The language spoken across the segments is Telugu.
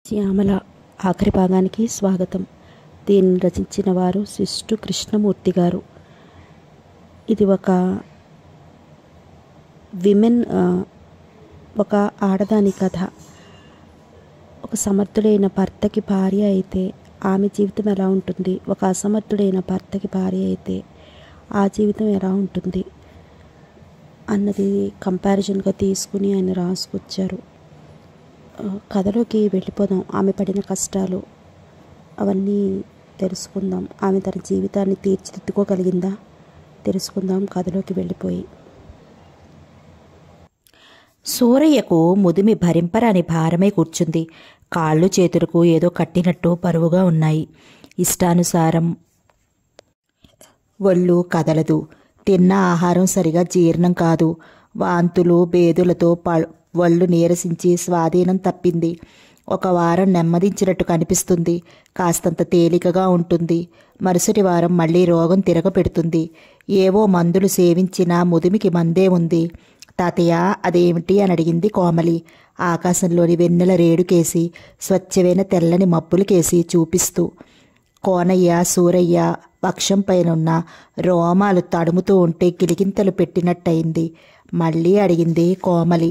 శ్యామల ఆఖరి భాగానికి స్వాగతం దీన్ని రచించిన వారు శిష్టు కృష్ణమూర్తి గారు ఇది ఒక విమెన్ ఆ, ఒక ఆడదాని కథ ఒక సమర్థుడైన భర్తకి భార్య అయితే ఆమె జీవితం ఎలా ఉంటుంది ఒక అసమర్థుడైన భర్తకి భార్య అయితే ఆ జీవితం ఎలా ఉంటుంది అన్నది కంపారిజన్గా తీసుకుని ఆయన రాసుకొచ్చారు ఆ, కథలోకి వెళ్ళిపోదాం ఆమె పడిన కష్టాలు అవన్నీ తెలుసుకుందాం ఆమె తన జీవితాన్ని తీర్చిదిద్దుకోగలిగిందా తెలుసుకుందాం కథలోకి వెళ్ళిపోయి సూరయ్యకు ముదిమి భరింపరాని భారమై కూర్చుంది కాళ్ళు చేతులకు ఏదో కట్టినట్టు బరువుగా ఉన్నాయి ఇష్టానుసారం ఒళ్ళు కదలదు తిన్న ఆహారం సరిగా జీర్ణం కాదు వాంతులు బేదులతో ప- ఒళ్ళు నీరసించి స్వాధీనం తప్పింది ఒక వారం నెమ్మదించినట్టు కనిపిస్తుంది కాస్తంత తేలికగా ఉంటుంది మరుసటి వారం మళ్ళీ రోగం తిరగపెడుతుంది ఏవో మందులు సేవించినా ముదిమికి మందే ఉంది తాతయ్య అదేమిటి అని అడిగింది కోమలి ఆకాశంలోని వెన్నెల రేడుకేసి స్వచ్ఛమైన తెల్లని మబ్బులకేసి చూపిస్తూ కోనయ్య సూరయ్య వక్షం పైనున్న రోమాలు తడుముతూ ఉంటే కిలికింతలు పెట్టినట్టయింది మళ్ళీ అడిగింది కోమలి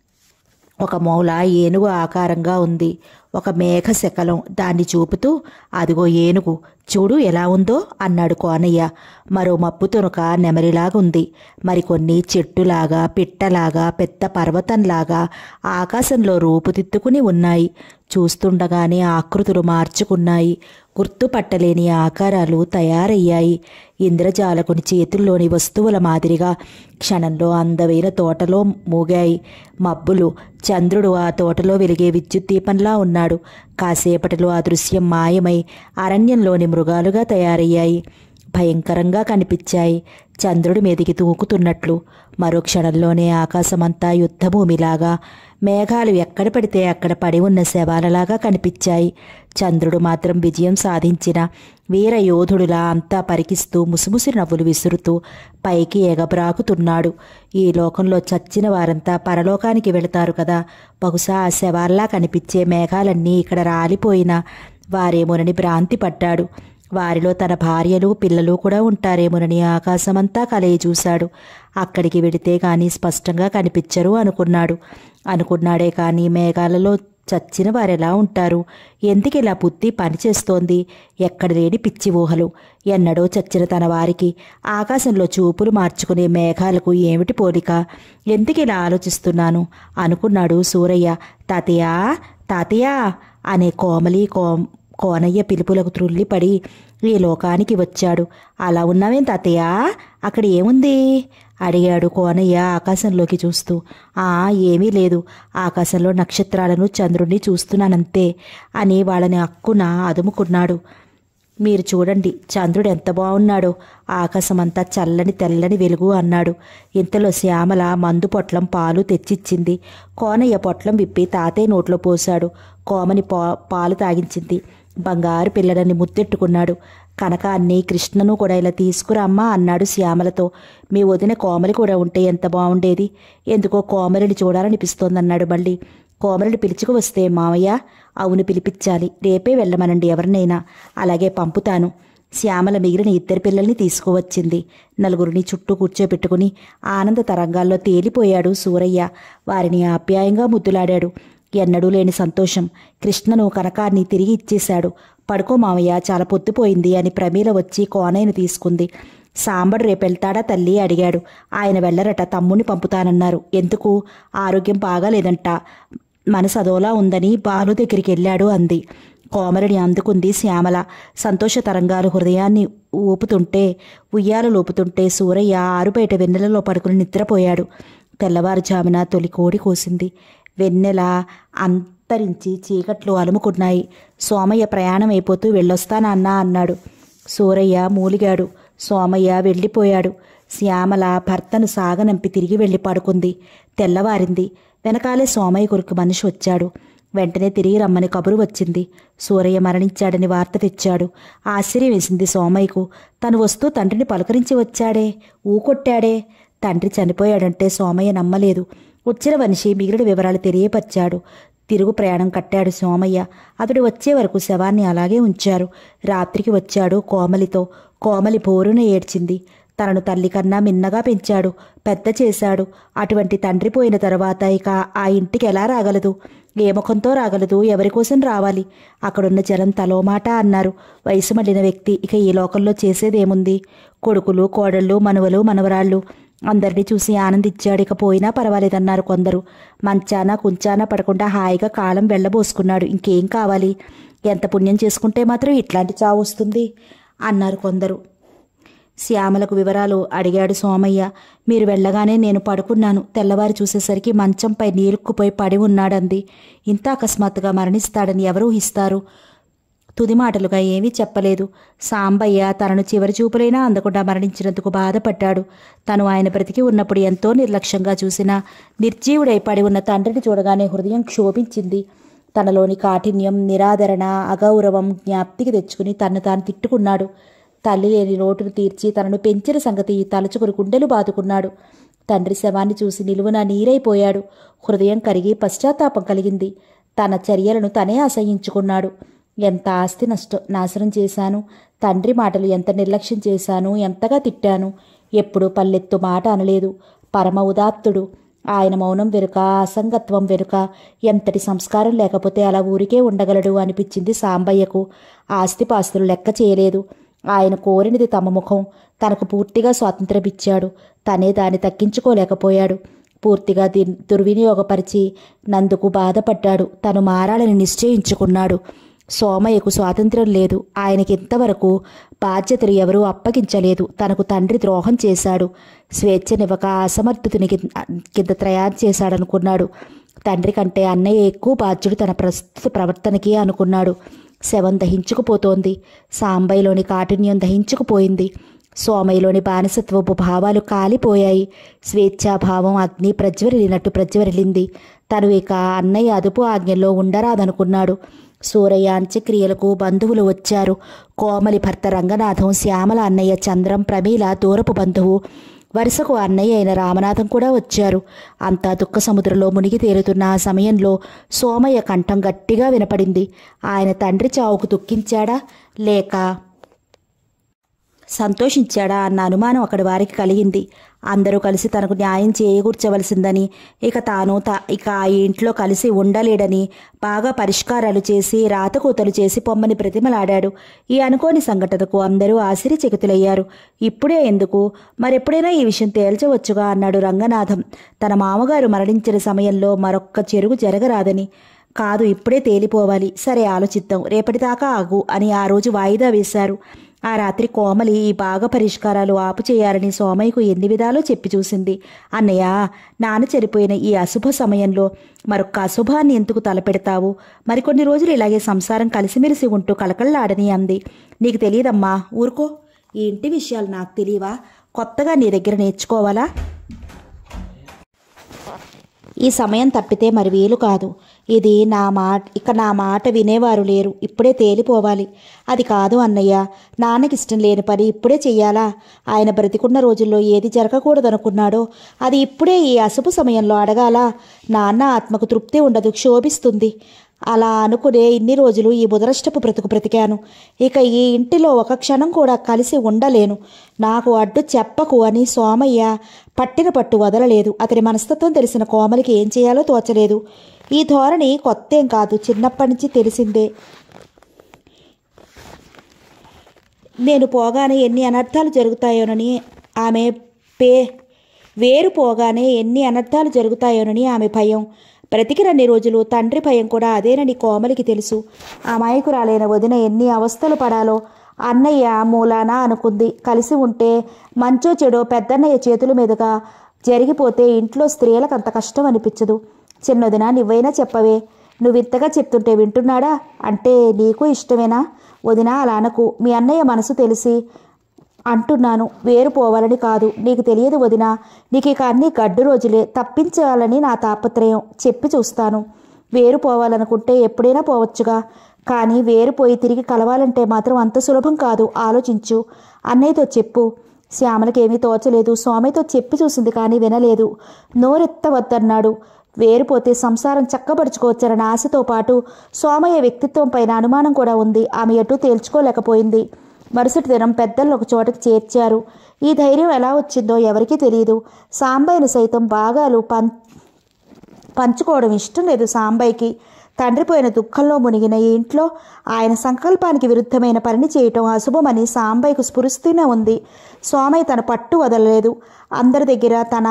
ఒక మూల ఏనుగు ఆకారంగా ఉంది ఒక మేఘ శకలం దాన్ని చూపుతూ అదిగో ఏనుగు చూడు ఎలా ఉందో అన్నాడు కోనయ్య మరో మప్పు తునక నెమరిలాగుంది మరికొన్ని చెట్టులాగా పిట్టలాగా పెద్ద పర్వతంలాగా ఆకాశంలో రూపుదిద్దుకుని ఉన్నాయి చూస్తుండగానే ఆకృతులు మార్చుకున్నాయి గుర్తుపట్టలేని ఆకారాలు తయారయ్యాయి ఇంద్రజాలకుని చేతుల్లోని వస్తువుల మాదిరిగా క్షణంలో అందమైన తోటలో మూగాయి మబ్బులు చంద్రుడు ఆ తోటలో వెలిగే విద్యుత్ దీపంలా ఉన్నాడు కాసేపటిలో ఆ దృశ్యం మాయమై అరణ్యంలోని మృగాలుగా తయారయ్యాయి భయంకరంగా కనిపించాయి చంద్రుడి మీదికి తూకుతున్నట్లు మరో క్షణంలోనే ఆకాశమంతా యుద్ధభూమిలాగా మేఘాలు ఎక్కడ పడితే అక్కడ పడి ఉన్న శవాలలాగా కనిపించాయి చంద్రుడు మాత్రం విజయం సాధించిన వీర యోధుడులా అంతా పరికిస్తూ ముసిముసి నవ్వులు విసురుతూ పైకి ఎగబ్రాకుతున్నాడు ఈ లోకంలో చచ్చిన వారంతా పరలోకానికి వెళతారు కదా బహుశా ఆ శవాల్లా కనిపించే మేఘాలన్నీ ఇక్కడ రాలిపోయిన వారేమోనని భ్రాంతి పడ్డాడు వారిలో తన భార్యలు పిల్లలు కూడా ఉంటారేమోనని ఆకాశమంతా కలయి చూశాడు అక్కడికి వెడితే గాని స్పష్టంగా కనిపించరు అనుకున్నాడు అనుకున్నాడే కానీ మేఘాలలో చచ్చిన వారెలా ఉంటారు ఎందుకు ఇలా బుద్ధి పనిచేస్తోంది ఎక్కడ లేని పిచ్చి ఊహలు ఎన్నడో చచ్చిన తన వారికి ఆకాశంలో చూపులు మార్చుకునే మేఘాలకు ఏమిటి పోలిక ఎందుకు ఇలా ఆలోచిస్తున్నాను అనుకున్నాడు సూరయ్య తాతయ్య తాతయ్య అనే కోమలి కో కోనయ్య పిలుపులకు త్రుల్లిపడి ఈ లోకానికి వచ్చాడు అలా ఉన్నావేం తాతయ్య అక్కడ ఏముంది అడిగాడు కోనయ్య ఆకాశంలోకి చూస్తూ ఆ ఏమీ లేదు ఆకాశంలో నక్షత్రాలను చంద్రుణ్ణి చూస్తున్నానంతే అని వాళ్ళని అక్కున అదుముకున్నాడు మీరు చూడండి చంద్రుడు ఎంత బాగున్నాడో ఆకాశమంతా చల్లని తెల్లని వెలుగు అన్నాడు ఇంతలో శ్యామల మందు పొట్లం పాలు తెచ్చిచ్చింది కోనయ్య పొట్లం విప్పి తాతయ్య నోట్లో పోశాడు కోమని పా పాలు తాగించింది బంగారు పిల్లలని ముద్దెట్టుకున్నాడు కనకాన్ని కృష్ణను కూడా ఇలా తీసుకురమ్మా అన్నాడు శ్యామలతో మీ వదిన కోమలి కూడా ఉంటే ఎంత బాగుండేది ఎందుకో కోమలిని చూడాలనిపిస్తోందన్నాడు మళ్ళీ కోమలిని పిలుచుకు వస్తే మావయ్య అవును పిలిపించాలి రేపే వెళ్ళమనండి ఎవరినైనా అలాగే పంపుతాను శ్యామల మిగిలిన ఇద్దరు పిల్లల్ని తీసుకువచ్చింది నలుగురిని చుట్టూ కూర్చోబెట్టుకుని ఆనంద తరంగాల్లో తేలిపోయాడు సూరయ్య వారిని ఆప్యాయంగా ముద్దులాడాడు ఎన్నడూ లేని సంతోషం కృష్ణను కనకాన్ని తిరిగి ఇచ్చేశాడు పడుకో మావయ్య చాలా పొద్దుపోయింది అని ప్రమీల వచ్చి కోనయ్యను తీసుకుంది సాంబడు రేపెళ్తాడా తల్లి అడిగాడు ఆయన వెళ్ళరట తమ్ముని పంపుతానన్నారు ఎందుకు ఆరోగ్యం బాగాలేదంట మనసు అదోలా ఉందని బాలు దగ్గరికి వెళ్ళాడు అంది కోమలిని అందుకుంది శ్యామల సంతోష తరంగాలు హృదయాన్ని ఊపుతుంటే ఉయ్యాలు లోపుతుంటే సూరయ్య ఆరుబయట వెన్నెలలో పడుకుని నిద్రపోయాడు తెల్లవారుజామున తొలి కోడి కోసింది వెన్నెల అంతరించి చీకట్లు అలుముకున్నాయి సోమయ్య ప్రయాణం అయిపోతూ వెళ్ళొస్తానా అన్నా అన్నాడు సూరయ్య మూలిగాడు సోమయ్య వెళ్ళిపోయాడు శ్యామల భర్తను సాగనంపి తిరిగి వెళ్ళి పడుకుంది తెల్లవారింది వెనకాలే సోమయ్య కొరకు మనిషి వచ్చాడు వెంటనే తిరిగి రమ్మని కబురు వచ్చింది సూరయ్య మరణించాడని వార్త తెచ్చాడు ఆశ్చర్యం వేసింది సోమయ్యకు తను వస్తూ తండ్రిని పలకరించి వచ్చాడే ఊకొట్టాడే తండ్రి చనిపోయాడంటే సోమయ్య నమ్మలేదు వచ్చిన మనిషి మిగిలిన వివరాలు తెలియపరిచాడు తిరుగు ప్రయాణం కట్టాడు సోమయ్య అతడు వచ్చే వరకు శవాన్ని అలాగే ఉంచారు రాత్రికి వచ్చాడు కోమలితో కోమలి బోరున ఏడ్చింది తనను తల్లి కన్నా మిన్నగా పెంచాడు పెద్ద చేశాడు అటువంటి తండ్రి పోయిన తర్వాత ఇక ఆ ఇంటికి ఎలా రాగలదు ఏ ముఖంతో రాగలదు ఎవరి కోసం రావాలి అక్కడున్న జనం తలో మాట అన్నారు వయసు మళ్ళిన వ్యక్తి ఇక ఈ లోకంలో చేసేదేముంది కొడుకులు కోడళ్ళు మనవలు మనవరాళ్ళు అందరినీ చూసి ఆనందించాడు ఇక పోయినా పర్వాలేదన్నారు కొందరు మంచాన కుంచాన పడకుండా హాయిగా కాలం వెళ్ళబోసుకున్నాడు ఇంకేం కావాలి ఎంత పుణ్యం చేసుకుంటే మాత్రం ఇట్లాంటి చావు వస్తుంది అన్నారు కొందరు శ్యామలకు వివరాలు అడిగాడు సోమయ్య మీరు వెళ్ళగానే నేను పడుకున్నాను తెల్లవారి చూసేసరికి మంచంపై నీరుక్కుపోయి పడి ఉన్నాడంది ఇంత అకస్మాత్తుగా మరణిస్తాడని ఎవరు ఊహిస్తారు తుది మాటలుగా ఏమీ చెప్పలేదు సాంబయ్య తనను చివరి చూపులైనా అందకుండా మరణించినందుకు బాధపడ్డాడు తను ఆయన బ్రతికి ఉన్నప్పుడు ఎంతో నిర్లక్ష్యంగా చూసినా నిర్జీవుడై పడి ఉన్న తండ్రిని చూడగానే హృదయం క్షోభించింది తనలోని కాఠిన్యం నిరాదరణ అగౌరవం జ్ఞాప్తికి తెచ్చుకుని తన్ను తాను తిట్టుకున్నాడు తల్లి లేని లోటును తీర్చి తనను పెంచిన సంగతి తలుచుకుని గుండెలు బాదుకున్నాడు తండ్రి శవాన్ని చూసి నిలువున నీరైపోయాడు హృదయం కరిగి పశ్చాత్తాపం కలిగింది తన చర్యలను తనే అసహించుకున్నాడు ఎంత ఆస్తి నష్ట నాశనం చేశాను తండ్రి మాటలు ఎంత నిర్లక్ష్యం చేశాను ఎంతగా తిట్టాను ఎప్పుడు పల్లెత్తు మాట అనలేదు పరమ ఉదాత్తుడు ఆయన మౌనం వెనుక అసంగత్వం వెనుక ఎంతటి సంస్కారం లేకపోతే అలా ఊరికే ఉండగలడు అనిపించింది సాంబయ్యకు ఆస్తిపాస్తులు లెక్క చేయలేదు ఆయన కోరినది తమ ముఖం తనకు పూర్తిగా స్వాతంత్రం ఇచ్చాడు తనే దాన్ని తక్కించుకోలేకపోయాడు పూర్తిగా ది దుర్వినియోగపరిచి నందుకు బాధపడ్డాడు తను మారాలని నిశ్చయించుకున్నాడు సోమయ్యకు స్వాతంత్రం లేదు ఆయనకి ఇంతవరకు బాధ్యతలు ఎవరూ అప్పగించలేదు తనకు తండ్రి ద్రోహం చేశాడు స్వేచ్ఛనివ్వక అసమర్థుని కింద త్రయారు చేశాడనుకున్నాడు తండ్రి కంటే అన్నయ్య ఎక్కువ బాధ్యుడు తన ప్రస్తుత ప్రవర్తనకి అనుకున్నాడు శవం దహించుకుపోతోంది సాంబయ్యలోని కాఠిన్యం దహించుకుపోయింది సోమయ్యలోని బానిసత్వపు భావాలు కాలిపోయాయి స్వేచ్ఛాభావం అగ్ని ప్రజ్వరిలినట్టు ప్రజ్వరిలింది తను ఇక అన్నయ్య అదుపు ఆజ్ఞలో ఉండరాదనుకున్నాడు సూరయ్య అంత్యక్రియలకు బంధువులు వచ్చారు కోమలి భర్త రంగనాథం శ్యామల అన్నయ్య చంద్రం ప్రమీల దూరపు బంధువు వరుసకు అన్నయ్య అయిన రామనాథం కూడా వచ్చారు అంతా దుఃఖ సముద్రంలో మునిగి తేలుతున్న ఆ సమయంలో సోమయ్య కంఠం గట్టిగా వినపడింది ఆయన తండ్రి చావుకు దుఃఖించాడా లేక సంతోషించాడా అన్న అనుమానం అక్కడి వారికి కలిగింది అందరూ కలిసి తనకు న్యాయం చేకూర్చవలసిందని ఇక తాను త ఇక ఆ ఇంట్లో కలిసి ఉండలేడని బాగా పరిష్కారాలు చేసి రాతకూతలు చేసి పొమ్మని ప్రతిమలాడాడు ఈ అనుకోని సంఘటనకు అందరూ ఆశ్చర్యచకితులయ్యారు ఇప్పుడే ఎందుకు మరెప్పుడైనా ఈ విషయం తేల్చవచ్చుగా అన్నాడు రంగనాథం తన మామగారు మరణించిన సమయంలో మరొక్క చెరుగు జరగరాదని కాదు ఇప్పుడే తేలిపోవాలి సరే ఆలోచిద్దాం రేపటిదాకా ఆగు అని ఆ రోజు వాయిదా వేశారు ఆ రాత్రి కోమలి ఈ బాగా పరిష్కారాలు ఆపు చేయాలని సోమయ్యకు ఎన్ని విధాలో చెప్పి చూసింది అన్నయ్య నాన్న చనిపోయిన ఈ అశుభ సమయంలో మరొక అశుభాన్ని ఎందుకు తలపెడతావు మరికొన్ని రోజులు ఇలాగే సంసారం కలిసిమెలిసి ఉంటూ కలకళ్ళాడని అంది నీకు తెలియదమ్మా ఊరుకో ఈ ఇంటి విషయాలు నాకు తెలియవా కొత్తగా నీ దగ్గర నేర్చుకోవాలా ఈ సమయం తప్పితే మరి వీలు కాదు ఇది నా మాట ఇక నా మాట వినేవారు లేరు ఇప్పుడే తేలిపోవాలి అది కాదు అన్నయ్య నాన్నకి ఇష్టం లేని పని ఇప్పుడే చెయ్యాలా ఆయన బ్రతికున్న రోజుల్లో ఏది జరగకూడదనుకున్నాడో అది ఇప్పుడే ఈ అశుభ సమయంలో అడగాల నాన్న ఆత్మకు తృప్తి ఉండదు క్షోభిస్తుంది అలా అనుకునే ఇన్ని రోజులు ఈ ముదరష్టపు బ్రతుకు బ్రతికాను ఇక ఈ ఇంటిలో ఒక క్షణం కూడా కలిసి ఉండలేను నాకు అడ్డు చెప్పకు అని సోమయ్య పట్టిన పట్టు వదలలేదు అతని మనస్తత్వం తెలిసిన కోమలికి ఏం చేయాలో తోచలేదు ఈ ధోరణి కొత్తేం కాదు చిన్నప్పటి నుంచి తెలిసిందే నేను పోగానే ఎన్ని అనర్థాలు జరుగుతాయోనని ఆమె పే వేరు పోగానే ఎన్ని అనర్థాలు జరుగుతాయోనని ఆమె భయం బ్రతికినన్ని రోజులు తండ్రి భయం కూడా అదేనని కోమలికి తెలుసు అమాయకురాలైన వదిన ఎన్ని అవస్థలు పడాలో అన్నయ్య మూలాన అనుకుంది కలిసి ఉంటే మంచో చెడో పెద్దన్నయ్య చేతుల మీదుగా జరిగిపోతే ఇంట్లో స్త్రీలకు అంత కష్టం అనిపించదు చిన్నదిన నువ్వైనా చెప్పవే నువ్వు ఇంతగా చెప్తుంటే వింటున్నాడా అంటే నీకు ఇష్టమేనా వదిన అలా అనకు మీ అన్నయ్య మనసు తెలిసి అంటున్నాను వేరు పోవాలని కాదు నీకు తెలియదు వదిన నీకు ఇక అన్ని గడ్డు రోజులే తప్పించాలని నా తాపత్రయం చెప్పి చూస్తాను వేరు పోవాలనుకుంటే ఎప్పుడైనా పోవచ్చుగా కానీ వేరు పోయి తిరిగి కలవాలంటే మాత్రం అంత సులభం కాదు ఆలోచించు అన్నయ్యతో చెప్పు శ్యామలకేమీ తోచలేదు స్వామితో చెప్పి చూసింది కానీ వినలేదు నోరెత్తవద్దన్నాడు వేరుపోతే సంసారం చక్కబరుచుకోవచ్చన్న ఆశతో పాటు సోమయ్య వ్యక్తిత్వం పైన అనుమానం కూడా ఉంది ఆమె ఎటూ తేల్చుకోలేకపోయింది మరుసటి దినం పెద్దలు ఒక చోటకి చేర్చారు ఈ ధైర్యం ఎలా వచ్చిందో ఎవరికీ తెలియదు సాంబయ్యను సైతం భాగాలు పం పంచుకోవడం ఇష్టం లేదు సాంబయ్యకి తండ్రి పోయిన దుఃఖంలో మునిగిన ఈ ఇంట్లో ఆయన సంకల్పానికి విరుద్ధమైన పనిని చేయటం అశుభమని సాంబయ్యకు స్ఫురిస్తూనే ఉంది సోమయ్య తన పట్టు వదలలేదు అందరి దగ్గర తన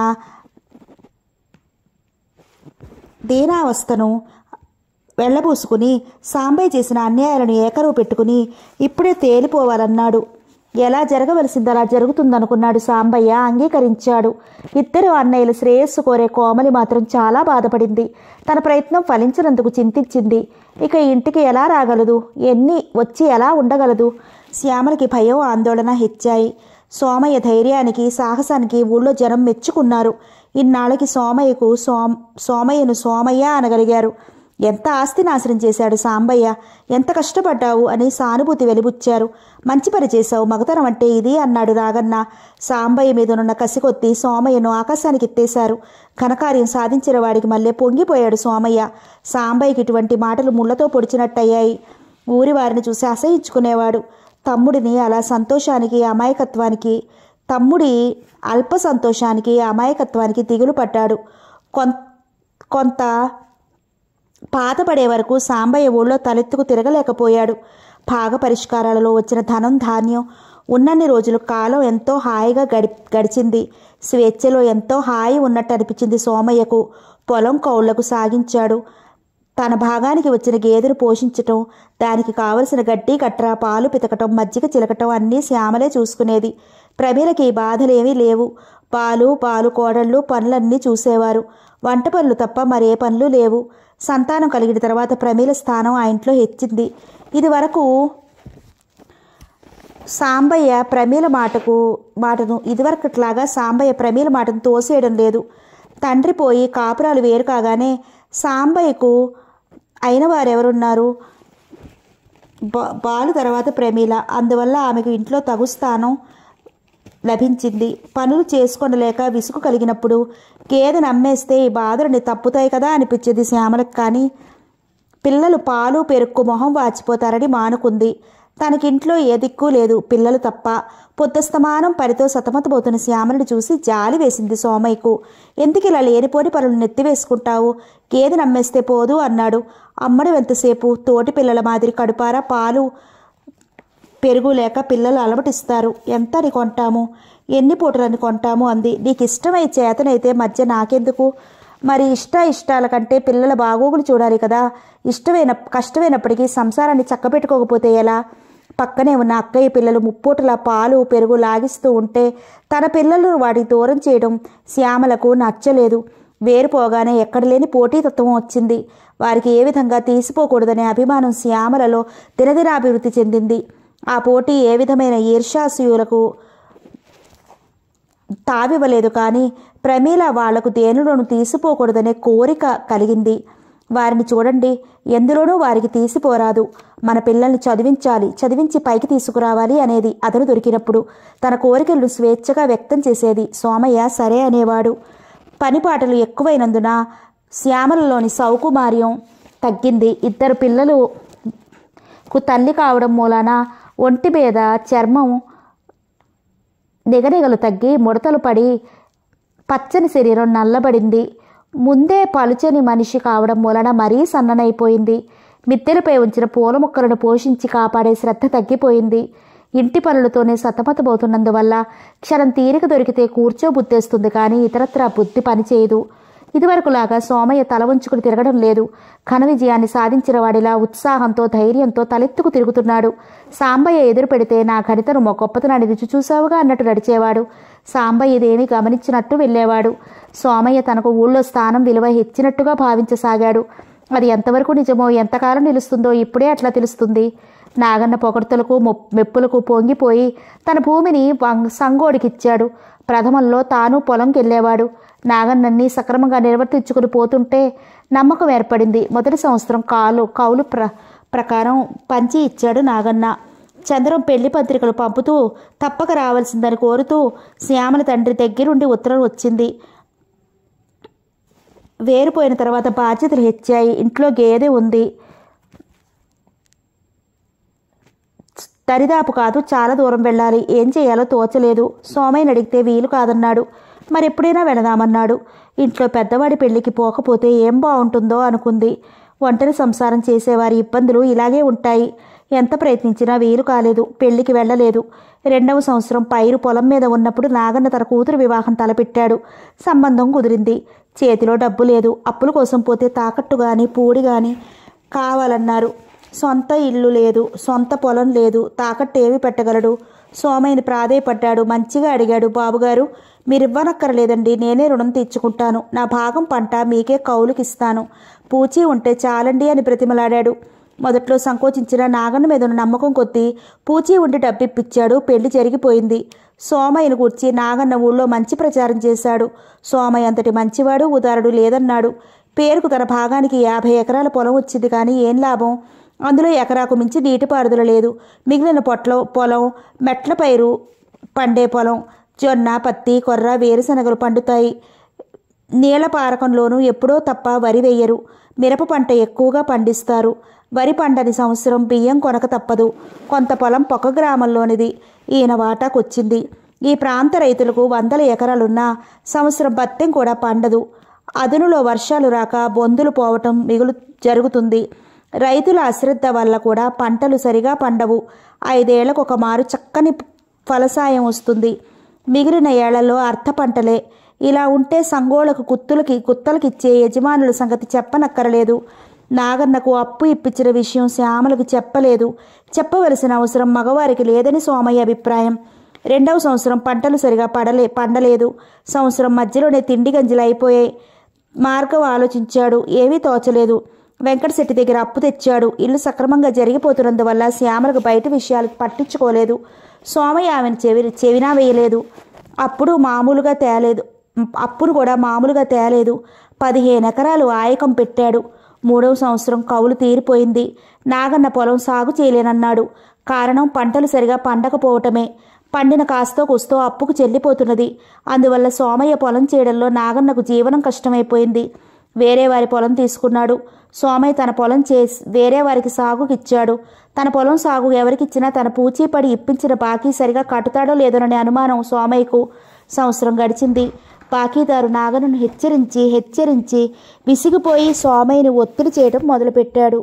దీనావస్థను వెళ్ళబూసుకుని సాంబయ్య చేసిన అన్యాయాలను ఏకరువు పెట్టుకుని ఇప్పుడే తేలిపోవాలన్నాడు ఎలా జరగవలసింది అలా జరుగుతుందనుకున్నాడు సాంబయ్య అంగీకరించాడు ఇద్దరు అన్నయ్యలు శ్రేయస్సు కోరే కోమలి మాత్రం చాలా బాధపడింది తన ప్రయత్నం ఫలించినందుకు చింతించింది ఇక ఈ ఇంటికి ఎలా రాగలదు ఎన్ని వచ్చి ఎలా ఉండగలదు శ్యామలకి భయం ఆందోళన హెచ్చాయి సోమయ్య ధైర్యానికి సాహసానికి ఊళ్ళో జనం మెచ్చుకున్నారు ఇన్నాళ్ళకి సోమయ్యకు సోమ సోమయ్యను సోమయ్య అనగలిగారు ఎంత ఆస్తి నాశనం చేశాడు సాంబయ్య ఎంత కష్టపడ్డావు అని సానుభూతి వెలిబుచ్చారు మంచి పని చేశావు మగతనం అంటే ఇది అన్నాడు రాగన్న సాంబయ్య మీదనున్న కసి కొద్దీ సోమయ్యను ఆకాశానికి ఎత్తేశారు ఘనకార్యం సాధించిన వాడికి మళ్ళీ పొంగిపోయాడు సోమయ్య సాంబయ్యకి ఇటువంటి మాటలు ముళ్ళతో పొడిచినట్టయ్యాయి ఊరి వారిని చూసి అసహించుకునేవాడు తమ్ముడిని అలా సంతోషానికి అమాయకత్వానికి తమ్ముడి అల్ప సంతోషానికి అమాయకత్వానికి దిగులు పడ్డాడు కొం- కొంత పాతపడే వరకు సాంబయ్య ఊళ్ళో తలెత్తుకు తిరగలేకపోయాడు భాగ పరిష్కారాలలో వచ్చిన ధనం ధాన్యం ఉన్నన్ని రోజులు కాలం ఎంతో హాయిగా గడి గడిచింది స్వేచ్ఛలో ఎంతో హాయి ఉన్నట్టు అనిపించింది సోమయ్యకు పొలం కౌళ్లకు సాగించాడు తన భాగానికి వచ్చిన గేదెను పోషించటం దానికి కావలసిన గడ్డి కట్ర పాలు పితకటం మజ్జిగ చిలకటం అన్నీ శ్యామలే చూసుకునేది ప్రమీలకి ఈ బాధలేమీ లేవు పాలు పాలు కోడళ్ళు పనులన్నీ చూసేవారు వంట పనులు తప్ప మరే పనులు లేవు సంతానం కలిగిన తర్వాత ప్రమీల స్థానం ఆ ఇంట్లో హెచ్చింది ఇది వరకు సాంబయ్య ప్రమీల మాటకు మాటను ఇదివరకట్లాగా సాంబయ్య ప్రమీల మాటను తోసేయడం లేదు తండ్రి పోయి కాపురాలు వేరు కాగానే సాంబయ్యకు అయిన వారెవరున్నారు బా బాలు తర్వాత ప్రమీల అందువల్ల ఆమెకు ఇంట్లో తగు స్థానం లభించింది పనులు చేసుకోనలేక విసుగు కలిగినప్పుడు గేదెను అమ్మేస్తే ఈ బాధలని తప్పుతాయి కదా అనిపించేది శ్యామలకు కానీ పిల్లలు పాలు పెరుక్కు మొహం వాచిపోతారని మానుకుంది తనకింట్లో ఏ దిక్కు లేదు పిల్లలు తప్ప పొద్దుస్తమానం పనితో సతమతమవుతున్న శ్యామలను చూసి జాలి వేసింది సోమయ్యకు ఎందుకు ఇలా లేనిపోని పనులు నెత్తివేసుకుంటావు గేదె నమ్మేస్తే పోదు అన్నాడు అమ్మడం ఎంతసేపు తోటి పిల్లల మాదిరి కడుపారా పాలు పెరుగు లేక పిల్లలు అలమటిస్తారు ఎంత అని కొంటాము ఎన్ని పూటలని కొంటాము అంది నీకు ఇష్టమై చేతనైతే మధ్య నాకెందుకు మరి ఇష్ట ఇష్టాల కంటే పిల్లల బాగోగులు చూడాలి కదా ఇష్టమైన కష్టమైనప్పటికీ సంసారాన్ని చక్కబెట్టుకోకపోతే ఎలా పక్కనే ఉన్న అక్కయ్య పిల్లలు ముప్పూటల పాలు పెరుగు లాగిస్తూ ఉంటే తన పిల్లలను వాడికి దూరం చేయడం శ్యామలకు నచ్చలేదు వేరుపోగానే ఎక్కడ లేని పోటీతత్వం వచ్చింది వారికి ఏ విధంగా తీసిపోకూడదనే అభిమానం శ్యామలలో దినదినాభివృద్ధి చెందింది ఆ పోటీ ఏ విధమైన ఈర్ష్యాసూయులకు తావివ్వలేదు కానీ ప్రమీల వాళ్లకు దేనిలోనూ తీసిపోకూడదనే కోరిక కలిగింది వారిని చూడండి ఎందులోనూ వారికి తీసిపోరాదు మన పిల్లల్ని చదివించాలి చదివించి పైకి తీసుకురావాలి అనేది అతను దొరికినప్పుడు తన కోరికలను స్వేచ్ఛగా వ్యక్తం చేసేది సోమయ్య సరే అనేవాడు పనిపాటలు ఎక్కువైనందున శ్యామలలోని సౌకుమార్యం తగ్గింది ఇద్దరు పిల్లలు కు తల్లి కావడం మూలాన ఒంటి మీద చర్మం నిగనిగలు తగ్గి ముడతలు పడి పచ్చని శరీరం నల్లబడింది ముందే పలుచని మనిషి కావడం మూలన మరీ సన్ననైపోయింది మిద్దెలపై ఉంచిన పూల మొక్కలను పోషించి కాపాడే శ్రద్ధ తగ్గిపోయింది ఇంటి పనులతోనే సతమతమవుతున్నందువల్ల క్షణం తీరిక దొరికితే కూర్చోబుద్ధేస్తుంది కానీ ఇతరత్రా బుద్ధి పనిచేయదు ఇదివరకులాగా సోమయ్య తల వంచుకుని తిరగడం లేదు ఘన విజయాన్ని సాధించిన వాడిలా ఉత్సాహంతో ధైర్యంతో తలెత్తుకు తిరుగుతున్నాడు సాంబయ్య ఎదురు పెడితే నా గణితను మా గొప్పతనాన్ని రుచి చూసావుగా అన్నట్టు నడిచేవాడు సాంబయ్య ఇదేమీ గమనించినట్టు వెళ్ళేవాడు సోమయ్య తనకు ఊళ్ళో స్థానం విలువ హెచ్చినట్టుగా భావించసాగాడు అది ఎంతవరకు నిజమో ఎంతకాలం నిలుస్తుందో ఇప్పుడే అట్లా తెలుస్తుంది నాగన్న పొగడ్తలకు మొప్- మెప్పులకు పొంగిపోయి తన భూమిని వం- సంగోడికిచ్చాడు ప్రథమంలో తాను పొలంకి వెళ్ళేవాడు నాగన్నన్ని సక్రమంగా నిర్వర్తించుకుని పోతుంటే నమ్మకం ఏర్పడింది మొదటి సంవత్సరం కాలు కౌలు ప్ర ప్రకారం పంచి ఇచ్చాడు నాగన్న చంద్రం పెళ్లి పత్రికలు పంపుతూ తప్పక రావాల్సిందని కోరుతూ శ్యామల తండ్రి దగ్గరుండి ఉత్తరం వచ్చింది వేరుపోయిన తర్వాత బాధ్యతలు హెచ్చాయి ఇంట్లో గేదె ఉంది దరిదాపు కాదు చాలా దూరం వెళ్ళాలి ఏం చేయాలో తోచలేదు సోమయ్యని అడిగితే వీలు కాదన్నాడు మరి ఎప్పుడైనా వెళదామన్నాడు ఇంట్లో పెద్దవాడి పెళ్లికి పోకపోతే ఏం బాగుంటుందో అనుకుంది ఒంటరి సంసారం చేసేవారి ఇబ్బందులు ఇలాగే ఉంటాయి ఎంత ప్రయత్నించినా వీలు కాలేదు పెళ్లికి వెళ్ళలేదు రెండవ సంవత్సరం పైరు పొలం మీద ఉన్నప్పుడు నాగన్న తన కూతురు వివాహం తలపెట్టాడు సంబంధం కుదిరింది చేతిలో డబ్బు లేదు అప్పుల కోసం పోతే తాకట్టు గాని పూడి గాని కావాలన్నారు సొంత ఇల్లు లేదు సొంత పొలం లేదు తాకట్టు ఏమి పెట్టగలడు సోమయ్యని ప్రాధేయపడ్డాడు మంచిగా అడిగాడు బాబుగారు మీరు ఇవ్వనక్కర్లేదండి నేనే రుణం తీర్చుకుంటాను నా భాగం పంట మీకే కౌలుకిస్తాను పూచి ఉంటే చాలండి అని ప్రతిమలాడాడు మొదట్లో సంకోచించిన నాగన్న మీద ఉన్న నమ్మకం కొద్దీ పూచి ఉండి డబ్బిప్పించాడు పెళ్లి జరిగిపోయింది సోమయ్యను కూర్చి నాగన్న ఊళ్ళో మంచి ప్రచారం చేశాడు సోమయ్య అంతటి మంచివాడు ఉదారుడు లేదన్నాడు పేరుకు తన భాగానికి యాభై ఎకరాల పొలం వచ్చింది కానీ ఏం లాభం అందులో ఎకరాకు మించి నీటిపారుదల లేదు మిగిలిన పొట్ల పొలం మెట్ల పైరు పండే పొలం జొన్న పత్తి కొర్ర వేరుశనగలు పండుతాయి నీళ్ల పారకంలోనూ ఎప్పుడో తప్ప వరి వేయరు మిరప పంట ఎక్కువగా పండిస్తారు వరి పంటని సంవత్సరం బియ్యం కొనక తప్పదు కొంత పొలం పొక్క గ్రామంలోనిది ఈయన వాటాకొచ్చింది ఈ ప్రాంత రైతులకు వందల ఎకరాలున్నా సంవత్సరం బత్తెం కూడా పండదు అదునులో వర్షాలు రాక బొందులు పోవటం మిగులు జరుగుతుంది రైతుల అశ్రద్ధ వల్ల కూడా పంటలు సరిగా పండవు ఐదేళ్లకు ఒక మారు చక్కని ఫలసాయం వస్తుంది మిగిలిన ఏళ్లలో అర్థ పంటలే ఇలా ఉంటే సంగోళ్లకు కుత్తులకి కుత్తలకిచ్చే యజమానుల సంగతి చెప్పనక్కరలేదు నాగన్నకు అప్పు ఇప్పించిన విషయం శ్యామలకు చెప్పలేదు చెప్పవలసిన అవసరం మగవారికి లేదని సోమయ్య అభిప్రాయం రెండవ సంవత్సరం పంటలు సరిగా పడలే పండలేదు సంవత్సరం మధ్యలోనే తిండి గంజలు అయిపోయాయి మార్గం ఆలోచించాడు ఏమీ తోచలేదు వెంకటశెట్టి దగ్గర అప్పు తెచ్చాడు ఇల్లు సక్రమంగా జరిగిపోతున్నందువల్ల శ్యామలకు బయట విషయాలు పట్టించుకోలేదు సోమయ్య ఆమెను చెవి చెవినా వేయలేదు అప్పుడు మామూలుగా తేలేదు అప్పును కూడా మామూలుగా తేలేదు పదిహేను ఎకరాలు ఆయకం పెట్టాడు మూడవ సంవత్సరం కౌలు తీరిపోయింది నాగన్న పొలం సాగు చేయలేనన్నాడు కారణం పంటలు సరిగా పండకపోవటమే పండిన కాస్తో కుస్తో అప్పుకు చెల్లిపోతున్నది అందువల్ల సోమయ్య పొలం చేయడంలో నాగన్నకు జీవనం కష్టమైపోయింది వేరే వారి పొలం తీసుకున్నాడు సోమయ్య తన పొలం చేసి వేరే వారికి సాగుకిచ్చాడు తన పొలం సాగు ఎవరికిచ్చినా తన పూచీపడి ఇప్పించిన బాకీ సరిగా కట్టుతాడో లేదోననే అనుమానం సోమయ్యకు సంవత్సరం గడిచింది బాకీదారు నాగనను హెచ్చరించి హెచ్చరించి విసిగిపోయి సోమయ్యని ఒత్తిడి చేయడం మొదలుపెట్టాడు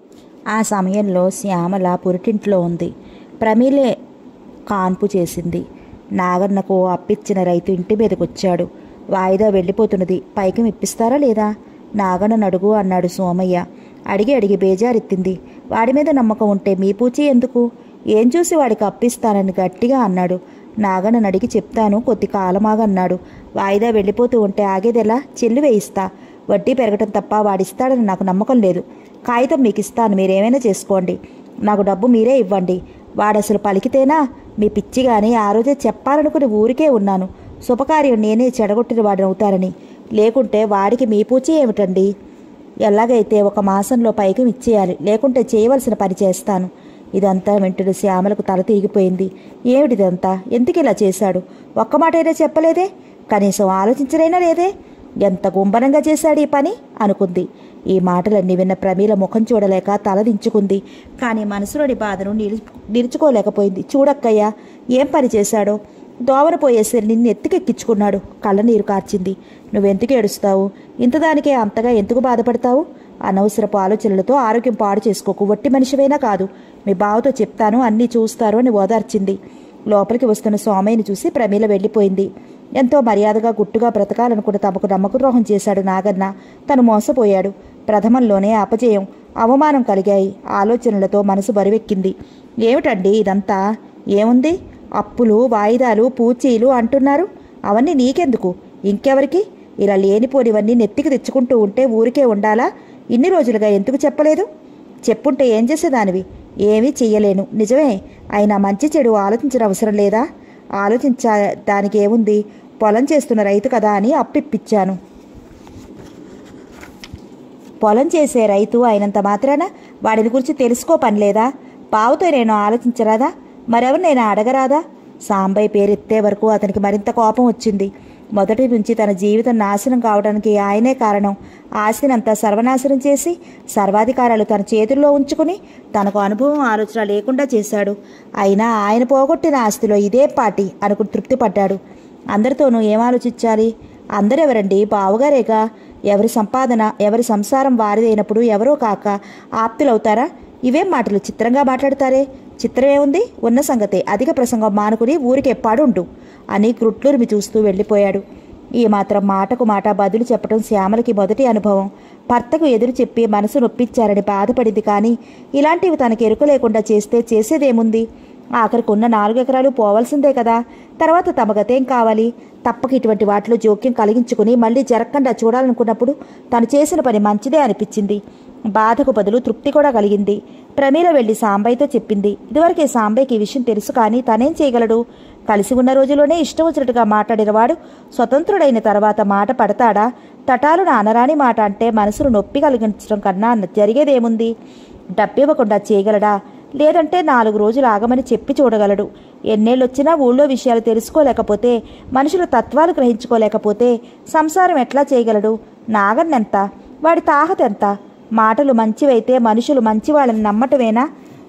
ఆ సమయంలో శ్యామల పురిటింట్లో ఉంది ప్రమీలే కాన్పు చేసింది నాగన్నకు అప్పిచ్చిన రైతు ఇంటి మీదకి వచ్చాడు వాయిదా వెళ్ళిపోతున్నది పైకి ఇప్పిస్తారా లేదా నాగన్న అడుగు అన్నాడు సోమయ్య అడిగి అడిగి బేజారెత్తింది వాడి మీద నమ్మకం ఉంటే మీ పూచి ఎందుకు ఏం చూసి వాడికి అప్పిస్తానని గట్టిగా అన్నాడు నాగన్నను అడిగి చెప్తాను కొద్ది కాలమాగన్నాడు వాయిదా వెళ్ళిపోతూ ఉంటే ఆగేదెలా చెల్లి వేయిస్తా వడ్డీ పెరగటం తప్ప వాడిస్తాడని నాకు నమ్మకం లేదు కాగితం మీకు ఇస్తాను మీరేమైనా చేసుకోండి నాకు డబ్బు మీరే ఇవ్వండి వాడసలు పలికితేనా మీ పిచ్చి గాని ఆ రోజే చెప్పాలనుకుని ఊరికే ఉన్నాను శుభకార్యం నేనే చెడగొట్టిన వాడిని అవుతారని లేకుంటే వాడికి మీ పూచి ఏమిటండి ఎలాగైతే ఒక మాసంలో పైకి ఇచ్చేయాలి లేకుంటే చేయవలసిన పని చేస్తాను ఇదంతా వింటున్న శ్యామలకు తల తిరిగిపోయింది ఏమిటిదంతా ఎందుకు ఇలా చేశాడు ఒక్క మాటైనా చెప్పలేదే కనీసం ఆలోచించరైనా లేదే ఎంత గుంబనంగా చేశాడు ఈ పని అనుకుంది ఈ మాటలన్నీ విన్న ప్రమీల ముఖం చూడలేక తల దించుకుంది కానీ మనసులోని బాధను నిలు- నిలుచుకోలేకపోయింది చూడక్కయ్యా ఏం పని చేశాడో దోవన పోయేసరి నిన్ను ఎత్తికెక్కించుకున్నాడు కళ్ళ నీరు కార్చింది నువ్వెందుకు ఏడుస్తావు ఇంతదానికే అంతగా ఎందుకు బాధపడతావు అనవసరపు ఆలోచనలతో ఆరోగ్యం పాడు చేసుకోకు వట్టి మనిషివైనా కాదు మీ బావతో చెప్తాను అన్నీ చూస్తారు అని ఓదార్చింది లోపలికి వస్తున్న సోమయ్యని చూసి ప్రమీల వెళ్ళిపోయింది ఎంతో మర్యాదగా గుట్టుగా బ్రతకాలనుకున్న తమకు నమ్మకద్రోహం చేశాడు నాగన్న తను మోసపోయాడు ప్రథమంలోనే అపజయం అవమానం కలిగాయి ఆలోచనలతో మనసు బరువెక్కింది ఏమిటండి ఇదంతా ఏముంది అప్పులు వాయిదాలు పూచీలు అంటున్నారు అవన్నీ నీకెందుకు ఇంకెవరికి ఇలా లేనిపోనివన్నీ నెత్తికి తెచ్చుకుంటూ ఉంటే ఊరికే ఉండాలా ఇన్ని రోజులుగా ఎందుకు చెప్పలేదు చెప్పుంటే ఏం చేసేదానివి ఏమీ చెయ్యలేను నిజమే అయినా మంచి చెడు ఆలోచించిన అవసరం లేదా ఆలోచించ దానికి ఏముంది పొలం చేస్తున్న రైతు కదా అని అప్పిప్పించాను పొలం చేసే రైతు అయినంత మాత్రాన వాడిని గురించి తెలుసుకో పని లేదా బావుతో నేను ఆలోచించరాదా మరెవరినైనా అడగరాదా సాంబయ్య పేరెత్తే వరకు అతనికి మరింత కోపం వచ్చింది మొదటి నుంచి తన జీవితం నాశనం కావడానికి ఆయనే కారణం ఆస్తినంతా సర్వనాశనం చేసి సర్వాధికారాలు తన చేతుల్లో ఉంచుకుని తనకు అనుభవం ఆలోచన లేకుండా చేశాడు అయినా ఆయన పోగొట్టిన ఆస్తిలో ఇదే పాటి అనుకుని తృప్తిపడ్డాడు అందరితోనూ ఏం ఆలోచించాలి అందరెవరండి బావుగారేగా ఎవరి సంపాదన ఎవరి సంసారం వారిదైనప్పుడు ఎవరో కాక ఆప్తులవుతారా ఇవేం మాటలు చిత్రంగా మాట్లాడతారే చిత్రమేముంది ఉన్న సంగతే అధిక ప్రసంగం మానుకుని ఊరికి ఎప్పాడు ఉండు అని క్రుట్లురిమి చూస్తూ వెళ్ళిపోయాడు ఈ మాత్రం మాటకు మాట బదులు చెప్పడం శ్యామలకి మొదటి అనుభవం భర్తకు ఎదురు చెప్పి మనసు నొప్పించారని బాధపడింది కానీ ఇలాంటివి తనకి ఎరుక లేకుండా చేస్తే చేసేదేముంది ఆఖరికి ఉన్న నాలుగు ఎకరాలు పోవాల్సిందే కదా తర్వాత తమ గతేం కావాలి తప్పక ఇటువంటి వాటిలో జోక్యం కలిగించుకుని మళ్ళీ జరగకుండా చూడాలనుకున్నప్పుడు తను చేసిన పని మంచిదే అనిపించింది బాధకు బదులు తృప్తి కూడా కలిగింది ప్రమీల వెళ్లి సాంబయ్యతో చెప్పింది ఇదివరకే సాంబయ్యకి ఈ విషయం తెలుసు కానీ తనేం చేయగలడు కలిసి ఉన్న రోజులోనే ఇష్టం వచ్చినట్టుగా మాట్లాడినవాడు స్వతంత్రుడైన తర్వాత మాట పడతాడా తటాలున అనరాని మాట అంటే మనసును నొప్పి కలిగించడం కన్నా జరిగేదేముంది డబ్బివ్వకుండా చేయగలడా లేదంటే నాలుగు రోజులు ఆగమని చెప్పి చూడగలడు ఎన్నేళ్ళొచ్చినా ఊళ్ళో విషయాలు తెలుసుకోలేకపోతే మనుషుల తత్వాలు గ్రహించుకోలేకపోతే సంసారం ఎట్లా చేయగలడు నాగన్నెంత వాడి తాహతెంత మాటలు మంచివైతే మనుషులు మంచివాళ్ళని నమ్మటమేనా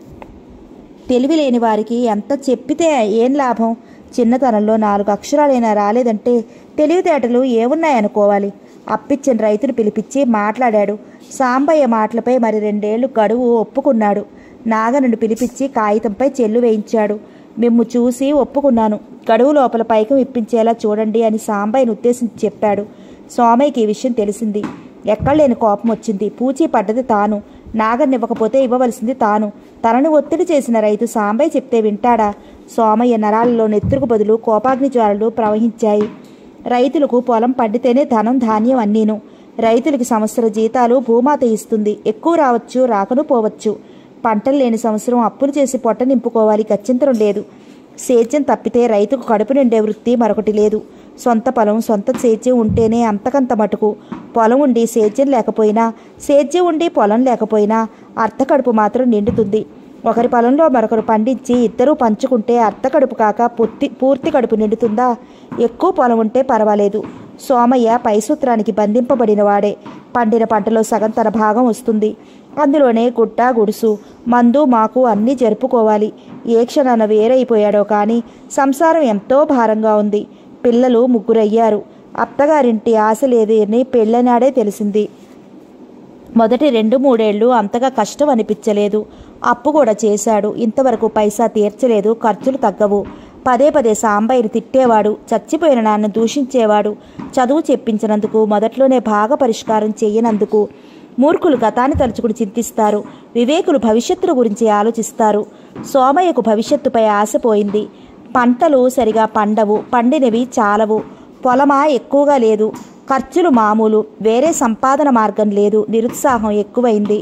తెలివి లేని వారికి ఎంత చెప్పితే ఏం లాభం చిన్నతనంలో నాలుగు అక్షరాలైనా రాలేదంటే తెలివితేటలు ఏమున్నాయనుకోవాలి అప్పిచ్చిన రైతును పిలిపించి మాట్లాడాడు సాంబయ్య మాటలపై మరి రెండేళ్లు గడువు ఒప్పుకున్నాడు నాగనుడు పిలిపించి కాగితంపై చెల్లు వేయించాడు మిమ్ము చూసి ఒప్పుకున్నాను గడువు లోపల పైకం ఇప్పించేలా చూడండి అని సాంబయ్యను ఉద్దేశించి చెప్పాడు సోమయ్యకి ఈ విషయం తెలిసింది ఎక్కడలేని కోపం వచ్చింది పూచీ పడ్డది తాను నాగన్నివ్వకపోతే ఇవ్వవలసింది తాను తనను ఒత్తిడి చేసిన రైతు సాంబయ్య చెప్తే వింటాడా సోమయ్య నరాలలో నెత్తురుకు బదులు కోపాగ్ని జ్వాలలు ప్రవహించాయి రైతులకు పొలం పండితేనే ధనం ధాన్యం అన్నీను రైతులకి సంవత్సర జీతాలు భూమాత ఇస్తుంది ఎక్కువ రావచ్చు రాకను పోవచ్చు పంటలు లేని సంవత్సరం అప్పులు చేసి పొట్ట నింపుకోవాలి గత్యంతరం లేదు సేద్యం తప్పితే రైతుకు కడుపు నిండే వృత్తి మరొకటి లేదు సొంత పొలం సొంత సేద్యం ఉంటేనే అంతకంత మటుకు పొలం ఉండి సేద్యం లేకపోయినా సేద్యం ఉండి పొలం లేకపోయినా అర్ధ కడుపు మాత్రం నిండుతుంది ఒకరి పొలంలో మరొకరు పండించి ఇద్దరూ పంచుకుంటే అర్ధ కడుపు కాక పూర్తి పూర్తి కడుపు నిండుతుందా ఎక్కువ పొలం ఉంటే పర్వాలేదు సోమయ్య పై సూత్రానికి బంధింపబడిన వాడే పండిన పంటలో సగం తన భాగం వస్తుంది అందులోనే గుట్ట గుడుసు మందు మాకు అన్నీ జరుపుకోవాలి ఏ క్షణాన వేరైపోయాడో కానీ సంసారం ఎంతో భారంగా ఉంది పిల్లలు ముగ్గురయ్యారు అత్తగారింటి ఆశ లేదు అని పెళ్ళనాడే తెలిసింది మొదటి రెండు మూడేళ్లు అంతగా కష్టం అనిపించలేదు అప్పు కూడా చేశాడు ఇంతవరకు పైసా తీర్చలేదు ఖర్చులు తగ్గవు పదే పదే సాంబయ్యని తిట్టేవాడు చచ్చిపోయిన నాన్న దూషించేవాడు చదువు చెప్పించినందుకు మొదట్లోనే బాగా పరిష్కారం చేయనందుకు మూర్ఖులు గతాన్ని తలుచుకుని చింతిస్తారు వివేకులు భవిష్యత్తుల గురించి ఆలోచిస్తారు సోమయ్యకు భవిష్యత్తుపై ఆశ పోయింది పంటలు సరిగా పండవు పండినవి చాలవు పొలమా ఎక్కువగా లేదు ఖర్చులు మామూలు వేరే సంపాదన మార్గం లేదు నిరుత్సాహం ఎక్కువైంది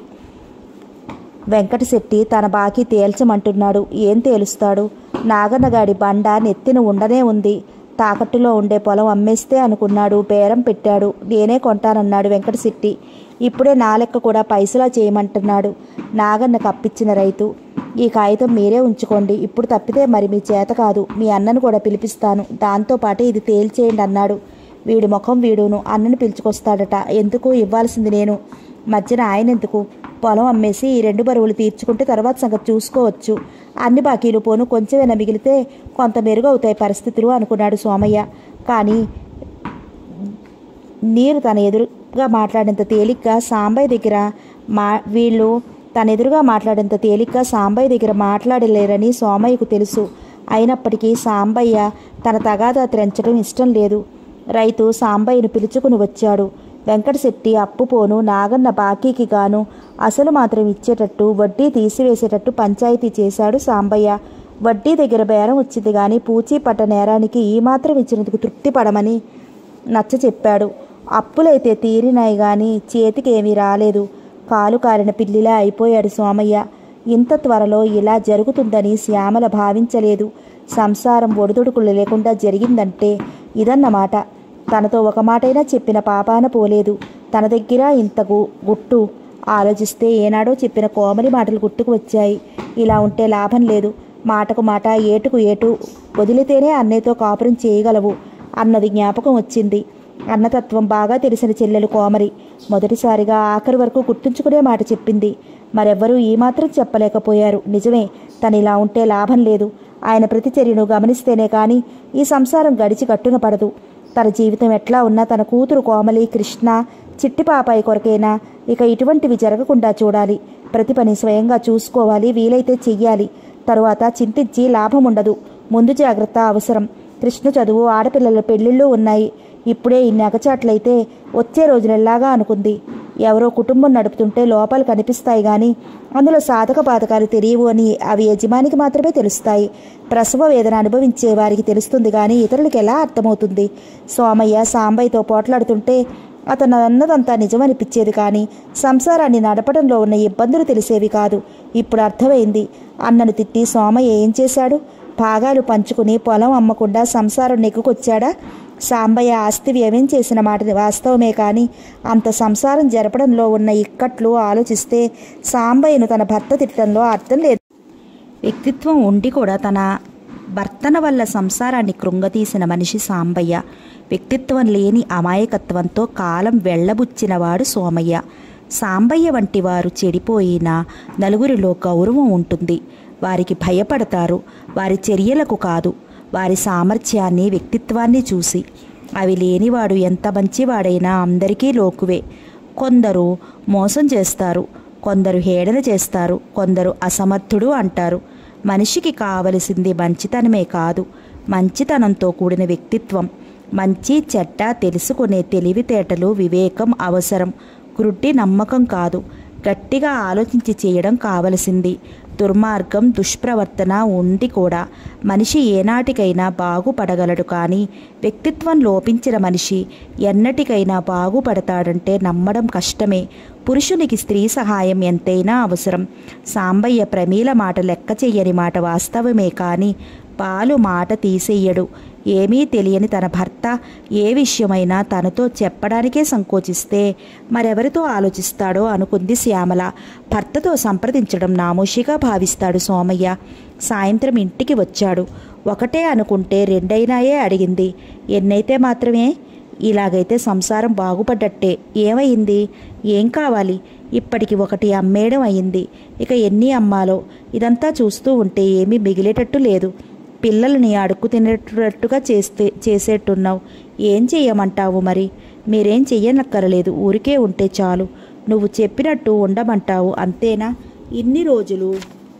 వెంకటశెట్టి తన బాకీ తేల్చమంటున్నాడు ఏం తేలుస్తాడు నాగన్నగాడి బండ నెత్తిన ఉండనే ఉంది తాకట్టులో ఉండే పొలం అమ్మేస్తే అనుకున్నాడు బేరం పెట్టాడు నేనే కొంటానన్నాడు వెంకటశెట్టి ఇప్పుడే నా లెక్క కూడా పైసలా చేయమంటున్నాడు నాగన్నకు అప్పిచ్చిన రైతు ఈ కాగితం మీరే ఉంచుకోండి ఇప్పుడు తప్పితే మరి మీ చేత కాదు మీ అన్నను కూడా పిలిపిస్తాను దాంతోపాటు ఇది తేల్చేయండి అన్నాడు వీడి ముఖం వీడును అన్నను పిలుచుకొస్తాడట ఎందుకు ఇవ్వాల్సింది నేను మధ్యన ఆయన ఎందుకు పొలం అమ్మేసి ఈ రెండు బరువులు తీర్చుకుంటే తర్వాత సంగతి చూసుకోవచ్చు అన్ని బాకీలు పోను కొంచెమైనా మిగిలితే కొంత మెరుగవుతాయి పరిస్థితులు అనుకున్నాడు సోమయ్య కానీ నీరు తన ఎదురుగా మాట్లాడేంత తేలిగ్గా సాంబయ్య దగ్గర మా వీళ్ళు తన ఎదురుగా మాట్లాడేంత తేలిగ్గా సాంబయ్య దగ్గర మాట్లాడలేరని సోమయ్యకు తెలుసు అయినప్పటికీ సాంబయ్య తన తగాదా త్రెంచడం ఇష్టం లేదు రైతు సాంబయ్యను పిలుచుకుని వచ్చాడు వెంకటశెట్టి అప్పు పోను నాగన్న బాకీకి గాను అసలు మాత్రం ఇచ్చేటట్టు వడ్డీ తీసివేసేటట్టు పంచాయతీ చేశాడు సాంబయ్య వడ్డీ దగ్గర బేరం వచ్చింది గాని పూచీ పట్ట నేరానికి ఈ మాత్రం ఇచ్చినందుకు తృప్తి పడమని నచ్చ చెప్పాడు అప్పులైతే తీరినాయి గాని చేతికి ఏమీ రాలేదు కాలు కాలిన పిల్లిలా అయిపోయాడు సోమయ్య ఇంత త్వరలో ఇలా జరుగుతుందని శ్యామల భావించలేదు సంసారం ఒడిదుడుకులు లేకుండా జరిగిందంటే ఇదన్నమాట తనతో ఒక మాటైనా చెప్పిన పాపాన పోలేదు తన దగ్గర ఇంత గు గుట్టు ఆలోచిస్తే ఏనాడో చెప్పిన కోమలి మాటలు గుట్టుకు వచ్చాయి ఇలా ఉంటే లాభం లేదు మాటకు మాట ఏటుకు ఏటు వదిలితేనే అన్నయ్యతో కాపురం చేయగలవు అన్నది జ్ఞాపకం వచ్చింది అన్నతత్వం బాగా తెలిసిన చెల్లెలు కోమరి మొదటిసారిగా ఆఖరి వరకు గుర్తుంచుకునే మాట చెప్పింది మరెవ్వరూ ఈ మాత్రం చెప్పలేకపోయారు నిజమే తను ఇలా ఉంటే లాభం లేదు ఆయన ప్రతిచర్యను గమనిస్తేనే కానీ ఈ సంసారం గడిచి కట్టున పడదు తన జీవితం ఎట్లా ఉన్నా తన కూతురు కోమలి కృష్ణ చిట్టి పాపాయి కొరకైనా ఇక ఇటువంటివి జరగకుండా చూడాలి ప్రతి పని స్వయంగా చూసుకోవాలి వీలైతే చెయ్యాలి తరువాత చింతించి లాభం ఉండదు ముందు జాగ్రత్త అవసరం కృష్ణ చదువు ఆడపిల్లల పెళ్లిళ్ళు ఉన్నాయి ఇప్పుడే ఇన్ని అగచాట్లయితే వచ్చే రోజులెల్లాగా అనుకుంది ఎవరో కుటుంబం నడుపుతుంటే లోపాలు కనిపిస్తాయి గాని అందులో సాధక బాధకాలు తెలియవు అని అవి యజమానికి మాత్రమే తెలుస్తాయి ప్రసవ వేదన అనుభవించే వారికి తెలుస్తుంది కానీ ఇతరులకు ఎలా అర్థమవుతుంది సోమయ్య సాంబయ్యతో పోట్లాడుతుంటే అతను అన్నదంతా నిజమనిపించేది కానీ సంసారాన్ని నడపడంలో ఉన్న ఇబ్బందులు తెలిసేవి కాదు ఇప్పుడు అర్థమైంది అన్నను తిట్టి సోమయ్య ఏం చేశాడు భాగాలు పంచుకుని పొలం అమ్మకుండా సంసారం నెగ్గుకొచ్చాడా సాంబయ్య ఆస్తి వ్యయం చేసిన మాట వాస్తవమే కానీ అంత సంసారం జరపడంలో ఉన్న ఇక్కట్లు ఆలోచిస్తే సాంబయ్యను తన భర్త తిట్టడంలో అర్థం లేదు వ్యక్తిత్వం ఉండి కూడా తన భర్తన వల్ల సంసారాన్ని కృంగతీసిన మనిషి సాంబయ్య వ్యక్తిత్వం లేని అమాయకత్వంతో కాలం వెళ్ళబుచ్చినవాడు సోమయ్య సాంబయ్య వంటి వారు చెడిపోయిన నలుగురిలో గౌరవం ఉంటుంది వారికి భయపడతారు వారి చర్యలకు కాదు వారి సామర్థ్యాన్ని వ్యక్తిత్వాన్ని చూసి అవి లేనివాడు ఎంత మంచివాడైనా అందరికీ లోకువే కొందరు మోసం చేస్తారు కొందరు హేళన చేస్తారు కొందరు అసమర్థుడు అంటారు మనిషికి కావలసింది మంచితనమే కాదు మంచితనంతో కూడిన వ్యక్తిత్వం మంచి చెడ్డ తెలుసుకునే తెలివితేటలు వివేకం అవసరం కృట్టి నమ్మకం కాదు గట్టిగా ఆలోచించి చేయడం కావలసింది దుర్మార్గం దుష్ప్రవర్తన ఉండి కూడా మనిషి ఏనాటికైనా బాగుపడగలడు కానీ వ్యక్తిత్వం లోపించిన మనిషి ఎన్నటికైనా బాగుపడతాడంటే నమ్మడం కష్టమే పురుషునికి స్త్రీ సహాయం ఎంతైనా అవసరం సాంబయ్య ప్రమీల మాట లెక్క చెయ్యని మాట వాస్తవమే కానీ పాలు మాట తీసేయడు ఏమీ తెలియని తన భర్త ఏ విషయమైనా తనతో చెప్పడానికే సంకోచిస్తే మరెవరితో ఆలోచిస్తాడో అనుకుంది శ్యామల భర్తతో సంప్రదించడం నామోషిగా భావిస్తాడు సోమయ్య సాయంత్రం ఇంటికి వచ్చాడు ఒకటే అనుకుంటే రెండైనాయే అడిగింది ఎన్నైతే మాత్రమే ఇలాగైతే సంసారం బాగుపడ్డట్టే ఏమైంది ఏం కావాలి ఇప్పటికి ఒకటి అమ్మేయడం అయింది ఇక ఎన్ని అమ్మాలో ఇదంతా చూస్తూ ఉంటే ఏమీ మిగిలేటట్టు లేదు పిల్లల్ని అడుక్కు తినేటట్టుగా చేస్తే చేసేట్టున్నావు ఏం చెయ్యమంటావు మరి మీరేం చెయ్యనక్కరలేదు ఊరికే ఉంటే చాలు నువ్వు చెప్పినట్టు ఉండమంటావు అంతేనా ఇన్ని రోజులు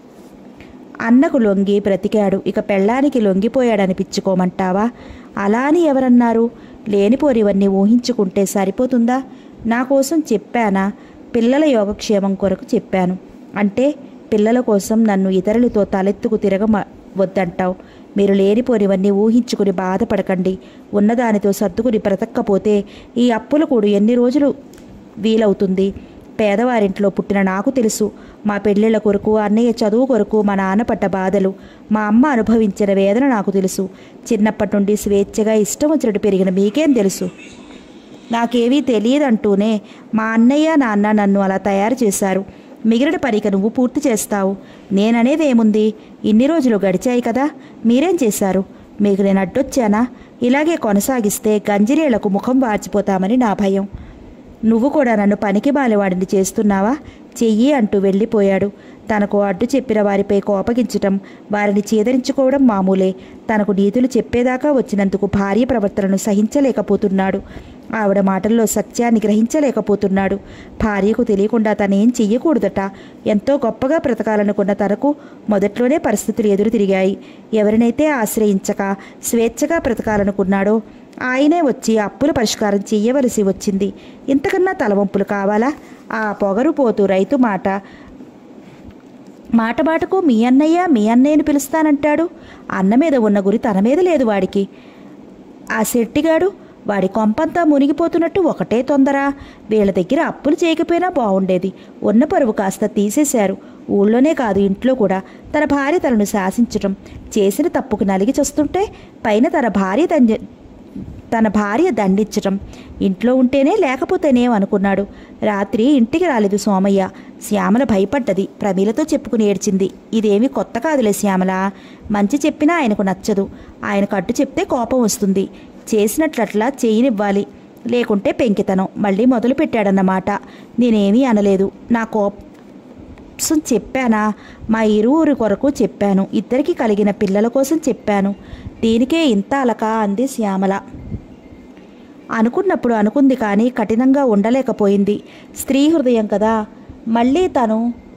అన్నకు లొంగి బ్రతికాడు ఇక పెళ్ళానికి లొంగిపోయాడనిపించుకోమంటావా అలా అని ఎవరన్నారు లేనిపోరివన్నీ ఊహించుకుంటే సరిపోతుందా నా కోసం చెప్పానా పిల్లల యోగక్షేమం కొరకు చెప్పాను అంటే పిల్లల కోసం నన్ను ఇతరులతో తలెత్తుకు తిరగ వద్దంటావు మీరు లేనిపోనివన్నీ ఊహించుకుని బాధపడకండి ఉన్నదానితో సర్దుకుని బ్రతక్కపోతే ఈ అప్పుల కూడు ఎన్ని రోజులు వీలవుతుంది పేదవారింట్లో పుట్టిన నాకు తెలుసు మా పెళ్ళిళ్ళ కొరకు అన్నయ్య చదువు కొరకు మా నాన్న పడ్డ బాధలు మా అమ్మ అనుభవించిన వేదన నాకు తెలుసు చిన్నప్పటి నుండి స్వేచ్ఛగా ఇష్టం వచ్చినట్టు పెరిగిన మీకేం తెలుసు నాకేమీ తెలియదంటూనే మా అన్నయ్య నాన్న నన్ను అలా తయారు చేశారు మిగిలిన పనిక నువ్వు పూర్తి చేస్తావు నేననేది ఏముంది ఇన్ని రోజులు గడిచాయి కదా మీరేం చేశారు మీకు నేను అడ్డొచ్చానా ఇలాగే కొనసాగిస్తే గంజిరేళ్లకు ముఖం వాచిపోతామని నా భయం నువ్వు కూడా నన్ను పనికి బాలేవాడిని చేస్తున్నావా చెయ్యి అంటూ వెళ్ళిపోయాడు తనకు అడ్డు చెప్పిన వారిపై కోపగించటం వారిని చేదరించుకోవడం మామూలే తనకు నీతులు చెప్పేదాకా వచ్చినందుకు భార్య ప్రవర్తనను సహించలేకపోతున్నాడు ఆవిడ మాటల్లో సత్యాన్ని గ్రహించలేకపోతున్నాడు భార్యకు తెలియకుండా తనేం చెయ్యకూడదట ఎంతో గొప్పగా బ్రతకాలనుకున్న తనకు మొదట్లోనే పరిస్థితులు ఎదురు తిరిగాయి ఎవరినైతే ఆశ్రయించక స్వేచ్ఛగా బ్రతకాలనుకున్నాడో ఆయనే వచ్చి అప్పుల పరిష్కారం చెయ్యవలసి వచ్చింది ఇంతకన్నా తలవంపులు కావాలా ఆ పొగరు పోతూ రైతు మాట మాట మాటకు మీ అన్నయ్య మీ అన్నయ్యని పిలుస్తానంటాడు అన్న మీద ఉన్న గురి తన మీద లేదు వాడికి ఆ శెట్టిగాడు వాడి కొంపంతా మునిగిపోతున్నట్టు ఒకటే తొందర వీళ్ళ దగ్గర అప్పులు చేయకపోయినా బాగుండేది ఉన్న పరువు కాస్త తీసేశారు ఊళ్ళోనే కాదు ఇంట్లో కూడా తన భార్య తనను శాసించటం చేసిన తప్పుకు నలిగి చస్తుంటే పైన తన భార్య దంజ తన భార్య దండించటం ఇంట్లో ఉంటేనే లేకపోతేనేం అనుకున్నాడు రాత్రి ఇంటికి రాలేదు సోమయ్య శ్యామల భయపడ్డది ప్రమీలతో చెప్పుకుని ఏడ్చింది ఇదేమీ కొత్త కాదులే శ్యామల మంచి చెప్పినా ఆయనకు నచ్చదు ఆయనకు అడ్డు చెప్తే కోపం వస్తుంది చేసినట్లట్లా చేయనివ్వాలి లేకుంటే పెంకితనం మళ్ళీ మొదలు పెట్టాడన్నమాట నేనేమీ అనలేదు నా కోసం చెప్పానా మా ఇరువురి కొరకు చెప్పాను ఇద్దరికి కలిగిన పిల్లల కోసం చెప్పాను దీనికే ఇంత అలక అంది శ్యామల అనుకున్నప్పుడు అనుకుంది కానీ కఠినంగా ఉండలేకపోయింది స్త్రీ హృదయం కదా మళ్ళీ తను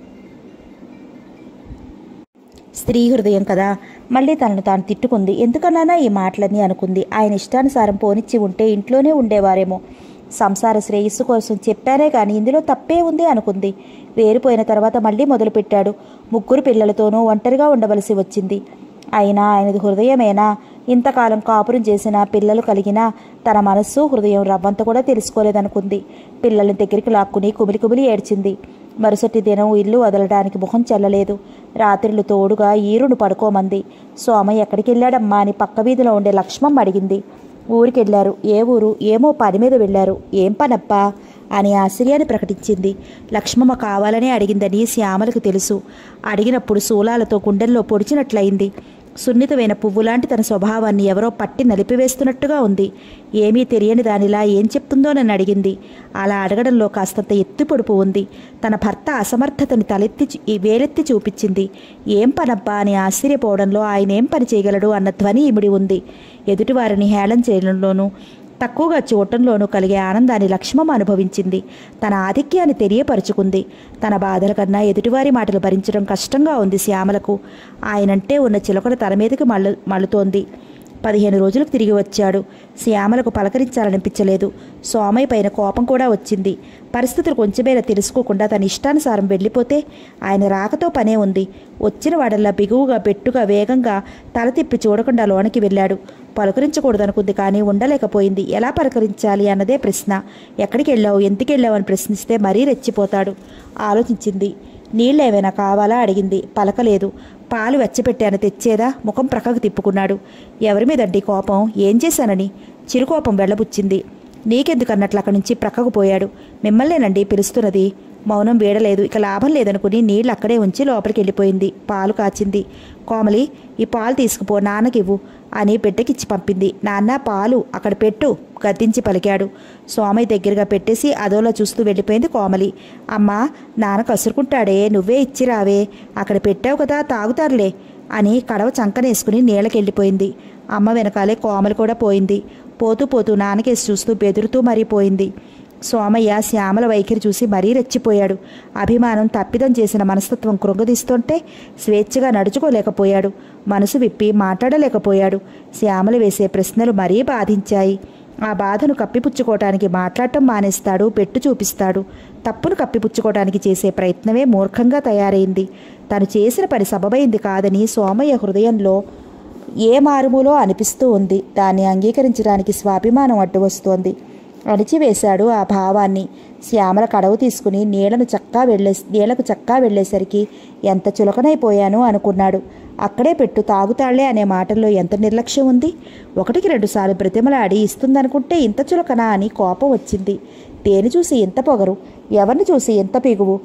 స్త్రీ హృదయం కదా మళ్ళీ తనను తాను తిట్టుకుంది ఎందుకన్నానా ఈ మాటలని అనుకుంది ఆయన ఇష్టానుసారం పోనిచ్చి ఉంటే ఇంట్లోనే ఉండేవారేమో సంసార శ్రేయస్సు కోసం చెప్పానే కానీ ఇందులో తప్పే ఉంది అనుకుంది వేరిపోయిన తర్వాత మళ్ళీ మొదలుపెట్టాడు ముగ్గురు పిల్లలతోనూ ఒంటరిగా ఉండవలసి వచ్చింది అయినా ఆయనది హృదయమేనా ఇంతకాలం కాపురం చేసిన పిల్లలు కలిగినా తన మనస్సు హృదయం రవ్వంత కూడా తెలుసుకోలేదనుకుంది పిల్లల్ని దగ్గరికి లాక్కుని కుమిలి కుమిలి ఏడ్చింది మరుసటి దినం ఇల్లు వదలడానికి ముఖం చెల్లలేదు రాత్రులు తోడుగా ఈరును పడుకోమంది సోమయ్య ఎక్కడికి వెళ్ళాడమ్మా అని పక్క వీధిలో ఉండే లక్ష్మమ్మ అడిగింది ఊరికెళ్ళారు ఏ ఊరు ఏమో పని మీద వెళ్ళారు ఏం పనప్పా అని ఆశ్చర్యాన్ని ప్రకటించింది లక్ష్మమ్మ కావాలనే అడిగిందని శ్యామలకు తెలుసు అడిగినప్పుడు శూలాలతో గుండెల్లో పొడిచినట్లయింది సున్నితమైన పువ్వులాంటి తన స్వభావాన్ని ఎవరో పట్టి నలిపివేస్తున్నట్టుగా ఉంది ఏమీ తెలియని దానిలా ఏం చెప్తుందో నన్ను అడిగింది అలా అడగడంలో కాస్తంత ఎత్తు పొడుపు ఉంది తన భర్త అసమర్థతని తలెత్తి చూ- ఈ వేలెత్తి చూపించింది ఏం పనబ్బా అని ఆశ్చర్యపోవడంలో ఆయన ఏం పని చేయగలడు అన్న ధ్వని ఇమిడి ఉంది ఎదుటివారిని హేళన చేయడంలోనూ తక్కువగా చూడటంలోనూ కలిగే ఆనందాన్ని లక్ష్మమ్మ అనుభవించింది తన ఆధిక్యాన్ని తెలియపరుచుకుంది తన బాధల కన్నా ఎదుటివారి మాటలు భరించడం కష్టంగా ఉంది శ్యామలకు ఆయనంటే ఉన్న చిలకడ తన మీదకి మళ్ళు మళ్ళుతోంది పదిహేను రోజులకు తిరిగి వచ్చాడు శ్యామలకు పలకరించాలనిపించలేదు సోమయ్య పైన కోపం కూడా వచ్చింది పరిస్థితులు కొంచెమేలా తెలుసుకోకుండా తన ఇష్టానుసారం వెళ్ళిపోతే ఆయన రాకతో పనే ఉంది వచ్చిన వాడల్లా బిగువుగా పెట్టుగా వేగంగా తల తిప్పి చూడకుండా లోనికి వెళ్ళాడు పలకరించకూడదనుకుంది కానీ ఉండలేకపోయింది ఎలా పలకరించాలి అన్నదే ప్రశ్న ఎక్కడికి వెళ్ళావు ఎందుకు వెళ్ళావు అని ప్రశ్నిస్తే మరీ రెచ్చిపోతాడు ఆలోచించింది నీళ్ళు ఏమైనా కావాలా అడిగింది పలకలేదు పాలు వెచ్చపెట్టాను తెచ్చేదా ముఖం ప్రక్కకు తిప్పుకున్నాడు ఎవరి మీదండి కోపం ఏం చేశానని చిరుకోపం వెళ్ళబుచ్చింది నీకెందుకన్నట్లు అక్కడి నుంచి ప్రక్కకు పోయాడు మిమ్మల్నేనండి పిలుస్తున్నది మౌనం వీడలేదు ఇక లాభం లేదనుకుని నీళ్ళు అక్కడే ఉంచి లోపలికి వెళ్ళిపోయింది పాలు కాచింది కోమలి ఈ పాలు తీసుకుపో నాన్నకివ్వు అని బిడ్డకిచ్చి పంపింది నాన్న పాలు అక్కడ పెట్టు గద్దించి పలికాడు సోమయ్య దగ్గరగా పెట్టేసి అదోలా చూస్తూ వెళ్ళిపోయింది కోమలి అమ్మా నాన్న కసురుకుంటాడే నువ్వే ఇచ్చి రావే అక్కడ పెట్టావు కదా తాగుతారులే అని కడవ చంకనేసుకుని నీళ్ళకెళ్ళిపోయింది అమ్మ వెనకాలే కోమలి కూడా పోయింది పోతూ పోతూ నాన్నకేసి చూస్తూ బెదురుతూ మరీ పోయింది సోమయ్య శ్యామల వైఖరి చూసి మరీ రెచ్చిపోయాడు అభిమానం తప్పిదం చేసిన మనస్తత్వం కృంగదీస్తుంటే స్వేచ్ఛగా నడుచుకోలేకపోయాడు మనసు విప్పి మాట్లాడలేకపోయాడు శ్యామల వేసే ప్రశ్నలు మరీ బాధించాయి ఆ బాధను కప్పిపుచ్చుకోవటానికి మాట్లాడటం మానేస్తాడు పెట్టు చూపిస్తాడు తప్పును కప్పిపుచ్చుకోవటానికి చేసే ప్రయత్నమే మూర్ఖంగా తయారైంది తను చేసిన పని సబబైంది కాదని సోమయ్య హృదయంలో ఏ మారుమూలో అనిపిస్తూ ఉంది దాన్ని అంగీకరించడానికి స్వాభిమానం అడ్డు వస్తోంది అణిచివేశాడు ఆ భావాన్ని శ్యామల కడవు తీసుకుని నీళ్లను చక్కా వెళ్ళే నీళ్లకు చక్కా వెళ్ళేసరికి ఎంత చులకనైపోయాను అనుకున్నాడు అక్కడే పెట్టు తాగుతాళ్లే అనే మాటల్లో ఎంత నిర్లక్ష్యం ఉంది ఒకటికి రెండుసార్లు బ్రతిమలాడి ఇస్తుందనుకుంటే ఇంత చులకనా అని కోపం వచ్చింది దేని చూసి ఇంత పొగరు ఎవరిని చూసి ఇంత పిగువు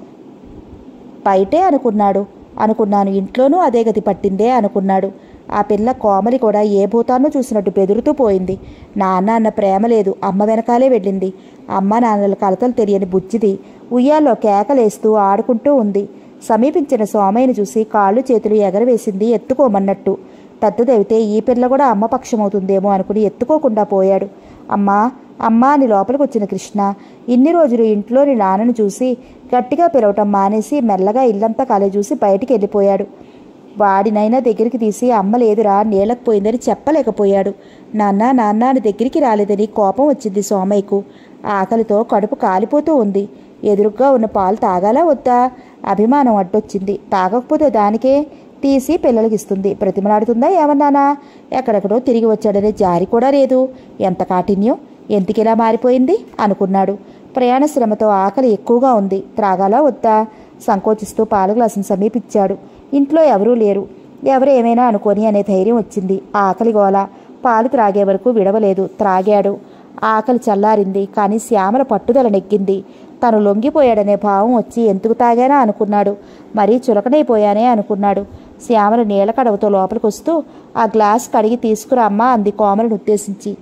బయటే అనుకున్నాడు అనుకున్నాను ఇంట్లోనూ అదే గతి పట్టిందే అనుకున్నాడు ఆ పిల్ల కోమలి కూడా ఏ భూతాన్నో చూసినట్టు బెదురుతూ పోయింది నాన్న అన్న ప్రేమ లేదు అమ్మ వెనకాలే వెళ్ళింది అమ్మ నాన్నల కలతలు తెలియని బుజ్జిది ఉయ్యాల్లో కేకలేస్తూ ఆడుకుంటూ ఉంది సమీపించిన సోమయ్యని చూసి కాళ్ళు చేతులు ఎగరవేసింది ఎత్తుకోమన్నట్టు తద్దుదవితే ఈ పిల్ల కూడా అమ్మ పక్షమవుతుందేమో అనుకుని ఎత్తుకోకుండా పోయాడు అమ్మా అమ్మా అని లోపలికి వచ్చిన కృష్ణ ఇన్ని రోజులు ఇంట్లోని నాన్నను చూసి గట్టిగా పిలవటం మానేసి మెల్లగా ఇల్లంతా కల చూసి బయటికి వెళ్ళిపోయాడు వాడినైనా దగ్గరికి తీసి అమ్మ లేదురా నీళ్ళకు పోయిందని చెప్పలేకపోయాడు నాన్న నాన్న అని దగ్గరికి రాలేదని కోపం వచ్చింది సోమయ్యకు ఆకలితో కడుపు కాలిపోతూ ఉంది ఎదురుగ్గా ఉన్న పాలు తాగాలా వద్దా అభిమానం అడ్డొచ్చింది తాగకపోతే దానికే తీసి పిల్లలకి ఇస్తుంది ప్రతిమలాడుతుందా ఏమన్నానా ఎక్కడెక్కడో తిరిగి వచ్చాడనే జారి కూడా లేదు ఎంత కాఠిన్యం ఎందుకిలా మారిపోయింది అనుకున్నాడు ప్రయాణ శ్రమతో ఆకలి ఎక్కువగా ఉంది త్రాగాలా వద్దా సంకోచిస్తూ పాల గ్లాసును సమీపించాడు ఇంట్లో ఎవరూ లేరు ఎవరు ఏమైనా అనుకొని అనే ధైర్యం వచ్చింది ఆకలి గోల పాలు త్రాగే వరకు విడవలేదు త్రాగాడు ఆకలి చల్లారింది కానీ శ్యామల పట్టుదల నెగ్గింది తను లొంగిపోయాడనే భావం వచ్చి ఎందుకు తాగానా అనుకున్నాడు మరీ చులకనైపోయానే అనుకున్నాడు శ్యామల నీళ్ళ కడవతో లోపలికి వస్తూ ఆ గ్లాస్ కడిగి తీసుకురా అమ్మా అంది కోమలను ఉద్దేశించి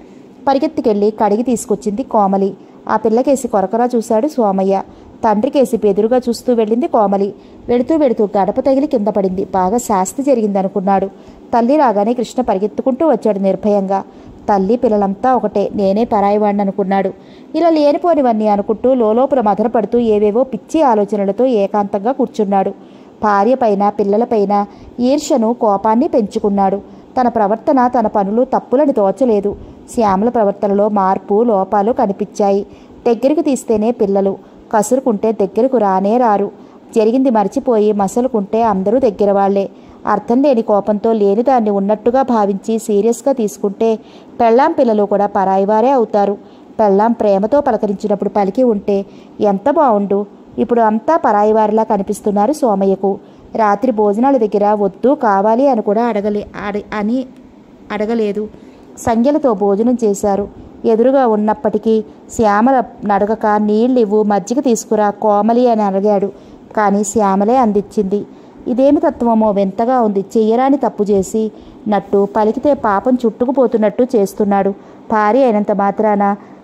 పరిగెత్తికెళ్ళి కడిగి తీసుకొచ్చింది కోమలి ఆ పిల్లకేసి కొరకరా చూశాడు సోమయ్య తండ్రికేసి బెదురుగా చూస్తూ వెళ్ళింది కోమలి వెడుతూ వెడుతూ గడప తగిలి కింద పడింది బాగా శాస్తి జరిగిందనుకున్నాడు తల్లి రాగానే కృష్ణ పరిగెత్తుకుంటూ వచ్చాడు నిర్భయంగా తల్లి పిల్లలంతా ఒకటే నేనే పరాయివాడిని అనుకున్నాడు ఇలా లేనిపోనివన్నీ అనుకుంటూ లోలోపల మదనపడుతూ ఏవేవో పిచ్చి ఆలోచనలతో ఏకాంతంగా కూర్చున్నాడు భార్య పైన పిల్లలపైన ఈర్షను కోపాన్ని పెంచుకున్నాడు తన ప్రవర్తన తన పనులు తప్పులని తోచలేదు శ్యామల ప్రవర్తనలో మార్పు లోపాలు కనిపించాయి దగ్గరికి తీస్తేనే పిల్లలు కసురుకుంటే దగ్గరకు రానే రారు జరిగింది మర్చిపోయి మసలుకుంటే అందరూ దగ్గర వాళ్లే అర్థం లేని కోపంతో లేని దాన్ని ఉన్నట్టుగా భావించి సీరియస్గా తీసుకుంటే పెళ్ళాం పిల్లలు కూడా పరాయివారే అవుతారు పెళ్ళాం ప్రేమతో పలకరించినప్పుడు పలికి ఉంటే ఎంత బావుండు ఇప్పుడు అంతా పరాయివారిలా కనిపిస్తున్నారు సోమయ్యకు రాత్రి భోజనాల దగ్గర వద్దు కావాలి అని కూడా అడగలే అడి అని అడగలేదు సంఖ్యలతో భోజనం చేశారు ఎదురుగా ఉన్నప్పటికీ శ్యామల నడగక నీళ్ళివ్వు మజ్జిగ తీసుకురా కోమలి అని అడిగాడు కానీ శ్యామలే అందించింది ఇదేమి తత్వమో వింతగా ఉంది చెయ్యరాని తప్పు చేసి నట్టు పలికితే పాపం చుట్టుకుపోతున్నట్టు చేస్తున్నాడు భార్య అయినంత మాత్రాన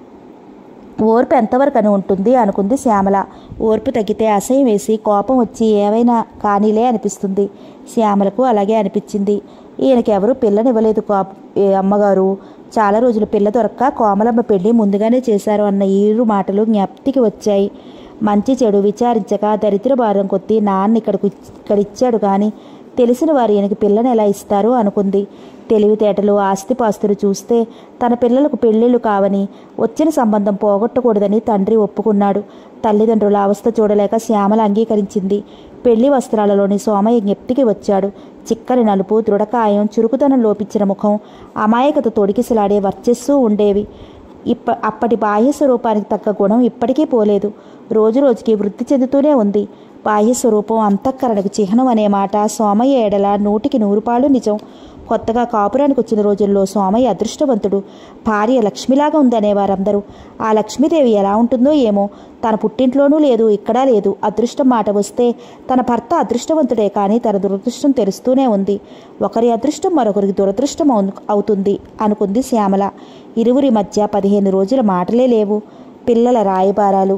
ఓర్పు ఎంతవరకు అని ఉంటుంది అనుకుంది శ్యామల ఓర్పు తగ్గితే అసహ్యం వేసి కోపం వచ్చి ఏమైనా కానీలే అనిపిస్తుంది శ్యామలకు అలాగే అనిపించింది ఈయనకి ఎవరు పిల్లనివ్వలేదు కా ఏ అమ్మగారు చాలా రోజులు పిల్ల దొరక్క కోమలమ్మ పెళ్లి ముందుగానే చేశారు అన్న ఈరు మాటలు జ్ఞప్తికి వచ్చాయి మంచి చెడు విచారించక దరిద్ర భారం కొద్దీ నాన్న ఇక్కడికి ఇక్కడ ఇచ్చాడు కానీ తెలిసిన వారు ఈయనకి పిల్లని ఎలా ఇస్తారు అనుకుంది తెలివితేటలు ఆస్తిపాస్తులు చూస్తే తన పిల్లలకు పెళ్ళిళ్ళు కావని వచ్చిన సంబంధం పోగొట్టకూడదని తండ్రి ఒప్పుకున్నాడు తల్లిదండ్రుల అవస్థ చూడలేక శ్యామల అంగీకరించింది పెళ్లి వస్త్రాలలోని సోమయ్య జ్ఞప్తికి వచ్చాడు చిక్కని నలుపు దృఢకాయం చురుకుదనం లోపించిన ముఖం అమాయకత తొడికిసలాడే వర్చస్సు ఉండేవి ఇప్ప అప్పటి బాహ్య స్వరూపానికి తగ్గ గుణం ఇప్పటికీ పోలేదు రోజు రోజుకి వృద్ధి చెందుతూనే ఉంది బాహ్య స్వరూపం అంతఃకరణకు చిహ్నం అనే మాట సోమయ్య ఎడల నూటికి నూరుపాళ్ళు నిజం కొత్తగా కాపురానికి వచ్చిన రోజుల్లో సోమయ్య అదృష్టవంతుడు భార్య లక్ష్మిలాగా ఉందనే వారందరూ ఆ లక్ష్మీదేవి ఎలా ఉంటుందో ఏమో తన పుట్టింట్లోనూ లేదు ఇక్కడా లేదు అదృష్టం మాట వస్తే తన భర్త అదృష్టవంతుడే కానీ తన దురదృష్టం తెలుస్తూనే ఉంది ఒకరి అదృష్టం మరొకరికి దురదృష్టం అవు- అవుతుంది అనుకుంది శ్యామల ఇరువురి మధ్య పదిహేను రోజుల మాటలే లేవు పిల్లల రాయబారాలు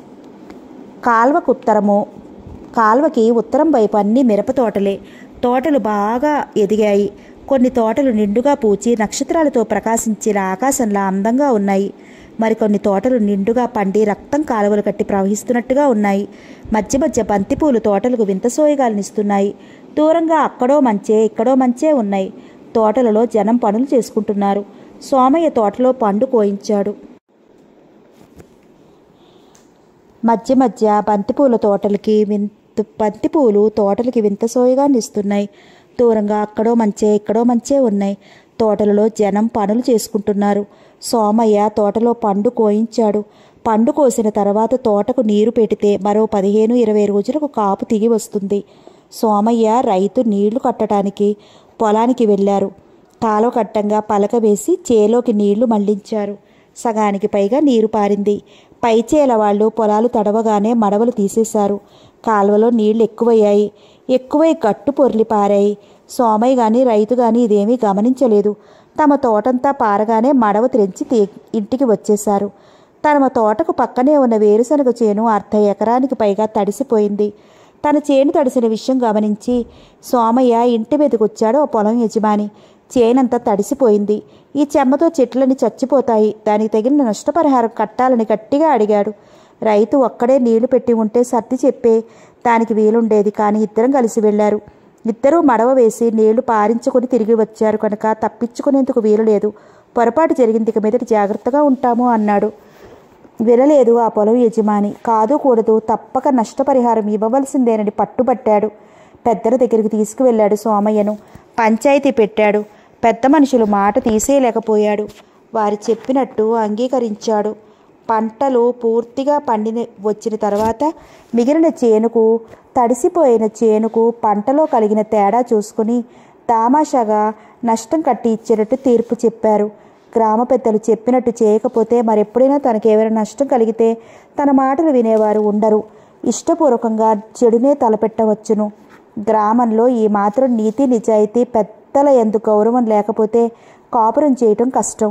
కాల్వకు ఉత్తరము కాల్వకి ఉత్తరం వైపు అన్ని మిరప తోటలే తోటలు బాగా ఎదిగాయి కొన్ని తోటలు నిండుగా పూచి నక్షత్రాలతో ప్రకాశించిన ఆకాశంలా అందంగా ఉన్నాయి మరికొన్ని తోటలు నిండుగా పండి రక్తం కాలువలు కట్టి ప్రవహిస్తున్నట్టుగా ఉన్నాయి మధ్య మధ్య బంతిపూలు తోటలకు వింత సోయగాలనిస్తున్నాయి దూరంగా అక్కడో మంచే ఇక్కడో మంచే ఉన్నాయి తోటలలో జనం పనులు చేసుకుంటున్నారు సోమయ్య తోటలో పండు కోయించాడు మధ్య మధ్య బంతిపూల తోటలకి వింత బంతిపూలు తోటలకి వింత సోయగాన్ని ఇస్తున్నాయి దూరంగా అక్కడో మంచే ఇక్కడో మంచే ఉన్నాయి తోటలలో జనం పనులు చేసుకుంటున్నారు సోమయ్య తోటలో పండు కోయించాడు పండు కోసిన తర్వాత తోటకు నీరు పెడితే మరో పదిహేను ఇరవై రోజులకు కాపు తిగి వస్తుంది సోమయ్య రైతు నీళ్లు కట్టడానికి పొలానికి వెళ్ళారు కాలువ కట్టంగా పలక వేసి చేలోకి నీళ్లు మళ్లించారు సగానికి పైగా నీరు పారింది పైచేల వాళ్ళు పొలాలు తడవగానే మడవలు తీసేశారు కాలువలో నీళ్లు ఎక్కువయ్యాయి ఎక్కువై గట్టు పొర్లి పారాయి సోమయ్య గాని రైతు గాని ఇదేమీ గమనించలేదు తమ తోటంతా పారగానే మడవ త్రెంచి తీ ఇంటికి వచ్చేశారు తమ తోటకు పక్కనే ఉన్న వేరుశనగ చేను అర్ధ ఎకరానికి పైగా తడిసిపోయింది తన చేను తడిసిన విషయం గమనించి సోమయ్య ఇంటి మీదకొచ్చాడు ఆ పొలం యజమాని చేనంతా తడిసిపోయింది ఈ చెమ్మతో చెట్లని చచ్చిపోతాయి దానికి తగిన నష్టపరిహారం కట్టాలని గట్టిగా అడిగాడు రైతు ఒక్కడే నీళ్లు పెట్టి ఉంటే సర్ది చెప్పే దానికి వీలుండేది కానీ ఇద్దరం కలిసి వెళ్లారు ఇద్దరూ మడవ వేసి నీళ్లు పారించుకొని తిరిగి వచ్చారు కనుక తప్పించుకునేందుకు వీలు లేదు పొరపాటు జరిగింది ఇక మీదటి జాగ్రత్తగా ఉంటాము అన్నాడు వినలేదు ఆ పొలం యజమాని కాదు కూడదు తప్పక నష్టపరిహారం ఇవ్వవలసిందేనని పట్టుబట్టాడు పెద్దల దగ్గరికి తీసుకువెళ్ళాడు సోమయ్యను పంచాయతీ పెట్టాడు పెద్ద మనుషులు మాట తీసేయలేకపోయాడు వారు చెప్పినట్టు అంగీకరించాడు పంటలు పూర్తిగా పండిన వచ్చిన తర్వాత మిగిలిన చేనుకు తడిసిపోయిన చేనుకు పంటలో కలిగిన తేడా చూసుకుని దామాషాగా నష్టం కట్టి ఇచ్చినట్టు తీర్పు చెప్పారు గ్రామ పెద్దలు చెప్పినట్టు చేయకపోతే మరెప్పుడైనా తనకేమైనా నష్టం కలిగితే తన మాటలు వినేవారు ఉండరు ఇష్టపూర్వకంగా చెడునే తలపెట్టవచ్చును గ్రామంలో ఈ మాత్రం నీతి నిజాయితీ పెద్దల ఎందు గౌరవం లేకపోతే కాపురం చేయటం కష్టం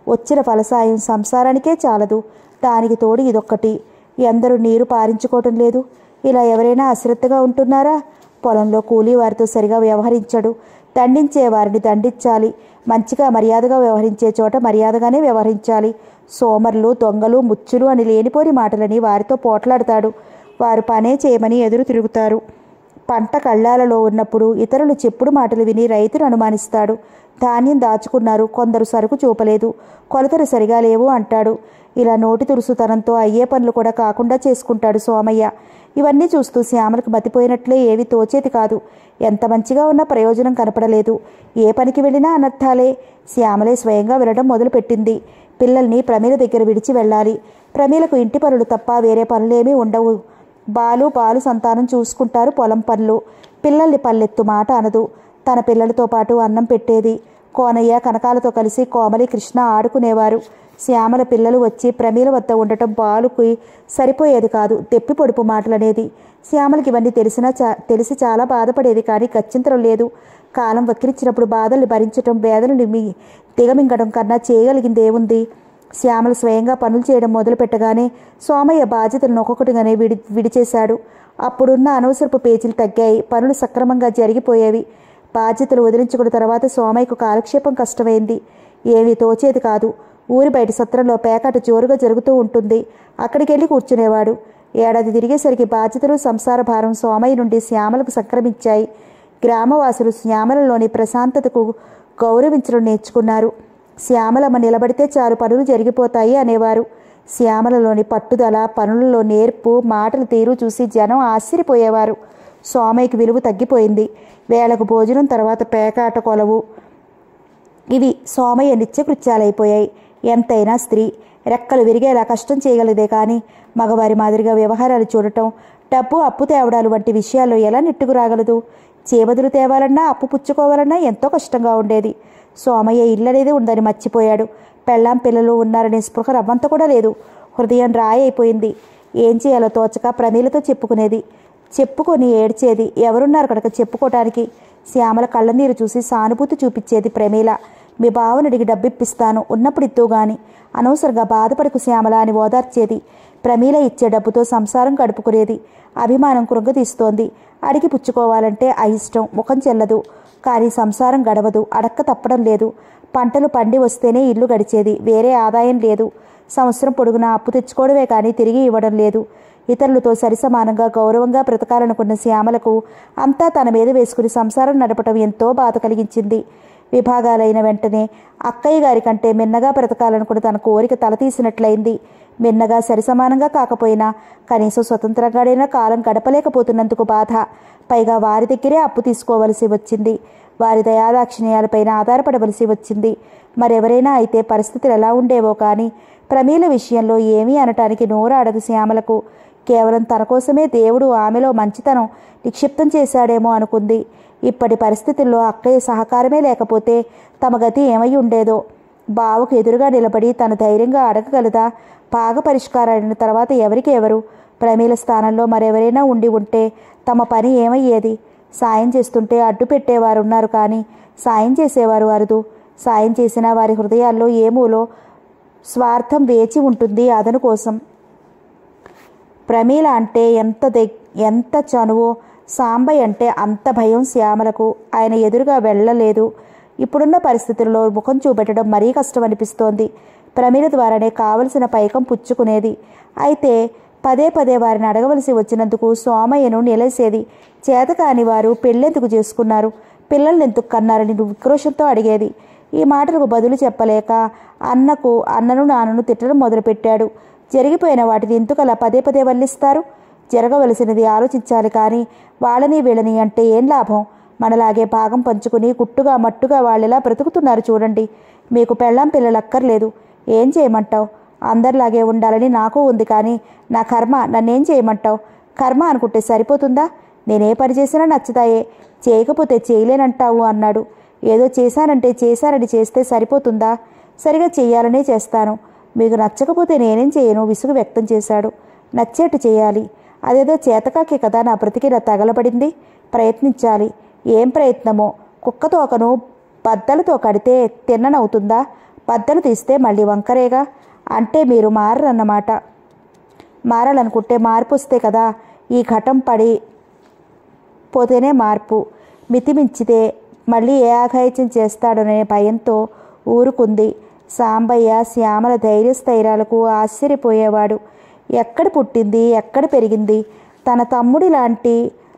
వచ్చిన ఫలసాయం సంసారానికే చాలదు దానికి తోడు ఇదొక్కటి ఎందరూ నీరు పారించుకోవటం లేదు ఇలా ఎవరైనా అశ్రద్ధగా ఉంటున్నారా పొలంలో కూలీ వారితో సరిగా వ్యవహరించడు దండించే వారిని దండించాలి మంచిగా మర్యాదగా వ్యవహరించే చోట మర్యాదగానే వ్యవహరించాలి సోమరులు దొంగలు ముచ్చులు అని లేనిపోని మాటలని వారితో పోట్లాడతాడు వారు పనే చేయమని ఎదురు తిరుగుతారు పంట కళ్ళాలలో ఉన్నప్పుడు ఇతరులు చెప్పుడు మాటలు విని రైతును అనుమానిస్తాడు ధాన్యం దాచుకున్నారు కొందరు సరుకు చూపలేదు కొలతలు సరిగా లేవు అంటాడు ఇలా నోటి తురుసుతనంతో అయ్యే పనులు కూడా కాకుండా చేసుకుంటాడు సోమయ్య ఇవన్నీ చూస్తూ శ్యామలకు మతిపోయినట్లే ఏవి తోచేది కాదు ఎంత మంచిగా ఉన్నా ప్రయోజనం కనపడలేదు ఏ పనికి వెళ్ళినా అనర్థాలే శ్యామలే స్వయంగా వెళ్ళడం మొదలుపెట్టింది పిల్లల్ని ప్రమీల దగ్గర విడిచి వెళ్ళాలి ప్రమీలకు ఇంటి పనులు తప్ప వేరే పనులేమీ ఉండవు బాలు బాలు సంతానం చూసుకుంటారు పొలం పనులు పిల్లల్ని పల్లెత్తు మాట అనదు తన పిల్లలతో పాటు అన్నం పెట్టేది కోనయ్య కనకాలతో కలిసి కోమలి కృష్ణ ఆడుకునేవారు శ్యామల పిల్లలు వచ్చి ప్రమీల వద్ద ఉండటం బాలుకి సరిపోయేది కాదు తెప్పి పొడుపు మాటలనేది శ్యామలకి ఇవన్నీ తెలిసినా చా తెలిసి చాలా బాధపడేది కానీ గచ్చింతరం లేదు కాలం వక్కిరించినప్పుడు బాధల్ని భరించటం వేదనని మీ దిగమింగడం కన్నా చేయగలిగింది ఏముంది శ్యామల స్వయంగా పనులు చేయడం మొదలుపెట్టగానే సోమయ్య బాధ్యతలను ఒక్కొక్కటిగానే విడి విడిచేశాడు అప్పుడున్న అనవసరపు పేజీలు తగ్గాయి పనులు సక్రమంగా జరిగిపోయేవి బాధ్యతలు వదిలించుకున్న తర్వాత సోమయ్యకు కాలక్షేపం కష్టమైంది ఏమీ తోచేది కాదు ఊరి బయట సత్రంలో పేకాట జోరుగా జరుగుతూ ఉంటుంది అక్కడికి వెళ్ళి కూర్చునేవాడు ఏడాది తిరిగేసరికి బాధ్యతలు సంసార భారం సోమయ్య నుండి శ్యామలకు సంక్రమించాయి గ్రామవాసులు శ్యామలలోని ప్రశాంతతకు గౌరవించడం నేర్చుకున్నారు శ్యామలమ్మ నిలబడితే చాలు పనులు జరిగిపోతాయి అనేవారు శ్యామలలోని పట్టుదల పనులలో నేర్పు మాటల తీరు చూసి జనం ఆశ్చర్యపోయేవారు సోమయ్యకి విలువ తగ్గిపోయింది వేళకు భోజనం తర్వాత పేకాట కొలవు ఇవి సోమయ్య నిత్యకృత్యాలైపోయాయి ఎంతైనా స్త్రీ రెక్కలు విరిగేలా కష్టం చేయగలదే కానీ మగవారి మాదిరిగా వ్యవహారాలు చూడటం డబ్బు అప్పు తేవడాలు వంటి విషయాల్లో ఎలా నెట్టుకు రాగలదు చేబదులు తేవాలన్నా అప్పు పుచ్చుకోవాలన్నా ఎంతో కష్టంగా ఉండేది సోమయ్య ఇల్లనేది ఉందని మర్చిపోయాడు పెళ్ళాం పిల్లలు ఉన్నారనే స్పృహ రవ్వంత కూడా లేదు హృదయం రాయి అయిపోయింది ఏం చేయాలో తోచక ప్రమీలతో చెప్పుకునేది చెప్పుకొని ఏడ్చేది ఎవరున్నారు కనుక చెప్పుకోవటానికి శ్యామల కళ్ళనీరు చూసి సానుభూతి చూపించేది ప్రమీల మీ బావనడిగి డబ్బిప్పిస్తాను ఉన్నప్పుడు ఇద్దు గాని అనవసరంగా బాధపడకు శ్యామల అని ఓదార్చేది ప్రమీల ఇచ్చే డబ్బుతో సంసారం గడుపుకునేది అభిమానం కృంగతీస్తోంది అడిగి పుచ్చుకోవాలంటే అయిష్టం ముఖం చెల్లదు కానీ సంసారం గడవదు అడక్క తప్పడం లేదు పంటలు పండి వస్తేనే ఇల్లు గడిచేది వేరే ఆదాయం లేదు సంవత్సరం పొడుగునా అప్పు తెచ్చుకోవడమే కానీ తిరిగి ఇవ్వడం లేదు ఇతరులతో సరిసమానంగా గౌరవంగా బ్రతకాలనుకున్న శ్యామలకు అంతా తన మీద వేసుకుని సంసారం నడపటం ఎంతో బాధ కలిగించింది విభాగాలైన వెంటనే అక్కయ్య గారి కంటే మిన్నగా బ్రతకాలనుకుని తన కోరిక తలతీసినట్లయింది మిన్నగా సరిసమానంగా కాకపోయినా కనీసం స్వతంత్రంగాడైనా కాలం గడపలేకపోతున్నందుకు బాధ పైగా వారి దగ్గరే అప్పు తీసుకోవలసి వచ్చింది వారి దయాదాక్షిణ్యాలపైన ఆధారపడవలసి వచ్చింది మరెవరైనా అయితే పరిస్థితులు ఎలా ఉండేవో కానీ ప్రమీల విషయంలో ఏమీ అనటానికి నోరాడదు శ్యామలకు కేవలం తన కోసమే దేవుడు ఆమెలో మంచితనం నిక్షిప్తం చేశాడేమో అనుకుంది ఇప్పటి పరిస్థితుల్లో అక్కయ్య సహకారమే లేకపోతే తమ గతి ఏమై ఉండేదో బావకు ఎదురుగా నిలబడి తను ధైర్యంగా అడగగలదా పాగ పరిష్కారాలైన తర్వాత ఎవరికి ఎవరు ప్రమీల స్థానంలో మరెవరైనా ఉండి ఉంటే తమ పని ఏమయ్యేది సాయం చేస్తుంటే అడ్డు పెట్టేవారు ఉన్నారు కానీ సాయం చేసేవారు అరుదు సాయం చేసిన వారి హృదయాల్లో ఏమూలో స్వార్థం వేచి ఉంటుంది అదను కోసం ప్రమీల అంటే ఎంత దగ్ ఎంత చనువో సాంబయ్య అంటే అంత భయం శ్యామలకు ఆయన ఎదురుగా వెళ్ళలేదు ఇప్పుడున్న పరిస్థితుల్లో ముఖం చూపెట్టడం మరీ కష్టం అనిపిస్తోంది ప్రమీల ద్వారానే కావలసిన పైకం పుచ్చుకునేది అయితే పదే పదే వారిని అడగవలసి వచ్చినందుకు సోమయ్యను నిలేసేది చేతకాని వారు పెళ్ళెందుకు చేసుకున్నారు పిల్లల్ని ఎందుకు కన్నారని ఉక్రోషంతో అడిగేది ఈ మాటలకు బదులు చెప్పలేక అన్నకు అన్నను నాన్నను తిట్టడం మొదలుపెట్టాడు జరిగిపోయిన వాటిని ఎందుకు అలా పదే పదే వల్లిస్తారు జరగవలసినది ఆలోచించాలి కానీ వాళ్ళని వీళ్ళని అంటే ఏం లాభం మనలాగే భాగం పంచుకుని గుట్టుగా మట్టుగా వాళ్ళెలా బ్రతుకుతున్నారు చూడండి మీకు పెళ్ళాం పిల్లలు అక్కర్లేదు ఏం చేయమంటావు అందరిలాగే ఉండాలని నాకు ఉంది కానీ నా కర్మ నన్నేం చేయమంటావు కర్మ అనుకుంటే సరిపోతుందా నేనే పని చేసినా నచ్చుతాయే చేయకపోతే చేయలేనంటావు అన్నాడు ఏదో చేశానంటే చేశానని చేస్తే సరిపోతుందా సరిగా చెయ్యాలనే చేస్తాను మీకు నచ్చకపోతే నేనేం చేయను విసుగు వ్యక్తం చేశాడు నచ్చేట్టు చేయాలి అదేదో చేతకాకే కదా నా బ్రతికిన తగలబడింది ప్రయత్నించాలి ఏం ప్రయత్నమో కుక్కతోకను బద్దలతో కడితే తిన్ననవుతుందా బద్దలు తీస్తే మళ్ళీ వంకరేగా అంటే మీరు మారరన్నమాట మారాలనుకుంటే మార్పు వస్తే కదా ఈ ఘటం పడి పోతేనే మార్పు మితిమించితే మళ్ళీ ఏ ఆఘాయిత్యం చేస్తాడనే భయంతో ఊరుకుంది సాంబయ్య శ్యామల ధైర్యస్థైర్యాలకు ఆశ్చర్యపోయేవాడు ఎక్కడ పుట్టింది ఎక్కడ పెరిగింది తన తమ్ముడి లాంటి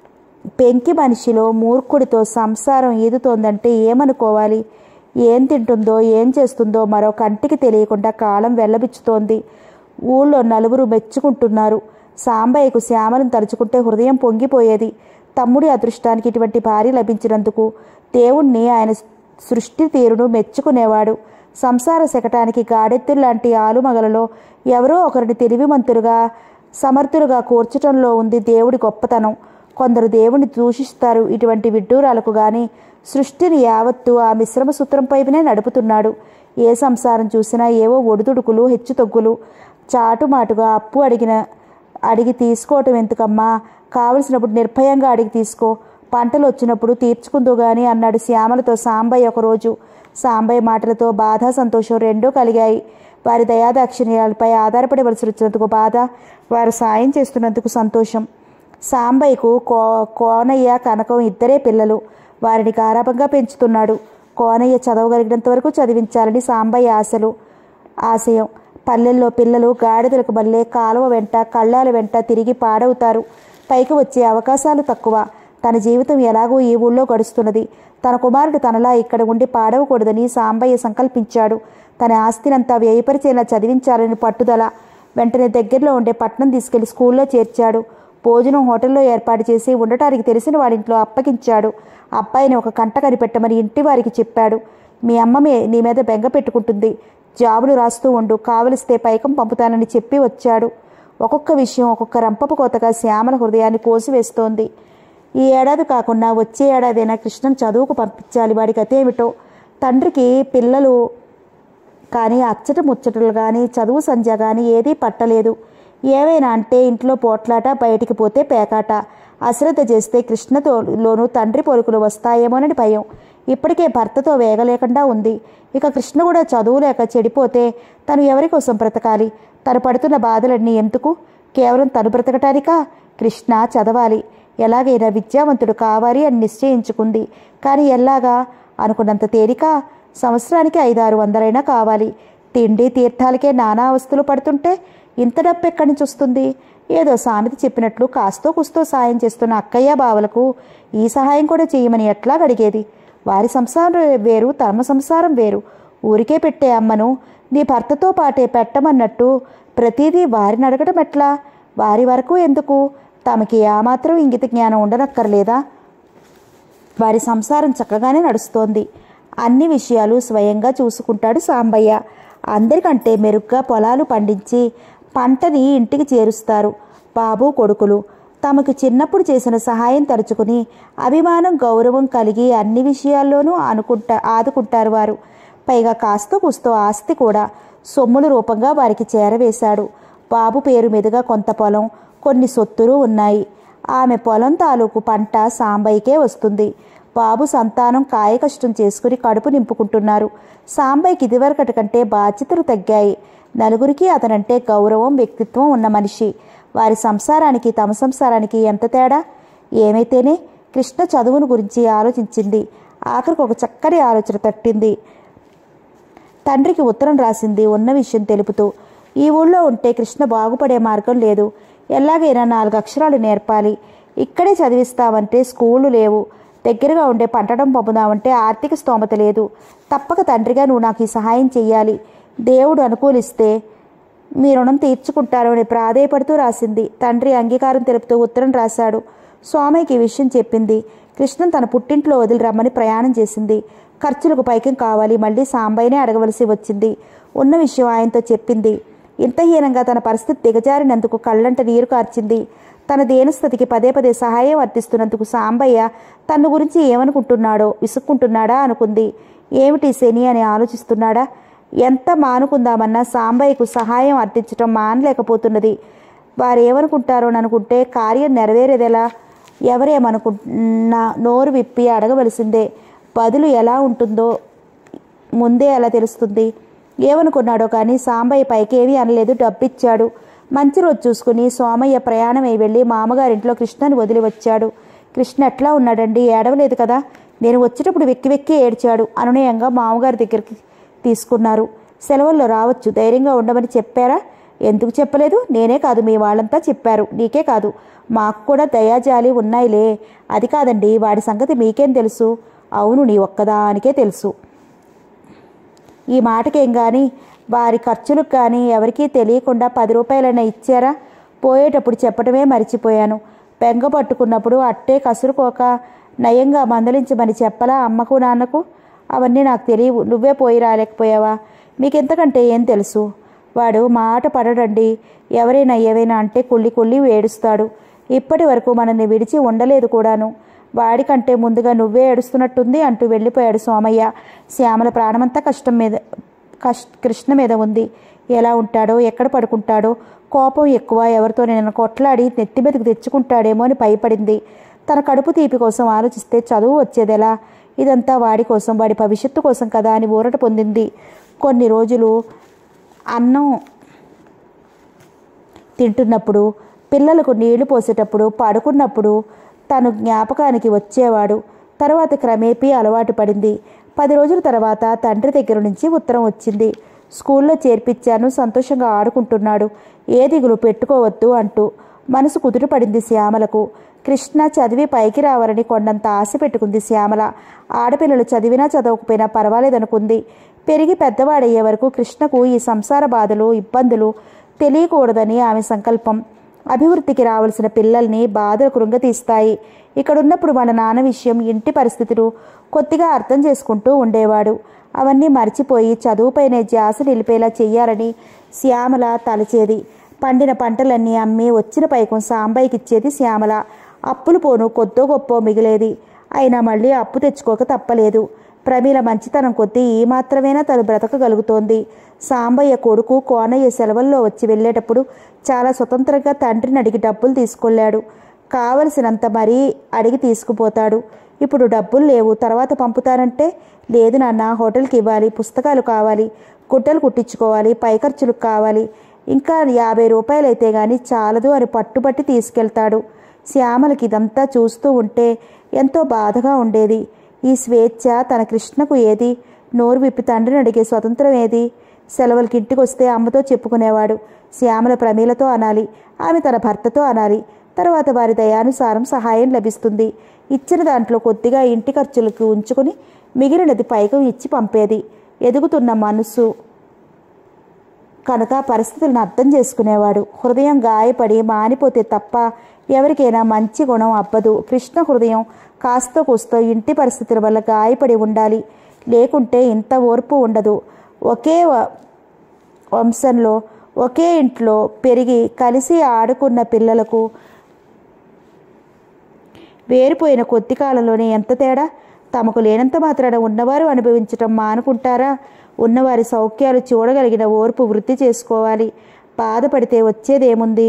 పెంకి మనిషిలో మూర్ఖుడితో సంసారం ఈదుతోందంటే ఏమనుకోవాలి ఏం తింటుందో ఏం చేస్తుందో మరో కంటికి తెలియకుండా కాలం వెళ్ళబిచ్చుతోంది ఊళ్ళో నలుగురు మెచ్చుకుంటున్నారు సాంబయ్యకు శ్యామలను తలుచుకుంటే హృదయం పొంగిపోయేది తమ్ముడి అదృష్టానికి ఇటువంటి భార్య లభించినందుకు దేవుణ్ణి ఆయన సృష్టి తీరును మెచ్చుకునేవాడు సంసార శకటానికి గాడెత్తుల్లాంటి ఆలుమగలలో ఎవరో ఒకరిని తెలివిమంతులుగా సమర్థులుగా కూర్చటంలో ఉంది దేవుడి గొప్పతనం కొందరు దేవుణ్ణి దూషిస్తారు ఇటువంటి విడ్డూరాలకు గాని సృష్టిని యావత్తు ఆ మిశ్రమ సూత్రం పైపునే నడుపుతున్నాడు ఏ సంసారం చూసినా ఏవో ఒడిదుడుకులు హెచ్చుతగ్గులు చాటుమాటుగా అప్పు అడిగిన అడిగి తీసుకోవటం ఎందుకమ్మా కావలసినప్పుడు నిర్భయంగా అడిగి తీసుకో పంటలు వచ్చినప్పుడు తీర్చుకుందు గాని అన్నాడు శ్యామలతో సాంబయ్య ఒకరోజు సాంబయ్య మాటలతో బాధ సంతోషం రెండూ కలిగాయి వారి దయాదాక్షిణ్యాలపై ఆధారపడవలసి వచ్చినందుకు బాధ వారు సాయం చేస్తున్నందుకు సంతోషం సాంబయ్యకు కో కోనయ్య కనకం ఇద్దరే పిల్లలు వారిని గారాభంగా పెంచుతున్నాడు కోనయ్య చదవగలిగినంత వరకు చదివించాలని సాంబయ్య ఆశలు ఆశయం పల్లెల్లో పిల్లలు గాడిదలకు మళ్ళీ కాలువ వెంట కళ్ళాల వెంట తిరిగి పాడవుతారు పైకి వచ్చే అవకాశాలు తక్కువ తన జీవితం ఎలాగో ఈ ఊళ్ళో గడుస్తున్నది తన కుమారుడు తనలా ఇక్కడ ఉండి పాడవకూడదని సాంబయ్య సంకల్పించాడు తన ఆస్తినంతా వ్యయపరిచేలా చదివించాలని పట్టుదల వెంటనే దగ్గరలో ఉండే పట్నం తీసుకెళ్లి స్కూల్లో చేర్చాడు భోజనం హోటల్లో ఏర్పాటు చేసి ఉండటానికి తెలిసిన వాడింట్లో అప్పగించాడు అబ్బాయిని ఒక కంట కనిపెట్టమని ఇంటి వారికి చెప్పాడు మీ అమ్మ మీ- నీ మీద బెంగ పెట్టుకుంటుంది జాబులు రాస్తూ ఉండు కావలిస్తే పైకం పంపుతానని చెప్పి వచ్చాడు ఒక్కొక్క విషయం ఒక్కొక్క రంపపు కోతగా శ్యామల హృదయాన్ని కోసివేస్తోంది ఈ ఏడాది కాకుండా వచ్చే ఏడాదైనా కృష్ణను చదువుకు పంపించాలి వాడికి అతేమిటో తండ్రికి పిల్లలు కానీ అచ్చట ముచ్చటలు కానీ చదువు సంధ్య కానీ ఏదీ పట్టలేదు ఏవైనా అంటే ఇంట్లో పోట్లాట బయటికి పోతే పేకాట అశ్రద్ధ చేస్తే కృష్ణతోలోనూ తండ్రి పొరుకులు వస్తాయేమోనని భయం ఇప్పటికే భర్తతో వేగలేకుండా ఉంది ఇక కృష్ణ కూడా చదువు లేక చెడిపోతే తను ఎవరి కోసం బ్రతకాలి తను పడుతున్న బాధలన్నీ ఎందుకు కేవలం తను బ్రతకటానికా కృష్ణ చదవాలి ఎలాగైనా విద్యావంతుడు కావాలి అని నిశ్చయించుకుంది కానీ ఎలాగా అనుకున్నంత తేలిక సంవత్సరానికి ఐదారు వందలైనా కావాలి తిండి తీర్థాలకే నానా అవస్థలు పడుతుంటే ఇంత డబ్బు ఎక్కడి నుంచి వస్తుంది ఏదో సామెత చెప్పినట్లు కాస్తో కుస్తో సాయం చేస్తున్న అక్కయ్య బావలకు ఈ సహాయం కూడా చేయమని ఎట్లా అడిగేది వారి సంసారం వేరు తమ సంసారం వేరు ఊరికే పెట్టే అమ్మను నీ భర్తతో పాటే పెట్టమన్నట్టు ప్రతిదీ వారిని అడగడం ఎట్లా వారి వరకు ఎందుకు తమకి ఏమాత్రం ఇంగిత జ్ఞానం ఉండనక్కర్లేదా వారి సంసారం చక్కగానే నడుస్తోంది అన్ని విషయాలు స్వయంగా చూసుకుంటాడు సాంబయ్య అందరికంటే మెరుగ్గా పొలాలు పండించి పంటని ఇంటికి చేరుస్తారు బాబు కొడుకులు తమకు చిన్నప్పుడు చేసిన సహాయం తలుచుకుని అభిమానం గౌరవం కలిగి అన్ని విషయాల్లోనూ అనుకుంటా ఆదుకుంటారు వారు పైగా కాస్తో కూస్తో ఆస్తి కూడా సొమ్ముల రూపంగా వారికి చేరవేశాడు బాబు పేరు మీదుగా కొంత పొలం కొన్ని సొత్తులు ఉన్నాయి ఆమె పొలం తాలూకు పంట సాంబయ్యకే వస్తుంది బాబు సంతానం కాయకష్టం చేసుకుని కడుపు నింపుకుంటున్నారు సాంబయ్యకి ఇదివరకటి కంటే బాధ్యతలు తగ్గాయి నలుగురికి అతనంటే గౌరవం వ్యక్తిత్వం ఉన్న మనిషి వారి సంసారానికి తమ సంసారానికి ఎంత తేడా ఏమైతేనే కృష్ణ చదువును గురించి ఆలోచించింది ఆఖరికి ఒక చక్కని ఆలోచన తట్టింది తండ్రికి ఉత్తరం రాసింది ఉన్న విషయం తెలుపుతూ ఈ ఊళ్ళో ఉంటే కృష్ణ బాగుపడే మార్గం లేదు ఎలాగైనా నాలుగు అక్షరాలు నేర్పాలి ఇక్కడే చదివిస్తామంటే స్కూళ్ళు లేవు దగ్గరగా ఉండే పంటడం పంపుదామంటే ఆర్థిక స్తోమత లేదు తప్పక తండ్రిగా నువ్వు నాకు ఈ సహాయం చెయ్యాలి దేవుడు అనుకూలిస్తే మీ రుణం తీర్చుకుంటారు అని ప్రాధేయపడుతూ రాసింది తండ్రి అంగీకారం తెలుపుతూ ఉత్తరం రాశాడు స్వామికి ఈ విషయం చెప్పింది కృష్ణన్ తన పుట్టింట్లో వదిలి రమ్మని ప్రయాణం చేసింది ఖర్చులకు పైకం కావాలి మళ్ళీ సాంబయ్యనే అడగవలసి వచ్చింది ఉన్న విషయం ఆయనతో చెప్పింది ఇంత హీనంగా తన పరిస్థితి దిగజారినందుకు కళ్ళంట నీరు కార్చింది తన దేనస్థితికి పదే పదే సహాయం వర్తిస్తున్నందుకు సాంబయ్య తన గురించి ఏమనుకుంటున్నాడో విసుక్కుంటున్నాడా అనుకుంది ఏమిటి శని అని ఆలోచిస్తున్నాడా ఎంత మానుకుందామన్నా సాంబయ్యకు సహాయం అర్థించటం మానలేకపోతున్నది వారు ఏమనుకుంటారోననుకుంటే కార్యం నెరవేరేదెలా ఎవరేమనుకున్నా నోరు విప్పి అడగవలసిందే బదులు ఎలా ఉంటుందో ముందే ఎలా తెలుస్తుంది ఏమనుకున్నాడో కానీ సాంబయ్య పైకేమీ అనలేదు డబ్బిచ్చాడు మంచి రోజు చూసుకుని సోమయ్య ప్రయాణమై వెళ్ళి మామగారింట్లో కృష్ణని వదిలి వచ్చాడు కృష్ణ ఎట్లా ఉన్నాడండి ఏడవలేదు కదా నేను వచ్చేటప్పుడు వెక్కి వెక్కి ఏడ్చాడు అనునయంగా మామగారి దగ్గరికి తీసుకున్నారు సెలవుల్లో రావచ్చు ధైర్యంగా ఉండమని చెప్పారా ఎందుకు చెప్పలేదు నేనే కాదు మీ వాళ్ళంతా చెప్పారు నీకే కాదు మాకు కూడా దయాజాలి ఉన్నాయిలే అది కాదండి వాడి సంగతి మీకేం తెలుసు అవును నీ ఒక్కదానికే తెలుసు ఈ మాటకేం కానీ వారి ఖర్చులకు కానీ ఎవరికీ తెలియకుండా పది రూపాయలైనా ఇచ్చారా పోయేటప్పుడు చెప్పటమే మర్చిపోయాను బెంగ పట్టుకున్నప్పుడు అట్టే కసురుకోక నయంగా మందలించమని చెప్పలా అమ్మకు నాన్నకు అవన్నీ నాకు తెలియవు నువ్వే పోయి రాలేకపోయావా మీకెంతకంటే ఏం తెలుసు వాడు మాట పడడండి ఎవరైనా ఏవైనా అంటే కుళ్ళి కుళ్ళి ఏడుస్తాడు ఇప్పటి వరకు మనల్ని విడిచి ఉండలేదు కూడాను వాడికంటే ముందుగా నువ్వే ఏడుస్తున్నట్టుంది అంటూ వెళ్ళిపోయాడు సోమయ్య శ్యామల ప్రాణమంతా కష్టం మీద కష్ కృష్ణ మీద ఉంది ఎలా ఉంటాడో ఎక్కడ పడుకుంటాడో కోపం ఎక్కువ ఎవరితో నేను కొట్లాడి నెత్తి మీదకి తెచ్చుకుంటాడేమో అని భయపడింది తన కడుపు తీపి కోసం ఆలోచిస్తే చదువు వచ్చేదెలా ఇదంతా వాడి కోసం వాడి భవిష్యత్తు కోసం కదా అని ఊరట పొందింది కొన్ని రోజులు అన్నం తింటున్నప్పుడు పిల్లలకు నీళ్లు పోసేటప్పుడు పడుకున్నప్పుడు తను జ్ఞాపకానికి వచ్చేవాడు తర్వాత క్రమేపీ అలవాటు పడింది పది రోజుల తర్వాత తండ్రి దగ్గర నుంచి ఉత్తరం వచ్చింది స్కూల్లో చేర్పించాను సంతోషంగా ఆడుకుంటున్నాడు ఏ దిగులు పెట్టుకోవద్దు అంటూ మనసు కుదుటపడింది శ్యామలకు కృష్ణ చదివి పైకి రావాలని కొండంత ఆశ పెట్టుకుంది శ్యామల ఆడపిల్లలు చదివినా చదవకపోయినా పర్వాలేదనుకుంది పెరిగి పెద్దవాడయ్యే వరకు కృష్ణకు ఈ సంసార బాధలు ఇబ్బందులు తెలియకూడదని ఆమె సంకల్పం అభివృద్ధికి రావాల్సిన పిల్లల్ని బాధలు కృంగతీస్తాయి ఇక్కడున్నప్పుడు వాళ్ళ నాన్న విషయం ఇంటి పరిస్థితులు కొద్దిగా అర్థం చేసుకుంటూ ఉండేవాడు అవన్నీ మర్చిపోయి చదువుపైనే ధ్యాస నిలిపేలా చెయ్యాలని శ్యామల తలచేది పండిన పంటలన్నీ అమ్మి వచ్చిన పైకం సాంబాయికి ఇచ్చేది శ్యామల అప్పులు పోను కొద్దో గొప్ప మిగిలేది అయినా మళ్ళీ అప్పు తెచ్చుకోక తప్పలేదు ప్రమీల మంచితనం కొద్దీ ఈ మాత్రమేనా తను బ్రతకగలుగుతోంది సాంబయ్య కొడుకు కోనయ్య సెలవుల్లో వచ్చి వెళ్ళేటప్పుడు చాలా స్వతంత్రంగా తండ్రిని అడిగి డబ్బులు తీసుకెళ్ళాడు కావలసినంత మరీ అడిగి తీసుకుపోతాడు ఇప్పుడు డబ్బులు లేవు తర్వాత పంపుతానంటే లేదు నాన్న హోటల్కి ఇవ్వాలి పుస్తకాలు కావాలి గుడ్డలు కుట్టించుకోవాలి పై ఖర్చులకు కావాలి ఇంకా యాభై రూపాయలైతే గాని చాలదు అని పట్టుబట్టి తీసుకెళ్తాడు శ్యామలకి ఇదంతా చూస్తూ ఉంటే ఎంతో బాధగా ఉండేది ఈ స్వేచ్ఛ తన కృష్ణకు ఏది నోరు విప్పి తండ్రిని అడిగే స్వతంత్రం ఏది సెలవులకి ఇంటికి వస్తే అమ్మతో చెప్పుకునేవాడు శ్యామల ప్రమీలతో అనాలి ఆమె తన భర్తతో అనాలి తర్వాత వారి దయానుసారం సహాయం లభిస్తుంది ఇచ్చిన దాంట్లో కొద్దిగా ఇంటి ఖర్చులకు ఉంచుకుని మిగిలినది పైకం ఇచ్చి పంపేది ఎదుగుతున్న మనసు కనుక పరిస్థితులను అర్థం చేసుకునేవాడు హృదయం గాయపడి మానిపోతే తప్ప ఎవరికైనా మంచి గుణం అబ్బదు కృష్ణ హృదయం కాస్త కూస్తో ఇంటి పరిస్థితుల వల్ల గాయపడి ఉండాలి లేకుంటే ఇంత ఓర్పు ఉండదు ఒకే వ- వంశంలో ఒకే ఇంట్లో పెరిగి కలిసి ఆడుకున్న పిల్లలకు వేరిపోయిన కొద్ది కాలంలోనే ఎంత తేడా తమకు లేనంత మాత్రాన ఉన్నవారు అనుభవించటం మానుకుంటారా ఉన్నవారి సౌఖ్యాలు చూడగలిగిన ఓర్పు వృద్ధి చేసుకోవాలి బాధపడితే వచ్చేదేముంది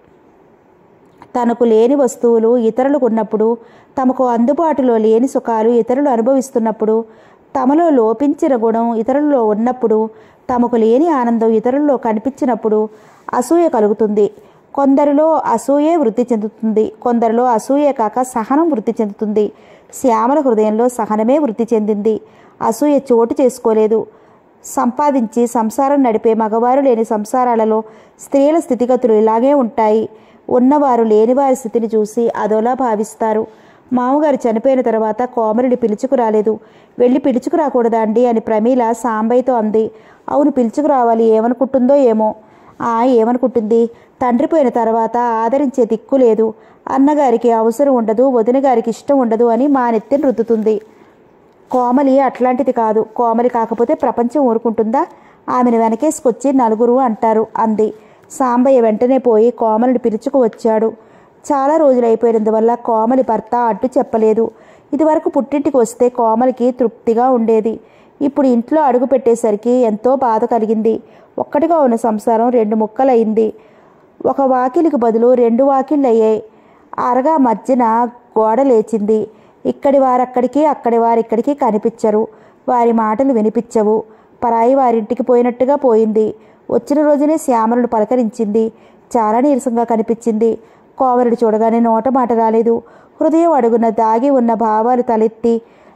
తనకు లేని వస్తువులు ఇతరులకు ఉన్నప్పుడు తమకు అందుబాటులో లేని సుఖాలు ఇతరులు అనుభవిస్తున్నప్పుడు తమలో లోపించిన గుణం ఇతరులలో ఉన్నప్పుడు తమకు లేని ఆనందం ఇతరుల్లో కనిపించినప్పుడు అసూయ కలుగుతుంది కొందరిలో అసూయే వృద్ధి చెందుతుంది కొందరిలో అసూయే కాక సహనం వృద్ధి చెందుతుంది శ్యామల హృదయంలో సహనమే వృద్ధి చెందింది అసూయ చోటు చేసుకోలేదు సంపాదించి సంసారం నడిపే మగవారు లేని సంసారాలలో స్త్రీల స్థితిగతులు ఇలాగే ఉంటాయి ఉన్నవారు లేనివారి స్థితిని చూసి అదోలా భావిస్తారు మామగారు చనిపోయిన తర్వాత కోమరిని పిలుచుకురాలేదు వెళ్ళి పిలుచుకురాకూడదా అండి అని ప్రమీల సాంబయ్యతో అంది అవును పిలుచుకురావాలి ఏమనుకుంటుందో ఏమో ఆ ఏమనుకుంటుంది తండ్రి పోయిన తర్వాత ఆదరించే దిక్కు లేదు అన్నగారికి అవసరం ఉండదు వదిన గారికి ఇష్టం ఉండదు అని మా నెత్తిని రుద్దుతుంది కోమలి అట్లాంటిది కాదు కోమలి కాకపోతే ప్రపంచం ఊరుకుంటుందా ఆమెను వెనకేసుకొచ్చి నలుగురు అంటారు అంది సాంబయ్య వెంటనే పోయి కోమలిని పిలుచుకు వచ్చాడు చాలా రోజులైపోయినందువల్ల కోమలి భర్త అడ్డు చెప్పలేదు ఇదివరకు పుట్టింటికి వస్తే కోమలికి తృప్తిగా ఉండేది ఇప్పుడు ఇంట్లో అడుగు పెట్టేసరికి ఎంతో బాధ కలిగింది ఒక్కటిగా ఉన్న సంసారం రెండు ముక్కలయింది ఒక వాకిలికి బదులు రెండు వాకిళ్ళు అయ్యాయి అరగా మధ్యన గోడ లేచింది ఇక్కడి వారక్కడికి అక్కడి వారిక్కడికి కనిపించరు వారి మాటలు వినిపించవు పరాయి వారింటికి పోయినట్టుగా పోయింది వచ్చిన రోజునే శ్యామలను పలకరించింది చాలా నీరసంగా కనిపించింది కోవలుడు చూడగానే నోట మాట రాలేదు హృదయం అడుగున దాగి ఉన్న భావాలు తలెత్తి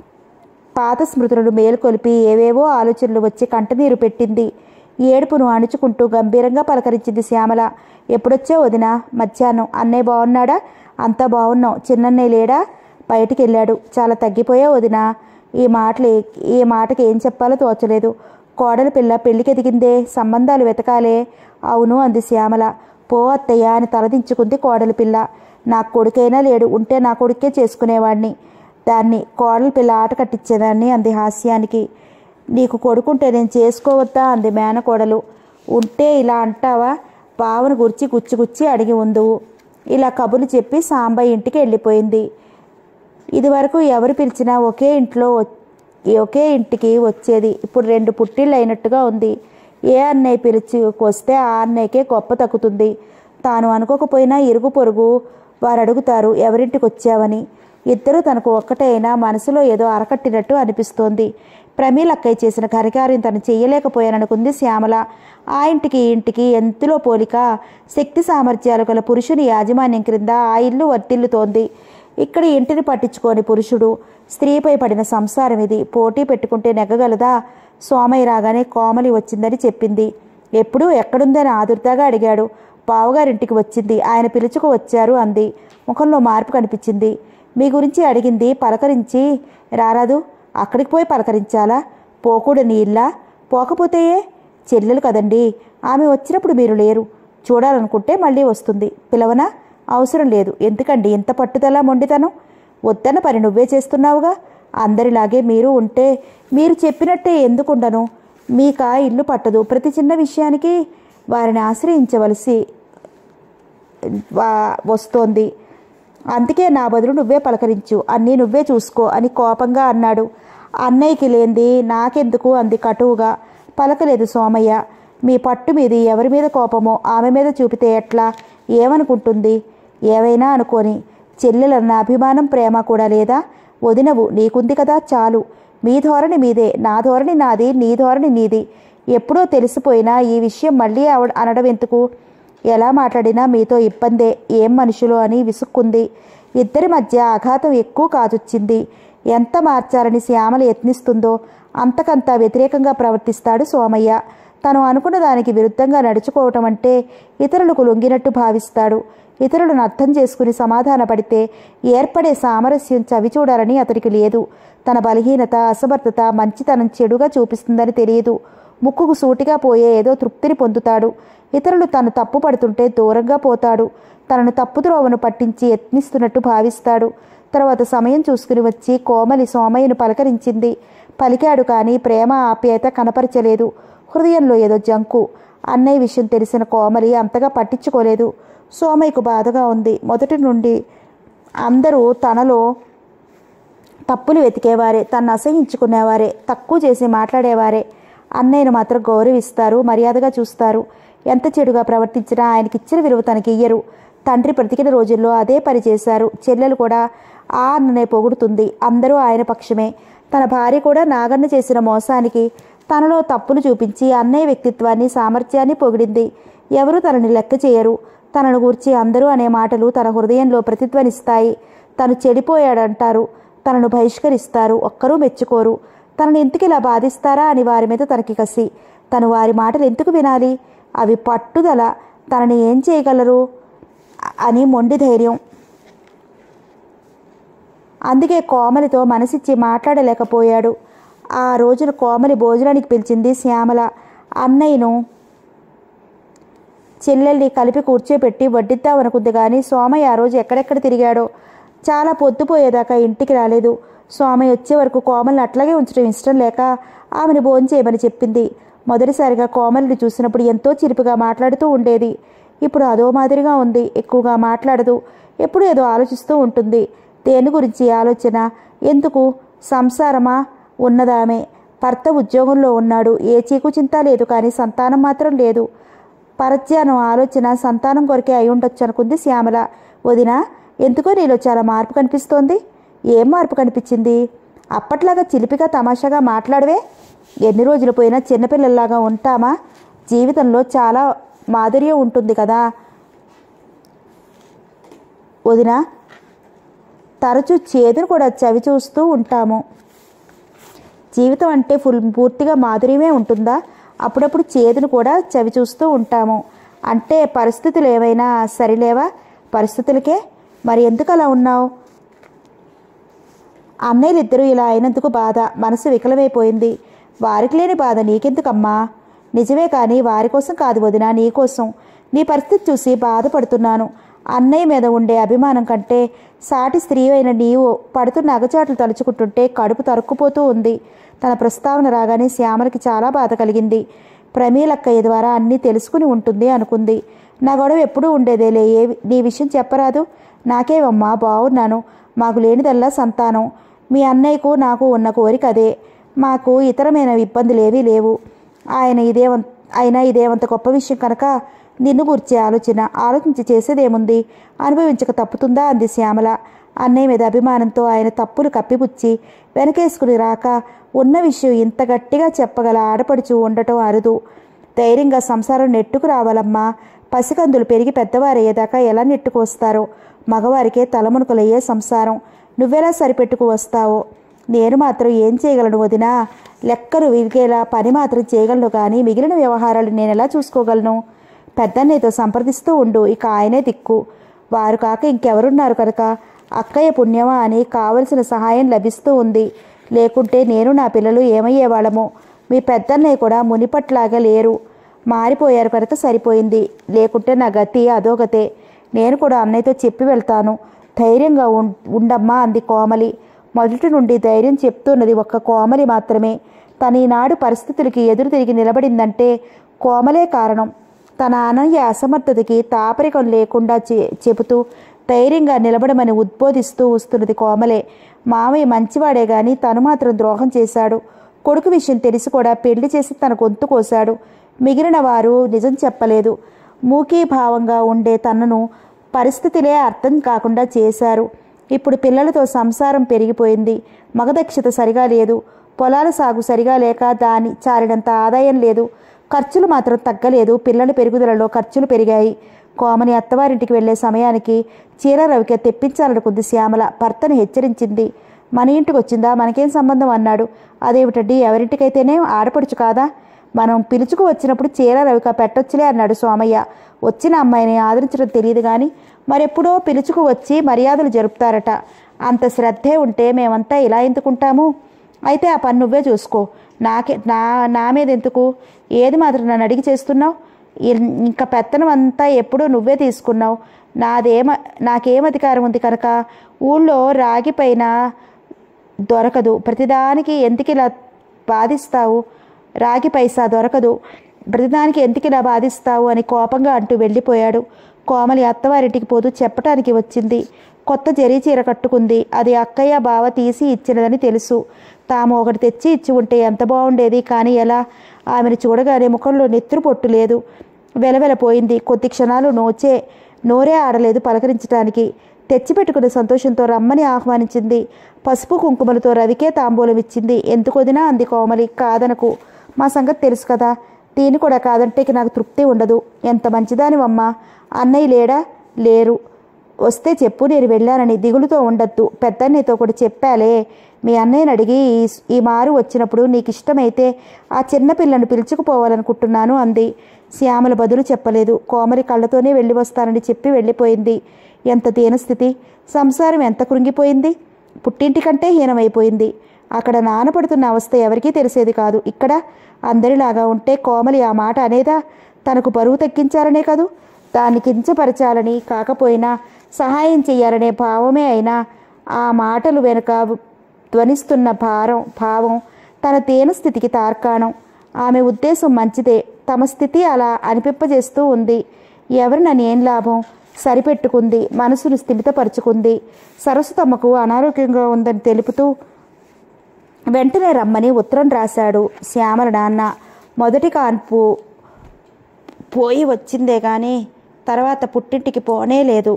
పాత స్మృతులను మేల్కొల్పి ఏవేవో ఆలోచనలు వచ్చి కంటనీరు పెట్టింది ఏడుపును అణుచుకుంటూ గంభీరంగా పలకరించింది శ్యామల ఎప్పుడొచ్చా వదిన మధ్యాహ్నం అన్నయ్య బాగున్నాడా అంతా బాగున్నాం చిన్నన్నయ్య లేడా బయటికి వెళ్ళాడు చాలా తగ్గిపోయా వదిన ఈ మాటలు ఈ మాటకి ఏం చెప్పాలో తోచలేదు కోడలి పిల్ల పెళ్లికి ఎదిగిందే సంబంధాలు వెతకాలే అవును అంది శ్యామల పో అత్తయ్య అని తలదించుకుంది కోడలి పిల్ల నా కొడుకైనా లేడు ఉంటే నా కొడుకే చేసుకునేవాడిని దాన్ని కోడలి పిల్ల ఆట కట్టించేదాన్ని అంది హాస్యానికి నీకు కొడుకుంటే నేను చేసుకోవద్దా అంది మేనకోడలు ఉంటే ఇలా అంటావా బావను గుర్చి గుచ్చి గుచ్చి అడిగి ఉందువు ఇలా కబుర్లు చెప్పి సాంబయ్య ఇంటికి వెళ్ళిపోయింది ఇదివరకు ఎవరు పిలిచినా ఒకే ఇంట్లో వ- ఒకే ఇంటికి వచ్చేది ఇప్పుడు రెండు పుట్టిళ్ళు అయినట్టుగా ఉంది ఏ అన్నయ్య పిలిచి వస్తే ఆ అన్నయ్యకే గొప్ప తగ్గుతుంది తాను అనుకోకపోయినా ఇరుగు పొరుగు వారు అడుగుతారు ఎవరింటికి వచ్చావని ఇద్దరు తనకు ఒక్కటే అయినా మనసులో ఏదో అరకట్టినట్టు అనిపిస్తోంది ప్రమీల అక్కయ్య చేసిన ఘనకార్యం తను చెయ్యలేకపోయాననుకుంది శ్యామల ఆ ఇంటికి ఈ ఇంటికి ఎంతలో పోలిక శక్తి సామర్థ్యాలు గల పురుషుని యాజమాన్యం క్రింద ఆ ఇల్లు వర్తిల్లుతోంది ఇక్కడ ఇంటిని పట్టించుకోని పురుషుడు స్త్రీపై పడిన సంసారం ఇది పోటీ పెట్టుకుంటే నెగ్గగలదా సోమయ్య రాగానే కోమలి వచ్చిందని చెప్పింది ఎప్పుడు ఎక్కడుందని ఆదుర్దాగా అడిగాడు బావగారింటికి వచ్చింది ఆయన పిలుచుకు వచ్చారు అంది ముఖంలో మార్పు కనిపించింది మీ గురించి అడిగింది పలకరించి రారాదు అక్కడికి పోయి పలకరించాలా పోకూడని ఇల్లా పోకపోతే ఏ? చెల్లెలు కదండి ఆమె వచ్చినప్పుడు మీరు లేరు చూడాలనుకుంటే మళ్ళీ వస్తుంది పిలవనా అవసరం లేదు ఎందుకండి ఇంత పట్టుదల మొండితనం వద్దన్న పని నువ్వే చేస్తున్నావుగా అందరిలాగే మీరు ఉంటే మీరు చెప్పినట్టే ఎందుకుండను మీకా ఇల్లు పట్టదు ప్రతి చిన్న విషయానికి వారిని ఆశ్రయించవలసి వా- వస్తోంది అందుకే నా బదులు నువ్వే పలకరించు అన్నీ నువ్వే చూసుకో అని కోపంగా అన్నాడు అన్నయ్యకి లేంది నాకెందుకు అంది కటువుగా పలకలేదు సోమయ్య మీ పట్టు మీది ఎవరి మీద కోపమో ఆమె మీద చూపితే ఎట్లా ఏమనుకుంటుంది ఏవైనా అనుకోని చెల్లెలన్న అభిమానం ప్రేమ కూడా లేదా వదినవు నీకుంది కదా చాలు మీ ధోరణి మీదే నా ధోరణి నాది నీ ధోరణి నీది ఎప్పుడో తెలిసిపోయినా ఈ విషయం మళ్ళీ ఆవిడ అనడం ఎందుకు ఎలా మాట్లాడినా మీతో ఇబ్బందే ఏం మనుషులు అని విసుక్కుంది ఇద్దరి మధ్య ఆఘాతం ఎక్కువ కాజొచ్చింది ఎంత మార్చాలని శ్యామల యత్నిస్తుందో అంతకంతా వ్యతిరేకంగా ప్రవర్తిస్తాడు సోమయ్య తను అనుకున్న దానికి విరుద్ధంగా నడుచుకోవటం అంటే ఇతరులకు లొంగినట్టు భావిస్తాడు ఇతరులను అర్థం చేసుకుని సమాధానపడితే ఏర్పడే సామరస్యం చవి చూడాలని అతనికి లేదు తన బలహీనత అసమర్థత మంచితనం చెడుగా చూపిస్తుందని తెలియదు ముక్కుకు సూటిగా పోయే ఏదో తృప్తిని పొందుతాడు ఇతరులు తను తప్పు పడుతుంటే దూరంగా పోతాడు తనను తప్పుద్రోవను పట్టించి యత్నిస్తున్నట్టు భావిస్తాడు తర్వాత సమయం చూసుకుని వచ్చి కోమలి సోమయ్యను పలకరించింది పలికాడు కానీ ప్రేమ ఆప్యాయత కనపరచలేదు హృదయంలో ఏదో జంకు అన్నయ్య విషయం తెలిసిన కోమలి అంతగా పట్టించుకోలేదు సోమయ్యకు బాధగా ఉంది మొదటి నుండి అందరూ తనలో తప్పులు వెతికేవారే తన్ను అసహించుకునేవారే తక్కువ చేసి మాట్లాడేవారే అన్నయ్యను మాత్రం గౌరవిస్తారు మర్యాదగా చూస్తారు ఎంత చెడుగా ప్రవర్తించినా ఆయనకి ఇచ్చిన విలువ తనకి ఇయ్యరు తండ్రి బ్రతికిన రోజుల్లో అదే పని చేశారు చెల్లెలు కూడా ఆ అన్ననే పొగుడుతుంది అందరూ ఆయన పక్షమే తన భార్య కూడా నాగన్న చేసిన మోసానికి తనలో తప్పులు చూపించి అన్నయ్య వ్యక్తిత్వాన్ని సామర్థ్యాన్ని పొగిడింది ఎవరు తనని లెక్క చేయరు తనను గూర్చి అందరూ అనే మాటలు తన హృదయంలో ప్రతిధ్వనిస్తాయి తను చెడిపోయాడంటారు తనను బహిష్కరిస్తారు ఒక్కరూ మెచ్చుకోరు తనను ఎందుకు ఇలా బాధిస్తారా అని వారి మీద తనకి కసి తను వారి మాటలు ఎందుకు వినాలి అవి పట్టుదల తనని ఏం చేయగలరు అని మొండి ధైర్యం అందుకే కోమలితో మనసిచ్చి మాట్లాడలేకపోయాడు ఆ రోజున కోమలి భోజనానికి పిలిచింది శ్యామల అన్నయ్యను చెల్లెల్ని కలిపి కూర్చోపెట్టి వడ్డిద్దామనుకుంది కానీ సోమయ్య ఆ రోజు ఎక్కడెక్కడ తిరిగాడో చాలా పొద్దుపోయేదాకా ఇంటికి రాలేదు స్వామి వచ్చే వరకు కోమల్ని అట్లాగే ఉంచడం ఇష్టం లేక ఆమెను భోంచేయమని చెప్పింది మొదటిసారిగా కోమలిని చూసినప్పుడు ఎంతో చిరుపుగా మాట్లాడుతూ ఉండేది ఇప్పుడు అదో మాదిరిగా ఉంది ఎక్కువగా మాట్లాడదు ఎప్పుడు ఏదో ఆలోచిస్తూ ఉంటుంది దేని గురించి ఆలోచన ఎందుకు సంసారమా ఉన్నదామె భర్త ఉద్యోగంలో ఉన్నాడు ఏ చీకు చింత లేదు కానీ సంతానం మాత్రం లేదు పరధ్యానం ఆలోచన సంతానం కొరకే అయి ఉండొచ్చు అనుకుంది శ్యామల వదిన ఎందుకో నీలో చాలా మార్పు కనిపిస్తోంది ఏం మార్పు కనిపించింది అప్పట్లాగా చిలిపిగా తమాషాగా మాట్లాడవే ఎన్ని రోజులు పోయినా చిన్నపిల్లల్లాగా ఉంటామా జీవితంలో చాలా మాధుర్యం ఉంటుంది కదా వదిన తరచూ చేదును కూడా చవి చూస్తూ ఉంటాము జీవితం అంటే ఫుల్ పూర్తిగా మాధుర్యమే ఉంటుందా అప్పుడప్పుడు చేదును కూడా చవి చూస్తూ ఉంటాము అంటే పరిస్థితులు ఏమైనా సరిలేవా పరిస్థితులకే మరి ఎందుకు అలా ఉన్నావు అన్నయ్యలిద్దరూ ఇలా అయినందుకు బాధ మనసు వికలమైపోయింది వారికి లేని బాధ నీకెందుకమ్మా నిజమే కానీ వారి కోసం కాదు వదినా నీ కోసం నీ పరిస్థితి చూసి బాధపడుతున్నాను అన్నయ్య మీద ఉండే అభిమానం కంటే సాటి స్త్రీ అయిన నీవు పడుతున్న అగచాట్లు తలుచుకుంటుంటే కడుపు తరుక్కుపోతూ ఉంది తన ప్రస్తావన రాగానే శ్యామలకి చాలా బాధ కలిగింది ప్రమీలక్కయ్య ద్వారా అన్నీ తెలుసుకుని ఉంటుంది అనుకుంది నా గొడవ ఎప్పుడూ ఉండేదేలే ఏ నీ విషయం చెప్పరాదు నాకేవమ్మా బాగున్నాను మాకు లేనిదల్లా సంతానం మీ అన్నయ్యకు నాకు ఉన్న కోరిక అదే మాకు ఇతరమైన ఇబ్బందులు ఏవీ లేవు ఆయన ఇదేవం అయినా ఇదేమంత గొప్ప విషయం కనుక నిన్ను గుర్చే ఆలోచన ఆలోచించి చేసేదేముంది అనుభవించక తప్పుతుందా అంది శ్యామల అన్నయ్య మీద అభిమానంతో ఆయన తప్పులు కప్పిపుచ్చి వెనకేసుకుని రాక ఉన్న విషయం ఇంత గట్టిగా చెప్పగల ఆడపడుచు ఉండటం అరుదు ధైర్యంగా సంసారం నెట్టుకు రావాలమ్మా పసికందులు పెరిగి పెద్దవారయ్యేదాకా ఎలా నెట్టుకు వస్తారో మగవారికే తలమునుకలయ్యే సంసారం నువ్వెలా సరిపెట్టుకు వస్తావో నేను మాత్రం ఏం చేయగలను వదినా లెక్కలు విరిగేలా పని మాత్రం చేయగలను కానీ మిగిలిన వ్యవహారాలు నేను ఎలా చూసుకోగలను పెద్దన్నయ్యతో సంప్రదిస్తూ ఉండు ఇక ఆయనే దిక్కు వారు కాక ఇంకెవరున్నారు కనుక అక్కయ్య పుణ్యమా అని కావలసిన సహాయం లభిస్తూ ఉంది లేకుంటే నేను నా పిల్లలు ఏమయ్యేవాళ్ళము మీ పెద్దన్నయ్య కూడా మునిపట్లాగా లేరు మారిపోయారు కనుక సరిపోయింది లేకుంటే నా గతి అదోగతే నేను కూడా అన్నయ్యతో చెప్పి వెళ్తాను ధైర్యంగా ఉం ఉండమ్మా అంది కోమలి మొదటి నుండి ధైర్యం చెప్తున్నది ఒక్క కోమలి మాత్రమే తన ఈనాడు పరిస్థితులకి ఎదురు తిరిగి నిలబడిందంటే కోమలే కారణం తన అనయ్య అసమర్థతకి తాపరికం లేకుండా చె చెబుతూ ధైర్యంగా నిలబడమని ఉద్బోధిస్తూ వస్తున్నది కోమలే మామయ్య మంచివాడే గాని తను మాత్రం ద్రోహం చేశాడు కొడుకు విషయం తెలిసి కూడా పెళ్లి చేసి తన గొంతు కోశాడు మిగిలిన వారు నిజం చెప్పలేదు మూకీభావంగా ఉండే తనను పరిస్థితులే అర్థం కాకుండా చేశారు ఇప్పుడు పిల్లలతో సంసారం పెరిగిపోయింది మగదక్షత సరిగా లేదు పొలాల సాగు సరిగా లేక దాని చారినంత ఆదాయం లేదు ఖర్చులు మాత్రం తగ్గలేదు పిల్లల పెరుగుదలలో ఖర్చులు పెరిగాయి కోమని అత్తవారింటికి వెళ్లే సమయానికి చీర రవిక తెప్పించాలనుకుంది శ్యామల భర్తను హెచ్చరించింది మన ఇంటికి వచ్చిందా మనకేం సంబంధం అన్నాడు అదేమిటండి ఎవరింటికైతేనే ఆడపడుచు కాదా మనం పిలుచుకు వచ్చినప్పుడు చీర రవిక పెట్టొచ్చులే అన్నాడు సోమయ్య వచ్చిన అమ్మాయిని ఆదరించడం తెలియదు కానీ మరెప్పుడో పిలుచుకు వచ్చి మర్యాదలు జరుపుతారట అంత శ్రద్ధే ఉంటే మేమంతా ఇలా ఎందుకుంటాము అయితే ఆ పని నువ్వే చూసుకో నాకే నా నా మీద ఎందుకు ఏది మాత్రం నన్ను అడిగి చేస్తున్నావు ఇం- ఇంకా పెత్తనం అంతా ఎప్పుడూ నువ్వే తీసుకున్నావు నాదేమ నాకేం అధికారం ఉంది కనుక ఊళ్ళో రాగి పైన దొరకదు ప్రతిదానికి ఎందుకు ఇలా బాధిస్తావు రాగి పైసా దొరకదు ప్రతిదానికి ఎందుకు ఇలా బాధిస్తావు అని కోపంగా అంటూ వెళ్ళిపోయాడు కోమలి అత్తవారింటికి పోతూ చెప్పటానికి వచ్చింది కొత్త జరీ చీర కట్టుకుంది అది అక్కయ్య బావ తీసి ఇచ్చినదని తెలుసు తాము ఒకటి తెచ్చి ఇచ్చి ఉంటే ఎంత బాగుండేది కానీ ఎలా ఆమెను చూడగానే ముఖంలో నెత్తురు పొట్టు లేదు వెలవెలపోయింది కొద్ది క్షణాలు నోచే నోరే ఆడలేదు పలకరించటానికి తెచ్చిపెట్టుకున్న సంతోషంతో రమ్మని ఆహ్వానించింది పసుపు కుంకుమలతో రవికే తాంబూలం ఇచ్చింది ఎందుకు వదినా అంది కోమలి కాదనకు మా సంగతి తెలుసు కదా దీన్ని కూడా కాదంటే ఇక నాకు తృప్తి ఉండదు ఎంత మంచిదానివమ్మా అన్నయ్య లేడా లేరు వస్తే చెప్పు నేను వెళ్ళానని దిగులుతో ఉండొద్దు పెద్దన్నయ్యతో కూడా చెప్పాలే మీ అన్నయ్యని అడిగి ఈ- ఈ మారు వచ్చినప్పుడు నీకు ఇష్టమైతే ఆ చిన్న పిల్లను పిలుచుకుపోవాలనుకుంటున్నాను అంది శ్యామల బదులు చెప్పలేదు కోమరి కళ్ళతోనే వెళ్ళి వస్తానని చెప్పి వెళ్ళిపోయింది ఎంత దీనస్థితి సంసారం ఎంత కృంగిపోయింది పుట్టింటి కంటే హీనమైపోయింది అక్కడ నానపడుతున్న అవస్థ ఎవరికీ తెలిసేది కాదు ఇక్కడ అందరిలాగా ఉంటే కోమలి ఆ మాట అనేదా తనకు బరువు తగ్గించాలనే కదూ దాన్ని కించపరచాలని కాకపోయినా సహాయం చేయాలనే భావమే అయినా ఆ మాటలు వెనుక ధ్వనిస్తున్న భారం భావం తన తేన స్థితికి తార్కాణం ఆమె ఉద్దేశం మంచిదే తమ స్థితి అలా అనిపింపజేస్తూ ఉంది ఎవరినని ఏం లాభం సరిపెట్టుకుంది మనసును స్థిమితపరుచుకుంది సరస్సు తమకు అనారోగ్యంగా ఉందని తెలుపుతూ వెంటనే రమ్మని ఉత్తరం రాశాడు శ్యామల నాన్న మొదటి కాన్పు పోయి వచ్చిందే కానీ తర్వాత పుట్టింటికి పోనే లేదు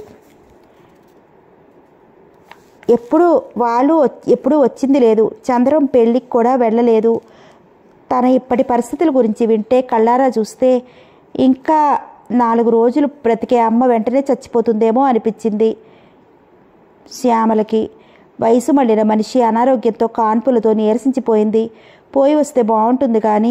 ఎప్పుడు వాళ్ళు వచ్- ఎప్పుడు వచ్చింది లేదు చంద్రం పెళ్ళికి కూడా వెళ్ళలేదు తన ఇప్పటి పరిస్థితుల గురించి వింటే కళ్ళారా చూస్తే ఇంకా నాలుగు రోజులు బ్రతికే అమ్మ వెంటనే చచ్చిపోతుందేమో అనిపించింది శ్యామలకి వయసు మళ్ళిన మనిషి అనారోగ్యంతో కాన్పులతో నీరసించిపోయింది పోయి వస్తే బాగుంటుంది కానీ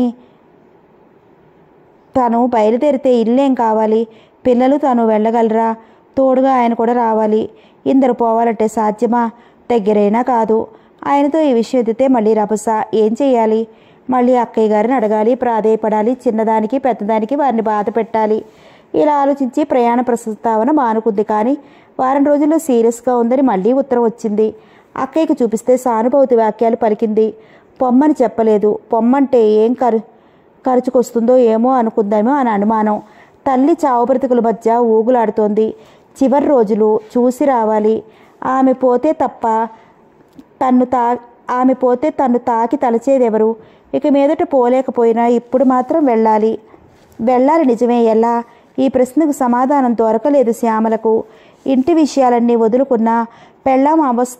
తను బయలుదేరితే ఇల్లేం కావాలి పిల్లలు తను వెళ్ళగలరా తోడుగా ఆయన కూడా రావాలి ఇందరు పోవాలంటే సాధ్యమా దగ్గరైనా కాదు ఆయనతో ఈ విషయం ఎత్తితే మళ్ళీ రభస ఏం చేయాలి మళ్ళీ అక్కయ్య గారిని అడగాలి ప్రాధేయపడాలి చిన్నదానికి పెద్దదానికి వారిని బాధ పెట్టాలి ఇలా ఆలోచించి ప్రయాణ ప్రస్తావన మానుకుంది కానీ వారం రోజుల్లో సీరియస్గా ఉందని మళ్ళీ ఉత్తరం వచ్చింది అక్కయ్యకి చూపిస్తే సానుభూతి వాక్యాలు పలికింది పొమ్మని చెప్పలేదు పొమ్మంటే ఏం కరు ఖర్చుకొస్తుందో ఏమో అనుకుందామో అని అనుమానం తల్లి చావు బ్రతుకుల మధ్య ఊగులాడుతోంది చివరి రోజులు చూసి రావాలి ఆమె పోతే తప్ప తన్ను తా ఆమె పోతే తన్ను తాకి తలచేదెవరు ఇక మీదట పోలేకపోయినా ఇప్పుడు మాత్రం వెళ్ళాలి వెళ్ళాలి నిజమే ఎలా ఈ ప్రశ్నకు సమాధానం దొరకలేదు శ్యామలకు ఇంటి విషయాలన్నీ వదులుకున్న పెళ్ళాం అవస్థ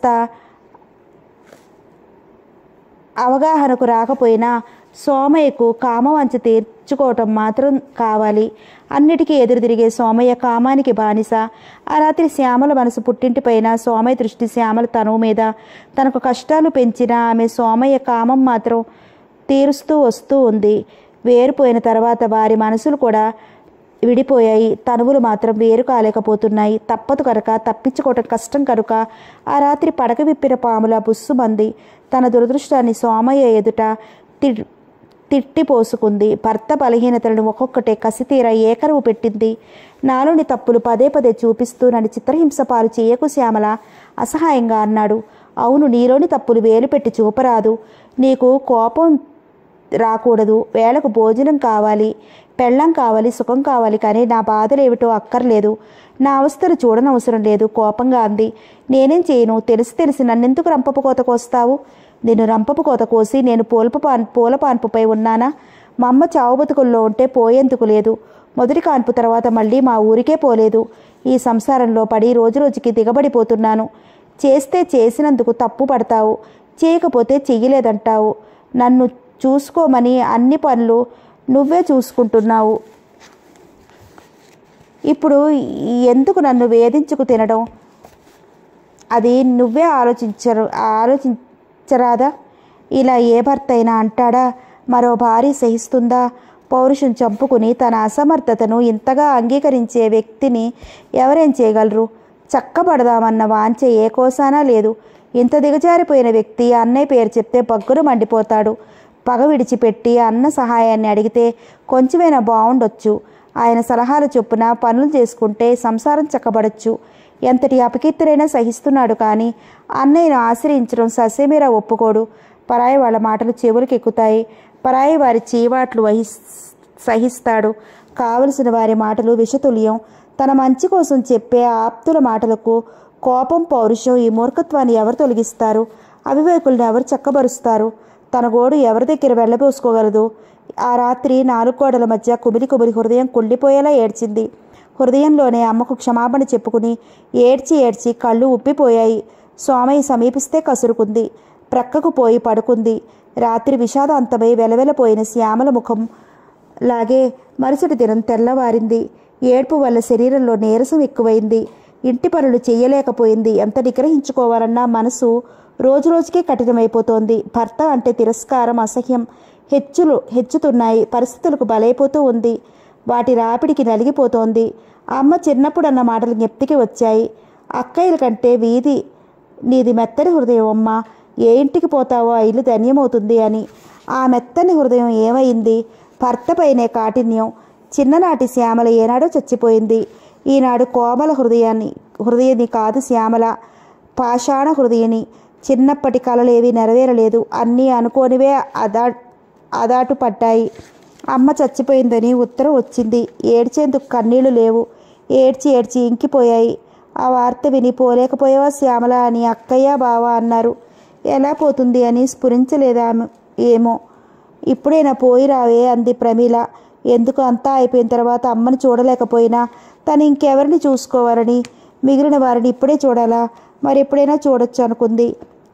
అవగాహనకు రాకపోయినా సోమయ్యకు కామవంచ తీర్చుకోవటం మాత్రం కావాలి అన్నిటికీ ఎదురు తిరిగే సోమయ్య కామానికి బానిస ఆ రాత్రి శ్యామల మనసు పుట్టింటిపైన సోమయ్య దృష్టి శ్యామల తనువు మీద తనకు కష్టాలు పెంచిన ఆమె సోమయ్య కామం మాత్రం తీరుస్తూ వస్తూ ఉంది వేరుపోయిన తర్వాత వారి మనసులు కూడా విడిపోయాయి తనువులు మాత్రం వేరు కాలేకపోతున్నాయి తప్పదు కనుక తప్పించుకోవటం కష్టం కనుక ఆ రాత్రి పడక విప్పిన పాముల బుస్సుమంది తన దురదృష్టాన్ని సోమయ్య ఎదుట తి తిట్టి పోసుకుంది భర్త బలహీనతలను ఒక్కొక్కటే కసితీర ఏకరువు పెట్టింది నాలోని తప్పులు పదే పదే చూపిస్తూ నన్ను చిత్రహింస పాలు చేయకు శ్యామల అసహాయంగా అన్నాడు అవును నీలోని తప్పులు వేలు పెట్టి చూపరాదు నీకు కోపం రాకూడదు వేళకు భోజనం కావాలి పెళ్ళం కావాలి సుఖం కావాలి కానీ నా బాధలు ఏమిటో అక్కర్లేదు నా అవస్థలు చూడనవసరం లేదు కోపంగా అంది నేనేం చేయను తెలిసి తెలిసి నన్నెందుకు రంపపు కోత కోస్తావు నేను రంపపు కోత కోసి నేను పూలప పాన్ పూల పాన్పుపై ఉన్నానా మా అమ్మ చావు బతుకుల్లో ఉంటే పోయేందుకు లేదు మొదటి కాన్పు తర్వాత మళ్ళీ మా ఊరికే పోలేదు ఈ సంసారంలో పడి రోజు రోజుకి దిగబడిపోతున్నాను చేస్తే చేసినందుకు తప్పు పడతావు చేయకపోతే చెయ్యలేదంటావు నన్ను చూసుకోమని అన్ని పనులు నువ్వే చూసుకుంటున్నావు ఇప్పుడు ఎందుకు నన్ను వేధించుకు తినడం అది నువ్వే ఆలోచించరు ఆలోచించరాదా ఇలా ఏ భర్త అయినా అంటాడా మరో భార్య సహిస్తుందా పౌరుషం చంపుకుని తన అసమర్థతను ఇంతగా అంగీకరించే వ్యక్తిని ఎవరేం చేయగలరు చక్కబడదామన్న వాంఛ ఏ కోసానా లేదు ఇంత దిగజారిపోయిన వ్యక్తి అన్నయ్య పేరు చెప్తే బగ్గురు మండిపోతాడు పగ విడిచిపెట్టి అన్న సహాయాన్ని అడిగితే కొంచెమైనా బాగుండొచ్చు ఆయన సలహాల చొప్పున పనులు చేసుకుంటే సంసారం చక్కబడచ్చు ఎంతటి అపకీర్తులైనా సహిస్తున్నాడు కానీ అన్నయ్యను ఆశ్రయించడం ససేమీరా ఒప్పుకోడు పరాయి వాళ్ళ మాటలు చెవులకు ఎక్కుతాయి పరాయి వారి చీవాట్లు వహి సహిస్తాడు కావలసిన వారి మాటలు విషతుల్యం తన మంచి కోసం చెప్పే ఆప్తుల మాటలకు కోపం పౌరుషం ఈ మూర్ఖత్వాన్ని ఎవరు తొలగిస్తారు అవివేకుల్ని ఎవరు చక్కబరుస్తారు తన గోడు ఎవరి దగ్గర వెళ్ళబోసుకోగలదు ఆ రాత్రి నాలుగు గోడల మధ్య కుమిలి కుమిలి హృదయం కుళ్ళిపోయేలా ఏడ్చింది హృదయంలోనే అమ్మకు క్షమాపణ చెప్పుకుని ఏడ్చి ఏడ్చి కళ్ళు ఉప్పిపోయాయి సోమయ్య సమీపిస్తే కసురుకుంది ప్రక్కకు పోయి పడుకుంది రాత్రి విషాదాంతమై వెలవెలపోయిన శ్యామల ముఖం లాగే మరుసటి దినం తెల్లవారింది ఏడ్పు వల్ల శరీరంలో నీరసం ఎక్కువైంది ఇంటి పనులు చేయలేకపోయింది ఎంత నిగ్రహించుకోవాలన్నా మనసు రోజురోజుకే కఠినమైపోతోంది భర్త అంటే తిరస్కారం అసహ్యం హెచ్చులు హెచ్చుతున్నాయి పరిస్థితులకు బలైపోతూ ఉంది వాటి రాపిడికి నలిగిపోతోంది అమ్మ చిన్నప్పుడు అన్న మాటలు జ్ఞప్తికి వచ్చాయి అక్కయ్యల కంటే వీధి నీది మెత్తని హృదయం అమ్మ ఏ ఇంటికి పోతావో ఆ ఇల్లు ధన్యమవుతుంది అని ఆ మెత్తని హృదయం ఏమైంది భర్తపైనే కాఠిన్యం చిన్ననాటి శ్యామల ఏనాడో చచ్చిపోయింది ఈనాడు కోమల హృదయాన్ని హృదయని కాదు శ్యామల పాషాణ హృదయని చిన్నప్పటి కలలేవి నెరవేరలేదు అన్నీ అనుకోనివే అదా అదాటు పడ్డాయి అమ్మ చచ్చిపోయిందని ఉత్తరం వచ్చింది ఏడ్చేందుకు కన్నీళ్లు లేవు ఏడ్చి ఏడ్చి ఇంకిపోయాయి ఆ వార్త విని పోలేకపోయావా శ్యామల అని అక్కయ్య బావ అన్నారు ఎలా పోతుంది అని స్ఫురించలేదా ఆమె- ఏమో ఇప్పుడైనా పోయి రావే అంది ప్రమీల ఎందుకు అంతా అయిపోయిన తర్వాత అమ్మని చూడలేకపోయినా తను ఇంకెవరిని చూసుకోవాలని మిగిలిన వారిని ఇప్పుడే చూడాలా మరి ఎప్పుడైనా చూడొచ్చు అనుకుంది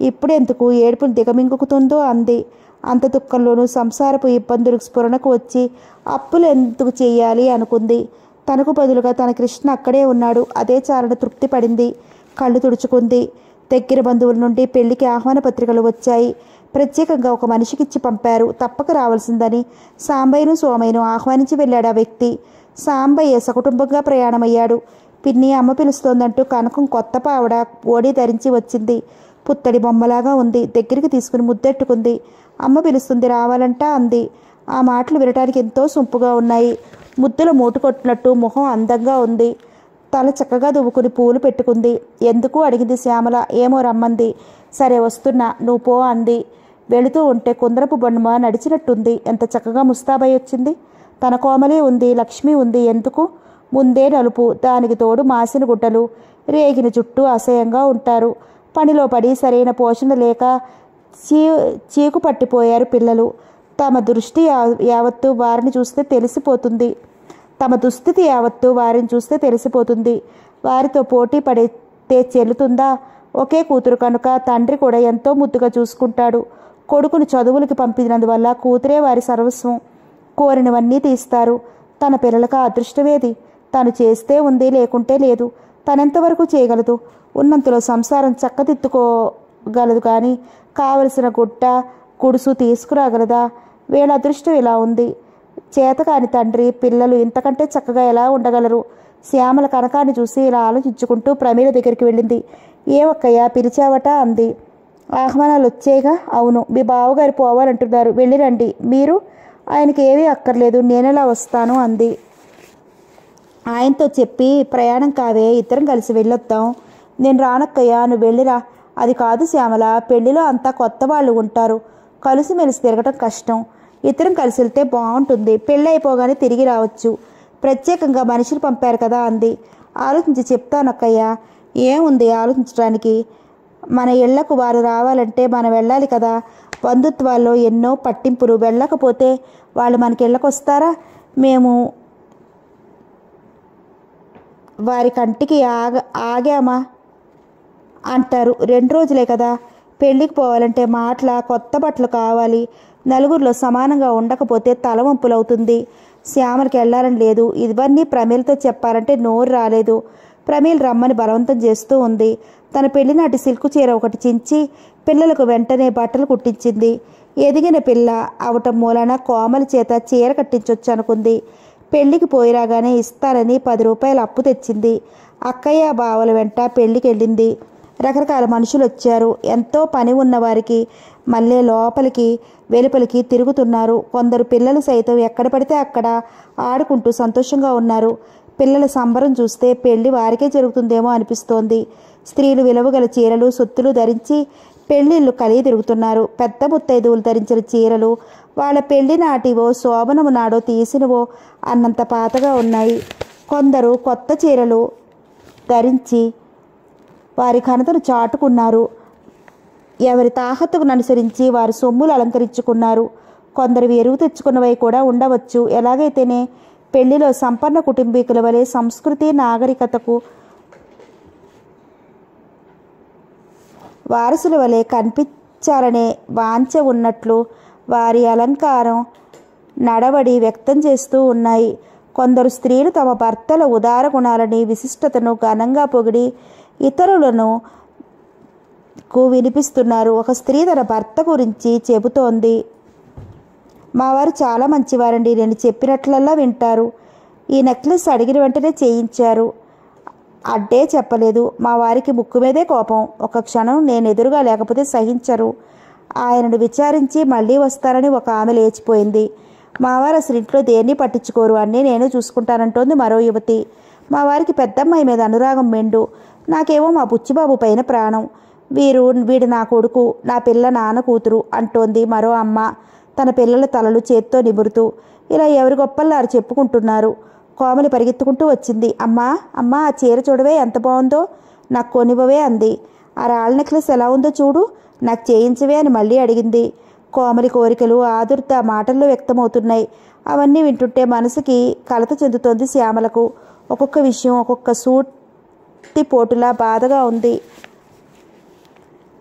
ఇప్పుడెందుకు ఏడుపులు దిగమింగుకుతుందో అంది అంత దుఃఖంలోనూ సంసారపు ఇబ్బందులకు స్ఫురణకు వచ్చి అప్పులు ఎందుకు చేయాలి అనుకుంది తనకు బదులుగా తన కృష్ణ అక్కడే ఉన్నాడు అదే చాలని తృప్తి పడింది కళ్ళు తుడుచుకుంది దగ్గర బంధువుల నుండి పెళ్లికి ఆహ్వాన పత్రికలు వచ్చాయి ప్రత్యేకంగా ఒక మనిషికిచ్చి పంపారు తప్పక రావాల్సిందని సాంబయ్యను సోమయ్యను ఆహ్వానించి వెళ్ళాడు ఆ వ్యక్తి సాంబయ్య సకుటుంబంగా ప్రయాణమయ్యాడు పిన్ని అమ్మ పిలుస్తోందంటూ కనకం కొత్త పావడ ఓడి ధరించి వచ్చింది పుత్తడి బొమ్మలాగా ఉంది దగ్గరికి తీసుకుని ముద్దెట్టుకుంది అమ్మ పిలుస్తుంది రావాలంటా అంది ఆ మాటలు వినటానికి ఎంతో సొంపుగా ఉన్నాయి ముద్దుల మూటు కొట్టినట్టు మొహం అందంగా ఉంది తల చక్కగా దువ్వుకుని పూలు పెట్టుకుంది ఎందుకు అడిగింది శ్యామల ఏమో రమ్మంది సరే వస్తున్నా నువ్వు పో అంది వెళుతూ ఉంటే కుందరపు బొమ్మ నడిచినట్టుంది ఎంత చక్కగా ముస్తాబై వచ్చింది తన కోమలే ఉంది లక్ష్మి ఉంది ఎందుకు ముందే నలుపు దానికి తోడు మాసిన గుడ్డలు రేగిన జుట్టు అసహ్యంగా ఉంటారు పనిలో పడి సరైన పోషణ లేక చీ చీకు పట్టిపోయారు పిల్లలు తమ దృష్టి యా- యావత్తు వారిని చూస్తే తెలిసిపోతుంది తమ దుస్థితి యావత్తు వారిని చూస్తే తెలిసిపోతుంది వారితో పోటీ పడితే చెల్లుతుందా ఒకే కూతురు కనుక తండ్రి కూడా ఎంతో ముద్దుగా చూసుకుంటాడు కొడుకును చదువులకి పంపినందువల్ల కూతురే వారి సర్వస్వం కోరినవన్నీ తీస్తారు తన పిల్లలకు ఆ అదృష్టమేది తను చేస్తే ఉంది లేకుంటే లేదు తనెంతవరకు చేయగలదు ఉన్నంతలో సంసారం చక్కదిద్దుకోగలదు కానీ కావలసిన గుట్ట గుడుసు తీసుకురాగలదా వీళ్ళ అదృష్టం ఇలా ఉంది చేతకాని తండ్రి పిల్లలు ఇంతకంటే చక్కగా ఎలా ఉండగలరు శ్యామల కనకాన్ని చూసి ఇలా ఆలోచించుకుంటూ ప్రమీల దగ్గరికి వెళ్ళింది ఏమక్కయ్యా పిలిచావట అంది ఆహ్వానాలు వచ్చేగా అవును మీ బావగారు పోవాలంటున్నారు వెళ్ళిరండి మీరు ఆయనకి ఏమీ అక్కర్లేదు నేనెలా వస్తాను అంది ఆయనతో చెప్పి ప్రయాణం కావే ఇద్దరం కలిసి వెళ్ళొద్దాం నేను రానక్కయ్యా నువ్వు వెళ్ళిరా అది కాదు శ్యామల పెళ్లిలో అంతా కొత్త వాళ్ళు ఉంటారు కలిసిమెలిసి తిరగటం కష్టం ఇద్దరం కలిసి వెళ్తే బాగుంటుంది పెళ్ళి అయిపోగానే తిరిగి రావచ్చు ప్రత్యేకంగా మనిషిని పంపారు కదా అంది ఆలోచించి చెప్తానక్కయ్యా ఏముంది ఆలోచించడానికి మన ఇళ్లకు వారు రావాలంటే మనం వెళ్ళాలి కదా బంధుత్వాల్లో ఎన్నో పట్టింపులు వెళ్ళకపోతే వాళ్ళు మనకి ఇళ్ళకు వస్తారా మేము వారి కంటికి ఆగ ఆగామా అంటారు రెండు రోజులే కదా పెళ్ళికి పోవాలంటే మాటల కొత్త బట్టలు కావాలి నలుగురిలో సమానంగా ఉండకపోతే తలవంపులవుతుంది శ్యామలకి వెళ్ళాలని లేదు ఇవన్నీ ప్రమీలతో చెప్పాలంటే నోరు రాలేదు ప్రమీల్ రమ్మని బలవంతం చేస్తూ ఉంది తన పెళ్లినాటి సిల్కు చీర ఒకటి చించి పిల్లలకు వెంటనే బట్టలు కుట్టించింది ఎదిగిన పిల్ల అవటం మూలన కోమల చేత చీర కట్టించొచ్చు అనుకుంది పెళ్లికి పోయి రాగానే ఇస్తానని పది రూపాయలు అప్పు తెచ్చింది అక్కయ్య బావల వెంట పెళ్లికి వెళ్ళింది రకరకాల మనుషులు వచ్చారు ఎంతో పని ఉన్న వారికి మళ్ళీ లోపలికి వెలుపలికి తిరుగుతున్నారు కొందరు పిల్లలు సైతం ఎక్కడ పడితే అక్కడ ఆడుకుంటూ సంతోషంగా ఉన్నారు పిల్లల సంబరం చూస్తే పెళ్లి వారికే జరుగుతుందేమో అనిపిస్తోంది స్త్రీలు విలువగల చీరలు సొత్తులు ధరించి పెళ్లిళ్ళు కలిగి తిరుగుతున్నారు పెద్ద ముత్తైదువులు ధరించిన చీరలు వాళ్ళ పెళ్లి నాటివో శోభనము నాడో తీసినవో అన్నంత పాతగా ఉన్నాయి కొందరు కొత్త చీరలు ధరించి వారి ఘనతను చాటుకున్నారు ఎవరి తాహతుకు అనుసరించి వారు సొమ్ములు అలంకరించుకున్నారు కొందరు ఎరువు తెచ్చుకున్నవై కూడా ఉండవచ్చు ఎలాగైతేనే పెళ్లిలో సంపన్న కుటుంబీకుల వలె సంస్కృతి నాగరికతకు వారసుల వలె కనిపించాలనే వాంఛ ఉన్నట్లు వారి అలంకారం నడవడి వ్యక్తం చేస్తూ ఉన్నాయి కొందరు స్త్రీలు తమ భర్తల ఉదార గుణాలని విశిష్టతను ఘనంగా పొగిడి ఇతరులను కు వినిపిస్తున్నారు ఒక స్త్రీ తన భర్త గురించి చెబుతోంది మా వారు చాలా మంచివారండి నేను చెప్పినట్లల్లా వింటారు ఈ నెక్లెస్ అడిగిన వెంటనే చేయించారు అడ్డే చెప్పలేదు మా వారికి ముక్కు మీదే కోపం ఒక క్షణం నేను ఎదురుగా లేకపోతే సహించరు ఆయనను విచారించి మళ్ళీ వస్తారని ఒక ఆమె లేచిపోయింది మా వారు అసలు ఇంట్లో దేన్ని పట్టించుకోరు అన్నీ నేను చూసుకుంటానంటోంది మరో యువతి మా వారికి పెద్దమ్మాయి మీద అనురాగం మెండు నాకేమో మా బుచ్చిబాబు పైన ప్రాణం వీరు వీడు నా కొడుకు నా పిల్ల నాన్న కూతురు అంటోంది మరో అమ్మ తన పిల్లల తలలు చేత్తో నిమురుతూ ఇలా ఎవరి గొప్పల్లారు చెప్పుకుంటున్నారు కోమలి పరిగెత్తుకుంటూ వచ్చింది అమ్మా అమ్మా ఆ చీర చూడవే ఎంత బాగుందో నాకు కొనివ్వవే అంది ఆ రాళ్ళ నెక్లెస్ ఎలా ఉందో చూడు నాకు చేయించవే అని మళ్ళీ అడిగింది కోమలి కోరికలు ఆదుర్త మాటల్లో వ్యక్తమవుతున్నాయి అవన్నీ వింటుంటే మనసుకి కలత చెందుతోంది శ్యామలకు ఒక్కొక్క విషయం ఒక్కొక్క సూటి పోటులా బాధగా ఉంది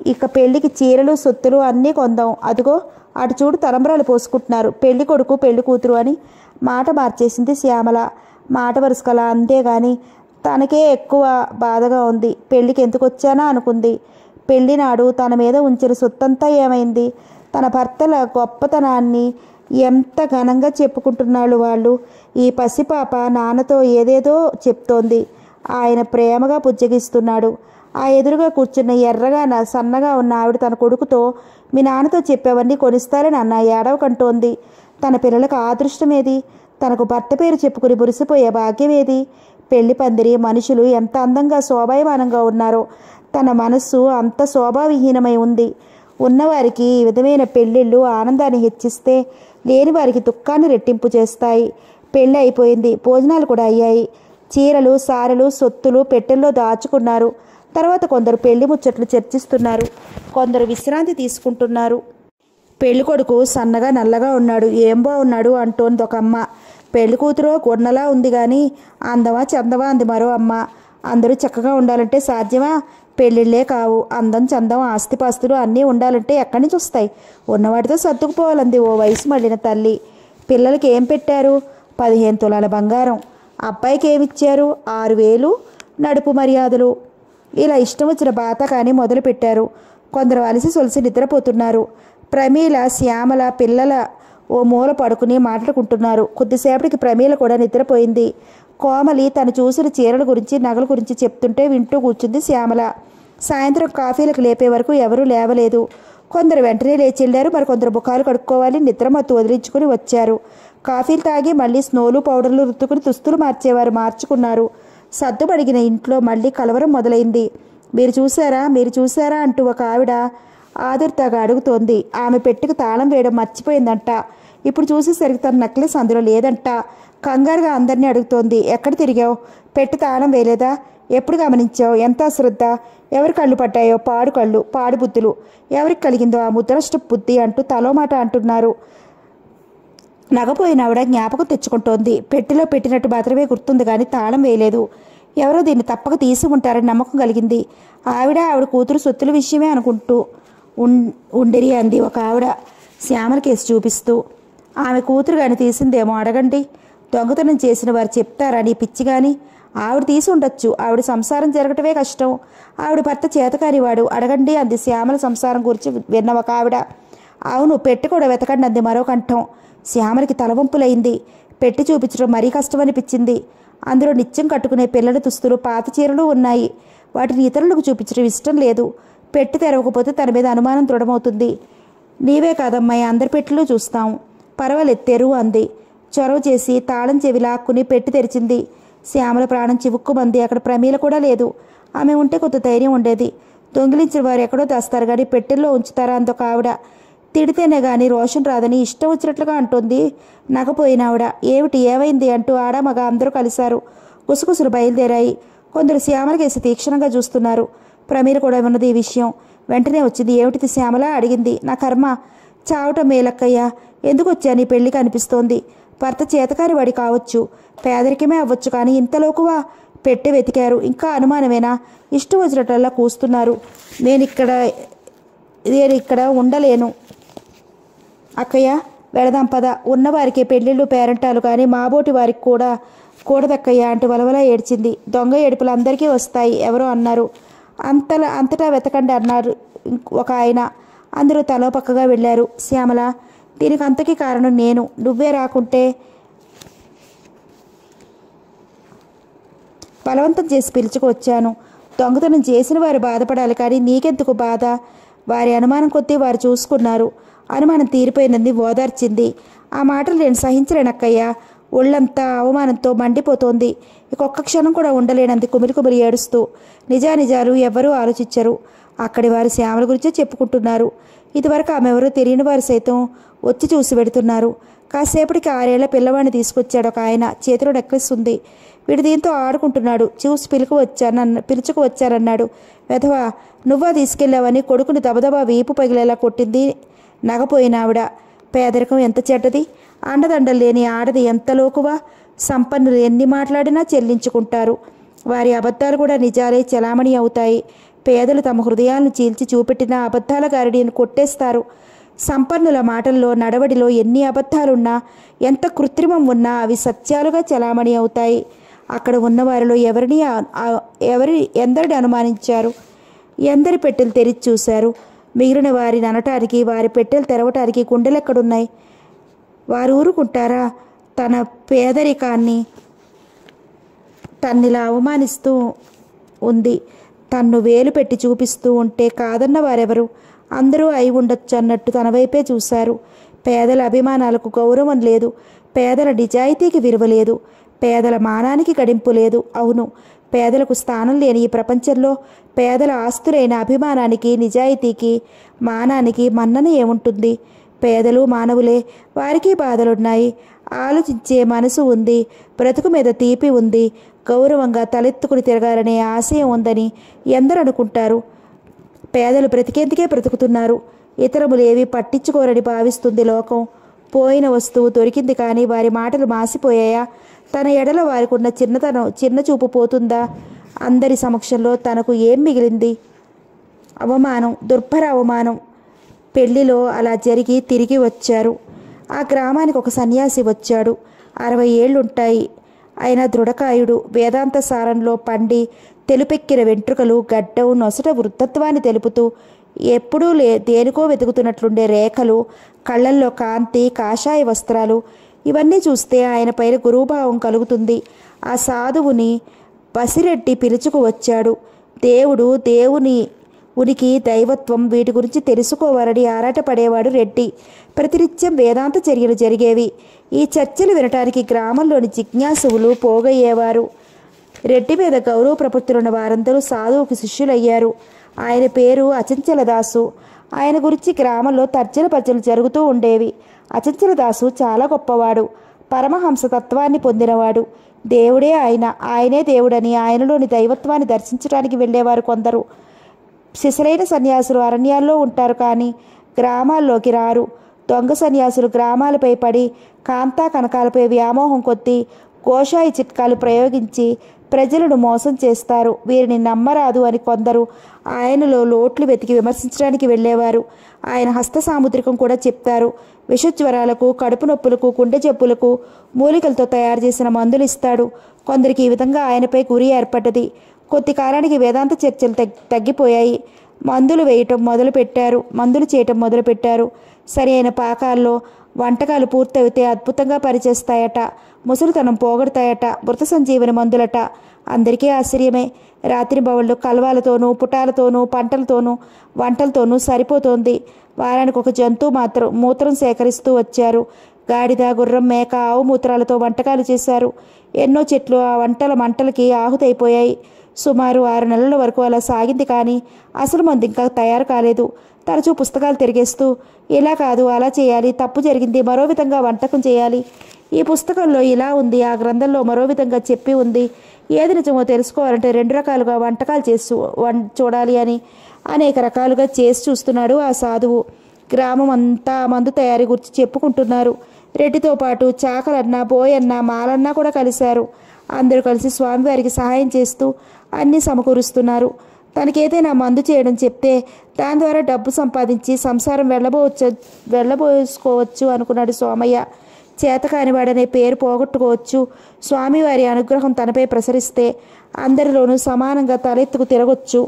ఇక పెళ్లికి చీరలు సొత్తులు అన్నీ కొందాం అదిగో అటు చూడు తలంబ్రాలు పోసుకుంటున్నారు పెళ్లి కొడుకు పెళ్లి కూతురు అని మాట మార్చేసింది శ్యామల మాట వరుసకల అంతేగాని తనకే ఎక్కువ బాధగా ఉంది పెళ్లికి ఎందుకు వచ్చానా అనుకుంది పెళ్లి నాడు తన మీద ఉంచిన సొత్తంతా ఏమైంది తన భర్తల గొప్పతనాన్ని ఎంత ఘనంగా చెప్పుకుంటున్నాడు వాళ్ళు ఈ పసిపాప నాన్నతో ఏదేదో చెప్తోంది ఆయన ప్రేమగా పుజ్జగిస్తున్నాడు ఆ ఎదురుగా కూర్చున్న ఎర్రగా నా సన్నగా ఉన్న ఆవిడ తన కొడుకుతో మీ నాన్నతో చెప్పేవన్నీ కొనిస్తారని అన్న ఏడవకంటోంది తన పిల్లలకు ఆదృష్టమేది తనకు భర్త పేరు చెప్పుకుని మురిసిపోయే భాగ్యమేది పెళ్లి పందిరి మనుషులు ఎంత అందంగా శోభాయమానంగా ఉన్నారో తన మనస్సు అంత శోభావిహీనమై ఉంది ఉన్నవారికి ఈ విధమైన పెళ్ళిళ్ళు ఆనందాన్ని హెచ్చిస్తే లేని వారికి దుఃఖాన్ని రెట్టింపు చేస్తాయి పెళ్ళి అయిపోయింది భోజనాలు కూడా అయ్యాయి చీరలు సారెలు సొత్తులు పెట్టెల్లో దాచుకున్నారు తర్వాత కొందరు పెళ్లి ముచ్చట్లు చర్చిస్తున్నారు కొందరు విశ్రాంతి తీసుకుంటున్నారు పెళ్లి కొడుకు సన్నగా నల్లగా ఉన్నాడు ఏం బాగున్నాడు అంటోంది ఒక అమ్మ పెళ్లి కూతురు గున్నలా ఉంది కానీ అందమా చందమా అంది మరో అమ్మ అందరూ చక్కగా ఉండాలంటే సాధ్యమా పెళ్ళిళ్ళే కావు అందం చందం ఆస్తిపాస్తులు అన్నీ ఉండాలంటే ఎక్కడి నుంచి వస్తాయి ఉన్నవాటితో సర్దుకుపోవాలంది ఓ వయసు మళ్ళిన తల్లి పిల్లలకి ఏం పెట్టారు పదిహేను తులాల బంగారం అబ్బాయికి ఏమిచ్చారు ఆరు వేలు నడుపు మర్యాదలు ఇలా ఇష్టం వచ్చిన బాత కానీ మొదలు పెట్టారు కొందరు అలసి సొలిసి నిద్రపోతున్నారు ప్రమీల శ్యామల పిల్లల ఓ మూల పడుకుని మాట్లాడుకుంటున్నారు కొద్దిసేపటికి ప్రమీల కూడా నిద్రపోయింది కోమలి తను చూసిన చీరల గురించి నగల గురించి చెప్తుంటే వింటూ కూర్చుంది శ్యామల సాయంత్రం కాఫీలకు లేపే వరకు ఎవరూ లేవలేదు కొందరు వెంటనే లేచి వెళ్ళారు మరి కొందరు ముఖాలు కడుక్కోవాలి నిద్రమత్తు వదిలించుకుని వచ్చారు కాఫీలు తాగి మళ్ళీ స్నోలు పౌడర్లు రుద్దుకుని దుస్తులు మార్చేవారు మార్చుకున్నారు సద్దుబడిగిన ఇంట్లో మళ్ళీ కలవరం మొదలైంది మీరు చూసారా మీరు చూసారా అంటూ ఒక ఆవిడ ఆదుర్తగా అడుగుతోంది ఆమె పెట్టికి తాళం వేయడం మర్చిపోయిందంట ఇప్పుడు చూసేసరికి తన నెక్లెస్ అందులో లేదంట కంగారుగా అందరినీ అడుగుతోంది ఎక్కడ తిరిగావు పెట్టి తాళం వేయలేదా ఎప్పుడు గమనించావు ఎంత అశ్రద్ధ ఎవరి కళ్ళు పట్టాయో పాడు కళ్ళు పాడు బుద్ధులు ఎవరికి కలిగిందో ఆ ముద్రష్ట బుద్ధి అంటూ తలో మాట అంటున్నారు నగపోయిన ఆవిడ జ్ఞాపకం తెచ్చుకుంటోంది పెట్టెలో పెట్టినట్టు మాత్రమే గుర్తుంది కానీ తాళం వేయలేదు ఎవరో దీన్ని తప్పక తీసి ఉంటారని నమ్మకం కలిగింది ఆవిడ ఆవిడ కూతురు సొత్తుల విషయమే అనుకుంటూ ఉన్ ఉండిరి అంది ఒక ఆవిడ శ్యామల కేసు చూపిస్తూ ఆమె కూతురు కానీ తీసిందేమో అడగండి దొంగతనం చేసిన వారు చెప్తారని పిచ్చి కానీ ఆవిడ తీసి ఉండొచ్చు ఆవిడ సంసారం జరగటమే కష్టం ఆవిడ భర్త చేతకానివాడు అడగండి అంది శ్యామల సంసారం గురించి విన్న ఒక ఆవిడ అవును పెట్టి కూడా వెతకండి అంది మరో కంఠం శ్యామలకి తలవంపులైంది పెట్టి చూపించడం మరీ కష్టమనిపించింది అందులో నిత్యం కట్టుకునే పిల్లల దుస్తులు పాత చీరలు ఉన్నాయి వాటిని ఇతరులకు చూపించడం ఇష్టం లేదు పెట్టి తెరవకపోతే తన మీద అనుమానం దృఢమవుతుంది నీవే కాదమ్మాయి అందరి పెట్టిలో చూస్తాం పర్వాలేదు తెరువు అంది చొరవ చేసి తాళం చెవి లాక్కుని పెట్టి తెరిచింది శ్యామల ప్రాణం చివుక్కుమంది అక్కడ ప్రమీల కూడా లేదు ఆమె ఉంటే కొంత ధైర్యం ఉండేది దొంగిలించిన వారు ఎక్కడో దాస్తారు కానీ పెట్టెల్లో ఉంచుతారా అందొక ఆవిడ తిడితేనే గాని రోషన్ రాదని ఇష్టం వచ్చినట్లుగా అంటోంది నగపోయిన ఆవిడ ఏమిటి ఏమైంది అంటూ ఆడ మగ అందరూ కలిశారు గుసగుసలు బయలుదేరాయి కొందరు శ్యామల కేసి తీక్షణంగా చూస్తున్నారు ప్రమీల కూడా ఉన్నది ఈ విషయం వెంటనే వచ్చింది ఏమిటిది శ్యామల అడిగింది నా కర్మ చావటం మేలక్కయ్యా ఎందుకు వచ్చా నీ పెళ్లికి అనిపిస్తోంది భర్త చేతకారి వాడి కావచ్చు పేదరికమే అవ్వచ్చు కానీ ఇంతలోకువా పెట్టి వెతికారు ఇంకా అనుమానమేనా ఇష్టం వచ్చినట్లల్లా కూస్తున్నారు నేను ఇక్కడ నేను ఇక్కడ ఉండలేను అక్కయ్య వెళదాం పద ఉన్నవారికి పెళ్ళిళ్ళు పేరంటాలు కానీ మాబోటి వారికి కూడా కూడదక్కయ్య అంటూ వలవల ఏడ్చింది దొంగ ఏడుపులు అందరికీ వస్తాయి ఎవరో అన్నారు అంతలా అంతటా వెతకండి అన్నారు ఇంక్- ఒక ఆయన అందరూ తలో పక్కగా వెళ్ళారు శ్యామల దీనికి అంతకీ కారణం నేను నువ్వే రాకుంటే బలవంతం చేసి పిలుచుకొచ్చాను దొంగతనం చేసిన వారు బాధపడాలి కానీ నీకెందుకు బాధ వారి అనుమానం కొద్దీ వారు చూసుకున్నారు అనుమానం తీరిపోయినంది ఓదార్చింది ఆ మాటలు నేను సహించలేనక్కయ్యా ఒళ్ళంతా అవమానంతో మండిపోతోంది ఇంకొక్క క్షణం కూడా ఉండలేనంది కుమిలి కుమిలి ఏడుస్తూ నిజానిజాలు ఎవ్వరూ ఆలోచించరు అక్కడి వారు శ్యామల గురించే చెప్పుకుంటున్నారు ఇదివరకు ఆమె ఎవరో తెలియని వారు సైతం వచ్చి చూసి పెడుతున్నారు కాసేపటికి ఆరేళ్ల పిల్లవాడిని తీసుకొచ్చాడు ఒక ఆయన చేతిలో నెక్లెస్ ఉంది వీడు దీంతో ఆడుకుంటున్నాడు చూసి పిలుకు వచ్చానన్న పిలుచుకు వచ్చానన్నాడు వెధవా నువ్వా తీసుకెళ్ళావని కొడుకుని దబదబా వీపు పగిలేలా కొట్టింది నగపోయిన ఆవిడ పేదరికం ఎంత చెడ్డది అండదండలు లేని ఆడది ఎంత లోకువా సంపన్నులు ఎన్ని మాట్లాడినా చెల్లించుకుంటారు వారి అబద్ధాలు కూడా నిజాలే చలామణి అవుతాయి పేదలు తమ హృదయాలను చీల్చి చూపెట్టిన అబద్ధాల గారిడిని కొట్టేస్తారు సంపన్నుల మాటల్లో నడవడిలో ఎన్ని అబద్ధాలున్నా ఎంత కృత్రిమం ఉన్నా అవి సత్యాలుగా చలామణి అవుతాయి అక్కడ ఉన్నవారిలో ఎవరిని ఆ- ఆ- ఎవరి ఎందరిని అనుమానించారు ఎందరి పెట్టెలు తెరిచి చూశారు మిగిలిన వారిని అనటానికి వారి పెట్టెలు తెరవటానికి గుండెలెక్కడున్నాయి వారు ఊరుకుంటారా తన పేదరికాన్ని తన్నిలా అవమానిస్తూ ఉంది తన్ను వేలు పెట్టి చూపిస్తూ ఉంటే కాదన్న వారెవరు అందరూ అయి ఉండొచ్చు అన్నట్టు తన వైపే చూశారు పేదల అభిమానాలకు గౌరవం లేదు పేదల నిజాయితీకి విలువ లేదు పేదల మానానికి గడింపు లేదు అవును పేదలకు స్థానం లేని ఈ ప్రపంచంలో పేదల ఆస్తులైన అభిమానానికి నిజాయితీకి మానానికి మన్నన ఏముంటుంది పేదలు మానవులే వారికి బాధలున్నాయి ఆలోచించే మనసు ఉంది బ్రతుకు మీద తీపి ఉంది గౌరవంగా తలెత్తుకుని తిరగాలనే ఆశయం ఉందని ఎందరు అనుకుంటారు పేదలు బ్రతికేందుకే బ్రతుకుతున్నారు ఇతరములు ఏవి పట్టించుకోరని భావిస్తుంది లోకం పోయిన వస్తువు దొరికింది కానీ వారి మాటలు మాసిపోయాయా తన ఎడల వారికి ఉన్న చిన్నతనం చిన్న చూపు పోతుందా అందరి సమక్షంలో తనకు ఏం మిగిలింది అవమానం దుర్భర అవమానం పెళ్లిలో అలా జరిగి తిరిగి వచ్చారు ఆ గ్రామానికి ఒక సన్యాసి వచ్చాడు అరవై ఏళ్లుంటాయి ఆయన దృఢకాయుడు వేదాంత సారంలో పండి తెలుపెక్కిన వెంట్రుకలు గడ్డం నొసట వృద్ధత్వాన్ని తెలుపుతూ ఎప్పుడూ లే దేనికో వెతుకుతున్నట్లుండే రేఖలు కళ్ళల్లో కాంతి కాషాయ వస్త్రాలు ఇవన్నీ చూస్తే ఆయన పైన గురుభావం కలుగుతుంది ఆ సాధువుని బసిరెడ్డి పిలుచుకు వచ్చాడు దేవుడు దేవుని ఉనికి దైవత్వం వీటి గురించి తెలుసుకోవాలని ఆరాటపడేవాడు రెడ్డి ప్రతినిత్యం వేదాంత చర్యలు జరిగేవి ఈ చర్చలు వినటానికి గ్రామంలోని జిజ్ఞాసువులు పోగయ్యేవారు రెడ్డి మీద గౌరవ ప్రపత్తులున్న వారందరూ సాధువుకు శిష్యులయ్యారు ఆయన పేరు అచంచల దాసు ఆయన గురించి గ్రామంలో తర్జన పర్చలు జరుగుతూ ఉండేవి అచంచల దాసు చాలా గొప్పవాడు పరమహంస తత్వాన్ని పొందినవాడు దేవుడే ఆయన ఆయనే దేవుడని ఆయనలోని దైవత్వాన్ని దర్శించడానికి వెళ్ళేవారు కొందరు సిసలైన సన్యాసులు అరణ్యాల్లో ఉంటారు కానీ గ్రామాల్లోకి రారు దొంగ సన్యాసులు గ్రామాలపై పడి కాంతా కనకాలపై వ్యామోహం కొద్దీ గోషాయి చిట్కాలు ప్రయోగించి ప్రజలను మోసం చేస్తారు వీరిని నమ్మరాదు అని కొందరు ఆయనలో లోట్లు వెతికి విమర్శించడానికి వెళ్ళేవారు ఆయన హస్త సాముద్రికం కూడా చెప్తారు విషజ్వరాలకు కడుపు నొప్పులకు గుండె జబ్బులకు మూలికలతో తయారు చేసిన మందులు ఇస్తాడు కొందరికి ఈ విధంగా ఆయనపై గురి ఏర్పడ్డది కొద్ది కాలానికి వేదాంత చర్చలు తగ్ తగ్గిపోయాయి మందులు వేయటం మొదలుపెట్టారు మందులు చేయటం మొదలుపెట్టారు సరి అయిన పాకాల్లో వంటకాలు పూర్తయితే అద్భుతంగా పనిచేస్తాయట ముసలితనం పోగొడతాయట మృత సంజీవని మందులట అందరికీ ఆశ్చర్యమే రాత్రి బవళ్ళు కలవాలతోనూ పుటాలతోనూ పంటలతోనూ వంటలతోనూ సరిపోతోంది వారానికి ఒక జంతువు మాత్రం మూత్రం సేకరిస్తూ వచ్చారు గాడిద గుర్రం మేక ఆవు మూత్రాలతో వంటకాలు చేశారు ఎన్నో చెట్లు ఆ వంటల మంటలకి ఆహుతైపోయాయి సుమారు ఆరు నెలల వరకు అలా సాగింది కానీ అసలు మంది ఇంకా తయారు కాలేదు తరచూ పుస్తకాలు తిరిగేస్తూ ఇలా కాదు అలా చేయాలి తప్పు జరిగింది మరో విధంగా వంటకం చేయాలి ఈ పుస్తకంలో ఇలా ఉంది ఆ గ్రంథంలో మరో విధంగా చెప్పి ఉంది ఏది నిజమో తెలుసుకోవాలంటే రెండు రకాలుగా వంటకాలు చేసి వం చూడాలి అని అనేక రకాలుగా చేసి చూస్తున్నాడు ఆ సాధువు గ్రామం అంతా మందు తయారీ గురించి చెప్పుకుంటున్నారు రెడ్డితో పాటు చాకలన్న బోయన్న మాలన్న కూడా కలిశారు అందరూ కలిసి స్వామివారికి సహాయం చేస్తూ అన్నీ సమకూరుస్తున్నారు తనకేదైనా మందు చేయడం చెప్తే దాని ద్వారా డబ్బు సంపాదించి సంసారం వెళ్ళబోవచ్చు వెళ్ళబోసుకోవచ్చు అనుకున్నాడు సోమయ్య చేతకానివాడనే పేరు పోగొట్టుకోవచ్చు స్వామివారి అనుగ్రహం తనపై ప్రసరిస్తే అందరిలోనూ సమానంగా తలెత్తుకు తిరగొచ్చు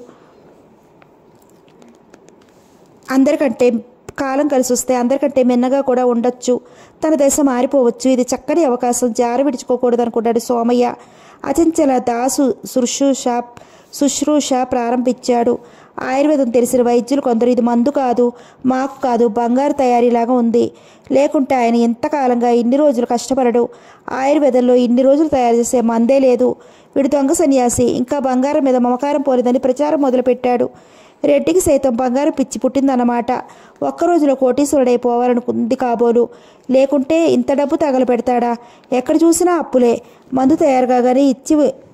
అందరికంటే కాలం కలిసి వస్తే అందరికంటే మిన్నగా కూడా ఉండొచ్చు తన దశ మారిపోవచ్చు ఇది చక్కని అవకాశం జారి విడుచుకోకూడదు అనుకున్నాడు సోమయ్య అచంచల దాసు శుశ్రూష శుశ్రూష ప్రారంభించాడు ఆయుర్వేదం తెలిసిన వైద్యులు కొందరు ఇది మందు కాదు మాకు కాదు బంగారు తయారీలాగా ఉంది లేకుంటే ఆయన ఎంతకాలంగా ఇన్ని రోజులు కష్టపడడు ఆయుర్వేదంలో ఇన్ని రోజులు తయారు చేసే మందే లేదు వీడు దొంగ సన్యాసి ఇంకా బంగారం మీద మమకారం పోలేదని ప్రచారం మొదలుపెట్టాడు రెడ్డికి సైతం బంగారం పిచ్చి పుట్టిందన్నమాట ఒక్క రోజులో కోటీశ్వరుడైపోవాలనుకుంది కాబోలు లేకుంటే ఇంత డబ్బు తగల పెడతాడా ఎక్కడ చూసినా అప్పులే మందు తయారు కాగానే ఇచ్చి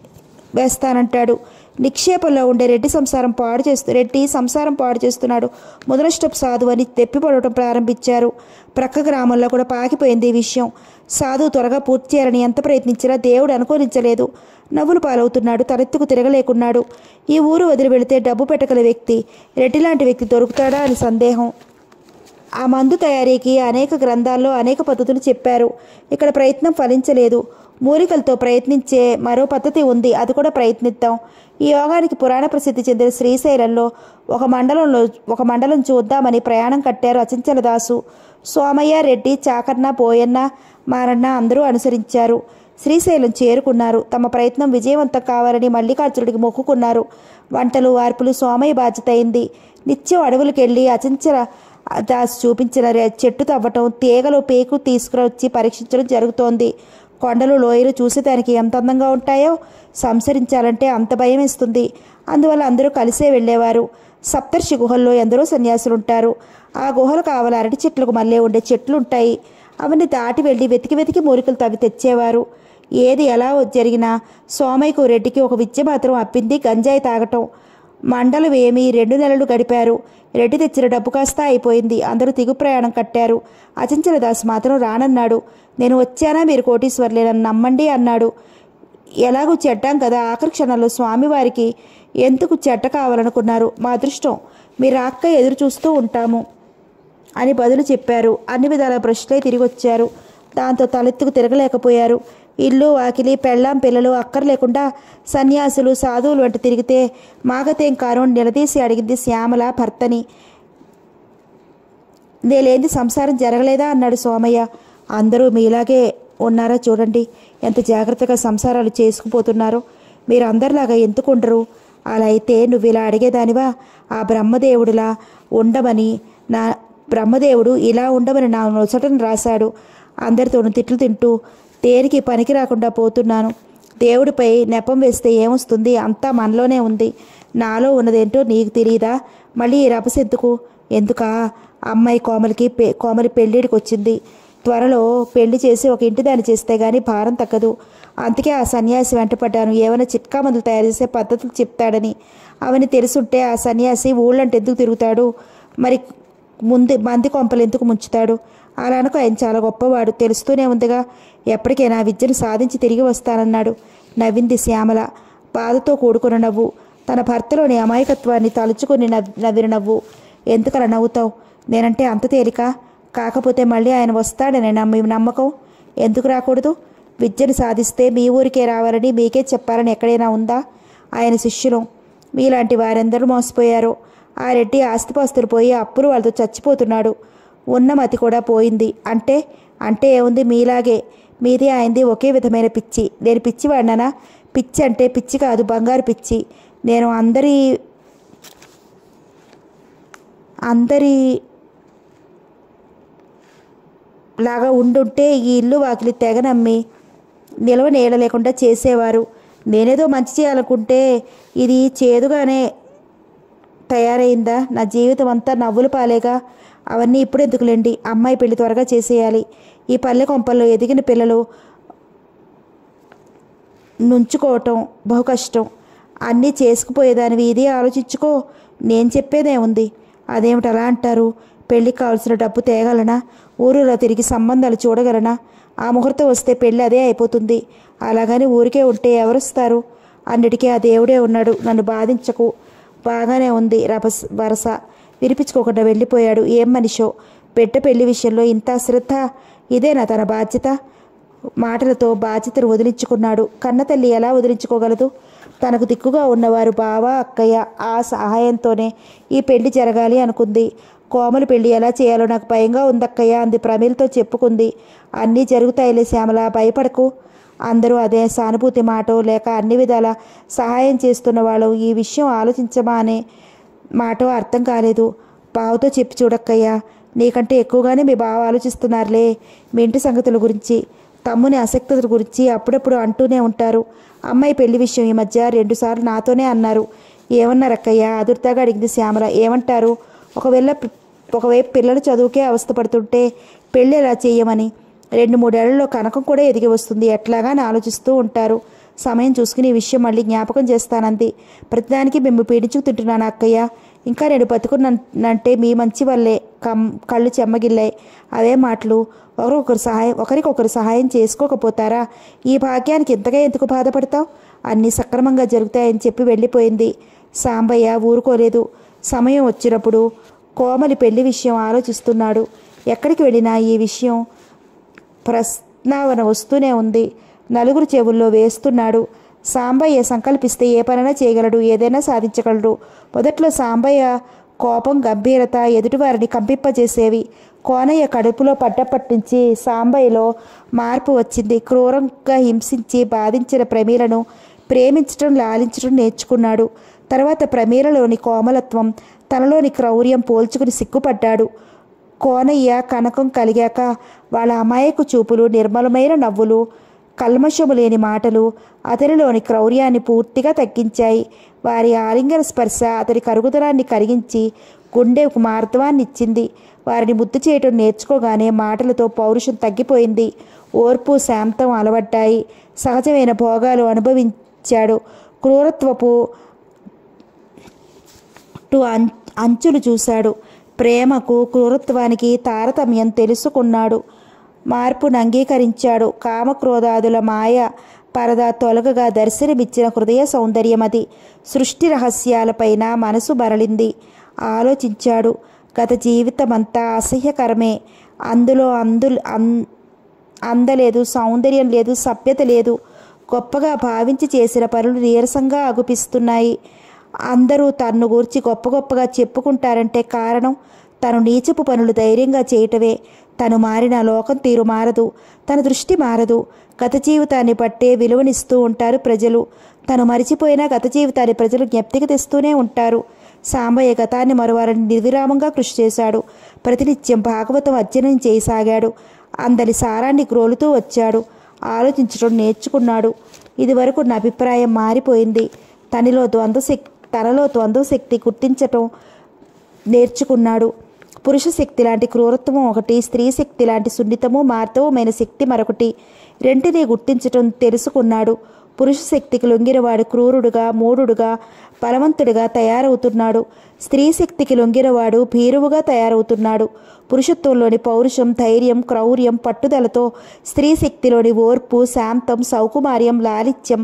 వేస్తానంటాడు నిక్షేపంలో ఉండే రెడ్డి సంసారం పాడు చేస్తూ రెడ్డి సంసారం పాడు చేస్తున్నాడు ముదనష్టపు సాధు అని తెప్పిపడటం ప్రారంభించారు ప్రక్క గ్రామంలో కూడా పాకిపోయింది ఈ విషయం సాధు త్వరగా పూర్తి చేయాలని ఎంత ప్రయత్నించినా దేవుడు అనుకూలించలేదు నవ్వులు పాలవుతున్నాడు తలెత్తుకు తిరగలేకున్నాడు ఈ ఊరు వదిలి వెళితే డబ్బు పెట్టగల వ్యక్తి రెడ్డి లాంటి వ్యక్తి దొరుకుతాడా అని సందేహం ఆ మందు తయారీకి అనేక గ్రంథాల్లో అనేక పద్ధతులు చెప్పారు ఇక్కడ ప్రయత్నం ఫలించలేదు మూలికలతో ప్రయత్నించే మరో పద్ధతి ఉంది అది కూడా ప్రయత్నిద్దాం ఈ యోగానికి పురాణ ప్రసిద్ధి చెందిన శ్రీశైలంలో ఒక మండలంలో ఒక మండలం చూద్దామని ప్రయాణం కట్టారు అచంచల దాసు సోమయ్య రెడ్డి చాకర్ణ పోయన్న మారన్న అందరూ అనుసరించారు శ్రీశైలం చేరుకున్నారు తమ ప్రయత్నం విజయవంతం కావాలని మల్లికార్జునుడికి మొక్కుకున్నారు వంటలు వార్పులు సోమయ్య బాధ్యత అయింది నిత్యం అడవులకెళ్ళి అచంచల దాస్ చూపించిన రె- చెట్టు తవ్వటం తీగలు పేకు తీసుకురొచ్చి పరీక్షించడం జరుగుతోంది కొండలు లోయలు చూసేదానికి ఎంత అందంగా ఉంటాయో సంసరించాలంటే అంత భయం వేస్తుంది అందువల్ల అందరూ కలిసే వెళ్ళేవారు సప్తర్షి గుహల్లో ఎందరో సన్యాసులు ఉంటారు ఆ గుహలు కావాలి అరటి చెట్లకు మళ్ళీ ఉండే చెట్లు ఉంటాయి అవన్నీ దాటి వెళ్ళి వెతికి వెతికి మూలికలు తవ్వి తెచ్చేవారు ఏది ఎలా జరిగినా సోమయ్యకు రెడ్డికి ఒక విద్య మాత్రం అప్పింది గంజాయి తాగటం మండలం ఏమి రెండు నెలలు గడిపారు రెడ్డి తెచ్చిన డబ్బు కాస్త అయిపోయింది అందరూ తిగు ప్రయాణం కట్టారు అచంచల దాస్ మాత్రం రానన్నాడు నేను వచ్చానా మీరు కోటీశ్వర్లేనని నమ్మండి అన్నాడు ఎలాగూ చెడ్డాం కదా ఆఖరి క్షణంలో స్వామివారికి ఎందుకు చెడ్డ కావాలనుకున్నారు మా అదృష్టం మీరు రాక్క ఎదురు చూస్తూ ఉంటాము అని బదులు చెప్పారు అన్ని విధాల ప్రశ్నలే తిరిగి వచ్చారు దాంతో తలెత్తుకు తిరగలేకపోయారు ఇల్లు వాకిలి పెళ్ళాం పిల్లలు అక్కర లేకుండా సన్యాసులు సాధువులు వెంట తిరిగితే మాగతేం కారం నిలదీసి అడిగింది శ్యామల భర్తని నేలేంది సంసారం జరగలేదా అన్నాడు సోమయ్య అందరూ మీలాగే ఉన్నారా చూడండి ఎంత జాగ్రత్తగా సంసారాలు చేసుకుపోతున్నారో మీరు అందరిలాగా ఎందుకుండరు అలా అయితే నువ్వు ఇలా అడిగేదానివా ఆ బ్రహ్మదేవుడిలా ఉండమని నా బ్రహ్మదేవుడు ఇలా ఉండమని నా నొసటను రాశాడు అందరితోనూ తిట్లు తింటూ దేనికి పనికి రాకుండా పోతున్నాను దేవుడిపై నెపం వేస్తే ఏమొస్తుంది అంతా మనలోనే ఉంది నాలో ఉన్నదేంటో నీకు తెలియదా మళ్ళీ ఈ రభసెందుకు ఎందుకా అమ్మాయి కోమలికి పె కోమలి పెళ్ళిడికి వచ్చింది త్వరలో పెళ్లి చేసి ఒక ఇంటి దాన్ని చేస్తే గానీ భారం తగ్గదు అందుకే ఆ సన్యాసి వెంటపడ్డాను ఏమైనా చిట్కా మందులు తయారు చేసే పద్ధతులు చెప్తాడని అవన్నీ తెలుసుంటే ఆ సన్యాసి ఊళ్ళంటే ఎందుకు తిరుగుతాడు మరి ముందు మంది కొంపలు ఎందుకు ముంచుతాడు అలా అనుకో ఆయన చాలా గొప్పవాడు తెలుస్తూనే ఉందిగా ఎప్పటికైనా ఆ విద్యను సాధించి తిరిగి వస్తానన్నాడు నవ్వింది శ్యామల బాధతో కూడుకున్న నవ్వు తన భర్తలోని అమాయకత్వాన్ని తలుచుకుని నవ్ నవ్విన నవ్వు ఎందుకలా నవ్వుతావు నేనంటే అంత తేలిక కాకపోతే మళ్ళీ ఆయన వస్తాడని నమ్మి నమ్మకం ఎందుకు రాకూడదు విద్యను సాధిస్తే మీ ఊరికే రావాలని మీకే చెప్పాలని ఎక్కడైనా ఉందా ఆయన శిష్యులు మీలాంటి వారెందరూ మోసపోయారో ఆ రెడ్డి ఆస్తిపాస్తులు పోయి అప్పులు వాళ్ళతో చచ్చిపోతున్నాడు ఉన్న మతి కూడా పోయింది అంటే అంటే ఏముంది మీలాగే మీది ఆయనది ఒకే విధమైన పిచ్చి నేను పిచ్చి వాడినానా పిచ్చి అంటే పిచ్చి కాదు బంగారు పిచ్చి నేను అందరి అందరి లాగా ఉండుంటే ఈ ఇల్లు వాకిలి తెగ నమ్మి నిలవ నీడ లేకుండా చేసేవారు నేనేదో మంచి చేయాలనుకుంటే ఇది చేదుగానే తయారైందా నా జీవితం అంతా నవ్వుల పాలేగా అవన్నీ ఇప్పుడు ఎందుకులేండి అమ్మాయి పెళ్లి త్వరగా చేసేయాలి ఈ పల్లె కొంపల్లో ఎదిగిన పిల్లలు నుంచుకోవటం బహు కష్టం అన్నీ చేసుకుపోయేదానివి ఇది ఆలోచించుకో నేను చెప్పేదే ఉంది అదేమిటి అలా అంటారు పెళ్ళికి కావాల్సిన డబ్బు తేగలనా ఊరిలో తిరిగి సంబంధాలు చూడగలనా ఆ ముహూర్తం వస్తే పెళ్ళి అదే అయిపోతుంది అలాగని ఊరికే ఉంటే ఎవరుస్తారు అన్నిటికీ ఆ దేవుడే ఉన్నాడు నన్ను బాధించకు బాగానే ఉంది రభస్ వరస వినిపించుకోకుండా వెళ్ళిపోయాడు ఏం మనిషో బిడ్డ పెళ్లి విషయంలో ఇంత శ్రద్ధ ఇదేనా తన బాధ్యత మాటలతో బాధ్యతను వదిలించుకున్నాడు కన్నతల్లి ఎలా వదిలించుకోగలదు తనకు దిక్కుగా ఉన్నవారు బావ అక్కయ్య ఆ సహాయంతోనే ఈ పెళ్లి జరగాలి అనుకుంది కోమలి పెళ్లి ఎలా చేయాలో నాకు భయంగా ఉందక్కయ్య అంది ప్రమీలతో చెప్పుకుంది అన్నీ జరుగుతాయిలే శ్యామల భయపడకు అందరూ అదే సానుభూతి మాటో లేక అన్ని విధాల సహాయం చేస్తున్న వాళ్ళు ఈ విషయం ఆలోచించమా అనే మాటో అర్థం కాలేదు బావతో చెప్పి చూడక్కయ్యా నీకంటే ఎక్కువగానే మీ బావ ఆలోచిస్తున్నారులే మీ ఇంటి సంగతుల గురించి తమ్ముని ఆసక్తుల గురించి అప్పుడప్పుడు అంటూనే ఉంటారు అమ్మాయి పెళ్లి విషయం ఈ మధ్య రెండుసార్లు నాతోనే అన్నారు ఏమన్నారు అక్కయ్య అదుర్తాగా అడిగింది శ్యామల ఏమంటారు ఒకవేళ పి- ఒకవైపు పిల్లలు చదువుకే అవస్థపడుతుంటే పెళ్ళి ఎలా చేయమని రెండు మూడేళ్లలో కనకం కూడా ఎదిగి వస్తుంది ఎట్లాగా అని ఆలోచిస్తూ ఉంటారు సమయం చూసుకుని ఈ విషయం మళ్ళీ జ్ఞాపకం చేస్తానంది ప్రతిదానికి మేము పీడించుకు తింటున్నాను అక్కయ్య ఇంకా నేను బతుకున్నంటే మీ మంచి వల్లే కమ్ కళ్ళు చెమ్మగిల్లాయి అవే మాటలు ఒకరొకరు సహాయం ఒకరికొకరు సహాయం చేసుకోకపోతారా ఈ భాగ్యానికి ఇంతగా ఎందుకు బాధపడతావు అన్నీ సక్రమంగా జరుగుతాయని చెప్పి వెళ్ళిపోయింది సాంబయ్య ఊరుకోలేదు సమయం వచ్చినప్పుడు కోమలి పెళ్లి విషయం ఆలోచిస్తున్నాడు ఎక్కడికి వెళ్ళినా ఈ విషయం ప్రస్తావన వస్తూనే ఉంది నలుగురు చెవుల్లో వేస్తున్నాడు సాంబయ్య సంకల్పిస్తే ఏ పనైనా చేయగలడు ఏదైనా సాధించగలడు మొదట్లో సాంబయ్య కోపం గంభీరత ఎదుటివారిని కంపింపజేసేవి కోనయ్య కడుపులో పడ్డప్పటి నుంచి సాంబయ్యలో మార్పు వచ్చింది క్రూరంగా హింసించి బాధించిన ప్రమీలను ప్రేమించడం లాలించడం నేర్చుకున్నాడు తర్వాత ప్రమీలలోని కోమలత్వం తనలోని క్రౌర్యం పోల్చుకుని సిగ్గుపడ్డాడు కోనయ్య కనకం కలిగాక వాళ్ళ అమాయకు చూపులు నిర్మలమైన నవ్వులు కల్మషము లేని మాటలు అతనిలోని క్రౌర్యాన్ని పూర్తిగా తగ్గించాయి వారి ఆలింగన స్పర్శ అతని కరుగుదనాన్ని కరిగించి గుండెకు మార్ధవాన్ని ఇచ్చింది వారిని ముద్దు చేయటం నేర్చుకోగానే మాటలతో పౌరుషం తగ్గిపోయింది ఓర్పు శాంతం అలవడ్డాయి సహజమైన భోగాలు అనుభవించాడు క్రూరత్వపు టు అం- అంచులు చూశాడు ప్రేమకు క్రూరత్వానికి తారతమ్యం తెలుసుకున్నాడు మార్పును అంగీకరించాడు కామక్రోధాదుల మాయ పరద తొలగగా దర్శనమిచ్చిన హృదయ సౌందర్యమది సృష్టి రహస్యాలపైన మనసు మరలింది ఆలోచించాడు గత జీవితమంతా అసహ్యకరమే అందులో అందు అం- అందలేదు సౌందర్యం లేదు సభ్యత లేదు గొప్పగా భావించి చేసిన పనులు నీరసంగా అగుపిస్తున్నాయి అందరూ తన్ను గూర్చి గొప్ప గొప్పగా చెప్పుకుంటారంటే కారణం తను నీచపు పనులు ధైర్యంగా చేయటమే తను మారిన లోకం తీరు మారదు తన దృష్టి మారదు గత జీవితాన్ని బట్టే విలువనిస్తూ ఉంటారు ప్రజలు తను మరిచిపోయినా గత జీవితాన్ని ప్రజలు జ్ఞప్తికి తెస్తూనే ఉంటారు సాంబయ్య గతాన్ని మరువారని నిర్విరామంగా కృషి చేశాడు ప్రతినిత్యం భాగవతం అధ్యయనం చేయసాగాడు అందరి సారాన్ని గ్రోలుతూ వచ్చాడు ఆలోచించడం నేర్చుకున్నాడు ఇదివరకు నా అభిప్రాయం మారిపోయింది తనలో ద్వంద్వ శక్తి తనలో ద్వంద్వ శక్తి గుర్తించటం నేర్చుకున్నాడు పురుష శక్తి లాంటి క్రూరత్వం ఒకటి స్త్రీ శక్తి లాంటి సున్నితము మార్తవమైన శక్తి మరొకటి రెంటిని గుర్తించటం తెలుసుకున్నాడు పురుష శక్తికి లొంగినవాడు క్రూరుడుగా మూఢుడుగా బలవంతుడిగా తయారవుతున్నాడు స్త్రీ శక్తికి లొంగినవాడు భీరువుగా తయారవుతున్నాడు పురుషత్వంలోని పౌరుషం ధైర్యం క్రౌర్యం పట్టుదలతో స్త్రీ శక్తిలోని ఓర్పు శాంతం సౌకుమార్యం లాలిత్యం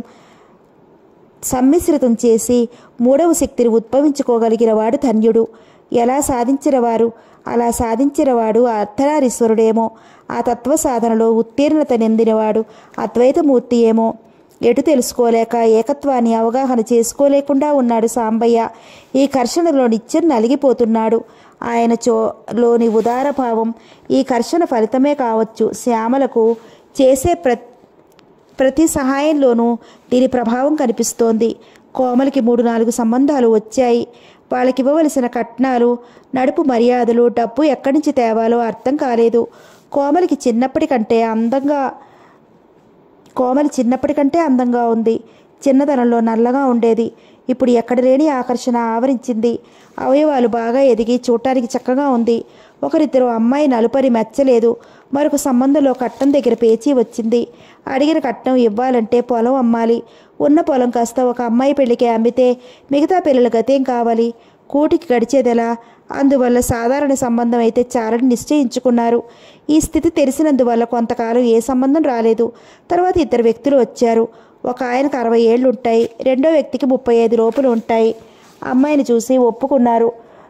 సమ్మిశ్రితం చేసి మూడవ శక్తిని ఉద్భవించుకోగలిగిన వాడు ధన్యుడు ఎలా సాధించిన వారు అలా సాధించిన వాడు అర్ధనారీశ్వరుడేమో ఆ తత్వ సాధనలో ఉత్తీర్ణత నిందినవాడు అద్వైతమూర్తి ఏమో ఎటు తెలుసుకోలేక ఏకత్వాన్ని అవగాహన చేసుకోలేకుండా ఉన్నాడు సాంబయ్య ఈ ఘర్షణలో నిత్యం నలిగిపోతున్నాడు ఆయన చోలోని ఉదార భావం ఈ ఘర్షణ ఫలితమే కావచ్చు శ్యామలకు చేసే ప్ర ప్రతి సహాయంలోనూ దీని ప్రభావం కనిపిస్తోంది కోమలికి మూడు నాలుగు సంబంధాలు వచ్చాయి వాళ్ళకి ఇవ్వవలసిన కట్నాలు నడుపు మర్యాదలు డబ్బు ఎక్కడి నుంచి తేవాలో అర్థం కాలేదు కోమలికి చిన్నప్పటికంటే అందంగా కోమలి చిన్నప్పటికంటే అందంగా ఉంది చిన్నతనంలో నల్లగా ఉండేది ఇప్పుడు ఎక్కడ లేని ఆకర్షణ ఆవరించింది అవయవాలు బాగా ఎదిగి చూడటానికి చక్కగా ఉంది ఒకరిద్దరు అమ్మాయి నలుపరి మెచ్చలేదు మరొక సంబంధంలో కట్నం దగ్గర పేచీ వచ్చింది అడిగిన కట్నం ఇవ్వాలంటే పొలం అమ్మాలి ఉన్న పొలం కాస్త ఒక అమ్మాయి పెళ్లికి అమ్మితే మిగతా పిల్లల గతేం కావాలి కూటికి గడిచేదెలా అందువల్ల సాధారణ సంబంధం అయితే చాలని నిశ్చయించుకున్నారు ఈ స్థితి తెలిసినందువల్ల కొంతకాలం ఏ సంబంధం రాలేదు తర్వాత ఇద్దరు వ్యక్తులు వచ్చారు ఒక ఆయనకు అరవై ఏళ్ళు ఉంటాయి రెండో వ్యక్తికి ముప్పై ఐదు లోపులు ఉంటాయి అమ్మాయిని చూసి ఒప్పుకున్నారు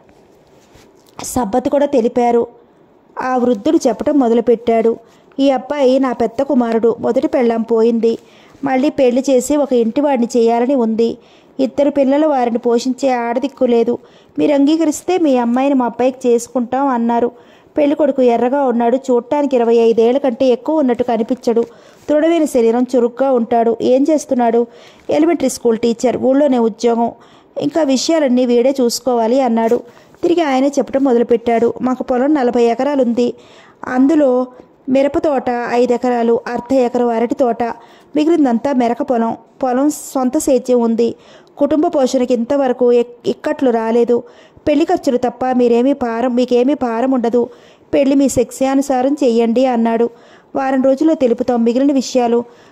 సబ్బత్ కూడా తెలిపారు ఆ వృద్ధుడు చెప్పటం మొదలుపెట్టాడు ఈ అబ్బాయి నా పెద్ద కుమారుడు మొదటి పెళ్ళాం పోయింది మళ్ళీ పెళ్లి చేసి ఒక ఇంటివాడిని చేయాలని ఉంది ఇద్దరు పిల్లలు వారిని పోషించే ఆడదిక్కు లేదు మీరు అంగీకరిస్తే మీ అమ్మాయిని మా అబ్బాయికి చేసుకుంటాం అన్నారు పెళ్లి కొడుకు ఎర్రగా ఉన్నాడు చూడటానికి ఇరవై ఐదేళ్ల కంటే ఎక్కువ ఉన్నట్టు కనిపించడు దృఢమైన శరీరం చురుగ్గా ఉంటాడు ఏం చేస్తున్నాడు ఎలిమెంటరీ స్కూల్ టీచర్ ఊళ్ళోనే ఉద్యోగం ఇంకా విషయాలన్నీ వీడే చూసుకోవాలి అన్నాడు తిరిగి ఆయనే చెప్పడం మొదలుపెట్టాడు మాకు పొలం నలభై ఎకరాలుంది అందులో మిరప తోట ఐదు ఎకరాలు అర్ధ ఎకరం అరటి తోట మిగిలిందంతా మెరక పొలం పొలం సొంత సేద్యం ఉంది కుటుంబ పోషణకి ఇంతవరకు ఎక్- ఇక్కట్లు రాలేదు పెళ్లి ఖర్చులు తప్ప మీరేమీ భారం మీకేమీ భారం ఉండదు పెళ్లి మీ శక్ష్యానుసారం చెయ్యండి అన్నాడు వారం రోజుల్లో తెలుపుతాం మిగిలిన విషయాలు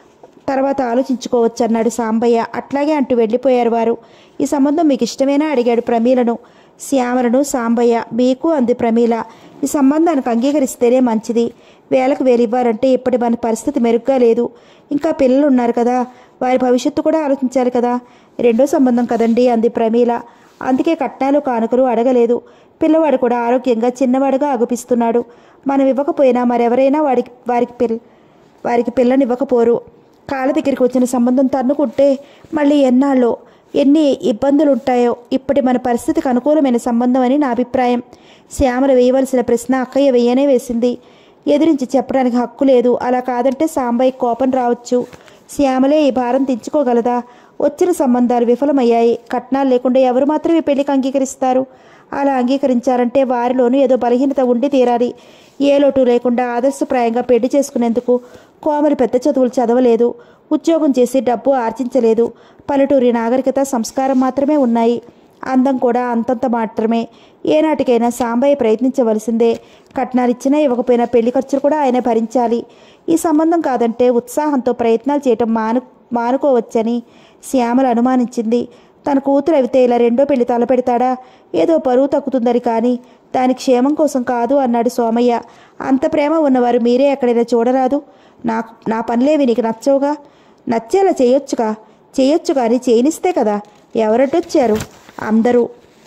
తర్వాత ఆలోచించుకోవచ్చు అన్నాడు సాంబయ్య అట్లాగే అంటూ వెళ్ళిపోయారు వారు ఈ సంబంధం మీకు ఇష్టమేనా అడిగాడు ప్రమీలను శ్యామలను సాంబయ్య మీకు అంది ప్రమీల ఈ సంబంధానికి అంగీకరిస్తేనే మంచిది వేలకు వేలు ఇవ్వాలంటే ఇప్పటి మన పరిస్థితి మెరుగ్గా లేదు ఇంకా పిల్లలు ఉన్నారు కదా వారి భవిష్యత్తు కూడా ఆలోచించాలి కదా రెండో సంబంధం కదండి అంది ప్రమీల అందుకే కట్నాలు కానుకలు అడగలేదు పిల్లవాడు కూడా ఆరోగ్యంగా చిన్నవాడుగా అగుపిస్తున్నాడు మనం ఇవ్వకపోయినా మరెవరైనా వాడికి వారికి పిల్ల వారికి పిల్లనివ్వకపోరు కాళ్ళ దగ్గరికి వచ్చిన సంబంధం తన్నుకుంటే మళ్ళీ ఎన్నాళ్ళో ఎన్ని ఇబ్బందులు ఉంటాయో ఇప్పటి మన పరిస్థితికి అనుకూలమైన సంబంధం అని నా అభిప్రాయం శ్యామల వేయవలసిన ప్రశ్న అక్కయ్య వెయ్యనే వేసింది ఎదిరించి చెప్పడానికి హక్కు లేదు అలా కాదంటే సాంబయ్య కోపం రావచ్చు శ్యామలే ఈ భారం తెచ్చుకోగలదా వచ్చిన సంబంధాలు విఫలమయ్యాయి కట్నాలు లేకుండా ఎవరు మాత్రమే పెళ్లికి అంగీకరిస్తారు అలా అంగీకరించారంటే వారిలోనూ ఏదో బలహీనత ఉండి తీరాలి ఏ లోటు లేకుండా ఆదర్శప్రాయంగా పెళ్లి చేసుకునేందుకు కోమలి పెద్ద చదువులు చదవలేదు ఉద్యోగం చేసి డబ్బు ఆర్జించలేదు పల్లెటూరి నాగరికత సంస్కారం మాత్రమే ఉన్నాయి అందం కూడా అంతంత మాత్రమే ఏనాటికైనా సాంబయ్య ప్రయత్నించవలసిందే కట్నాలిచ్చినా ఇవ్వకపోయినా పెళ్లి ఖర్చులు కూడా ఆయన భరించాలి ఈ సంబంధం కాదంటే ఉత్సాహంతో ప్రయత్నాలు చేయటం మాను మానుకోవచ్చని శ్యామల అనుమానించింది తన కూతురు అవితే ఇలా రెండో పెళ్లి తలపెడతాడా ఏదో పరువు తగ్గుతుందని కానీ దాని క్షేమం కోసం కాదు అన్నాడు సోమయ్య అంత ప్రేమ ఉన్నవారు మీరే ఎక్కడైనా చూడరాదు నాకు నా పనులేవి నీకు నచ్చవుగా నచ్చేలా చేయొచ్చుగా చేయొచ్చు కానీ చేయనిస్తే కదా ఎవరటొచ్చారు అందరూ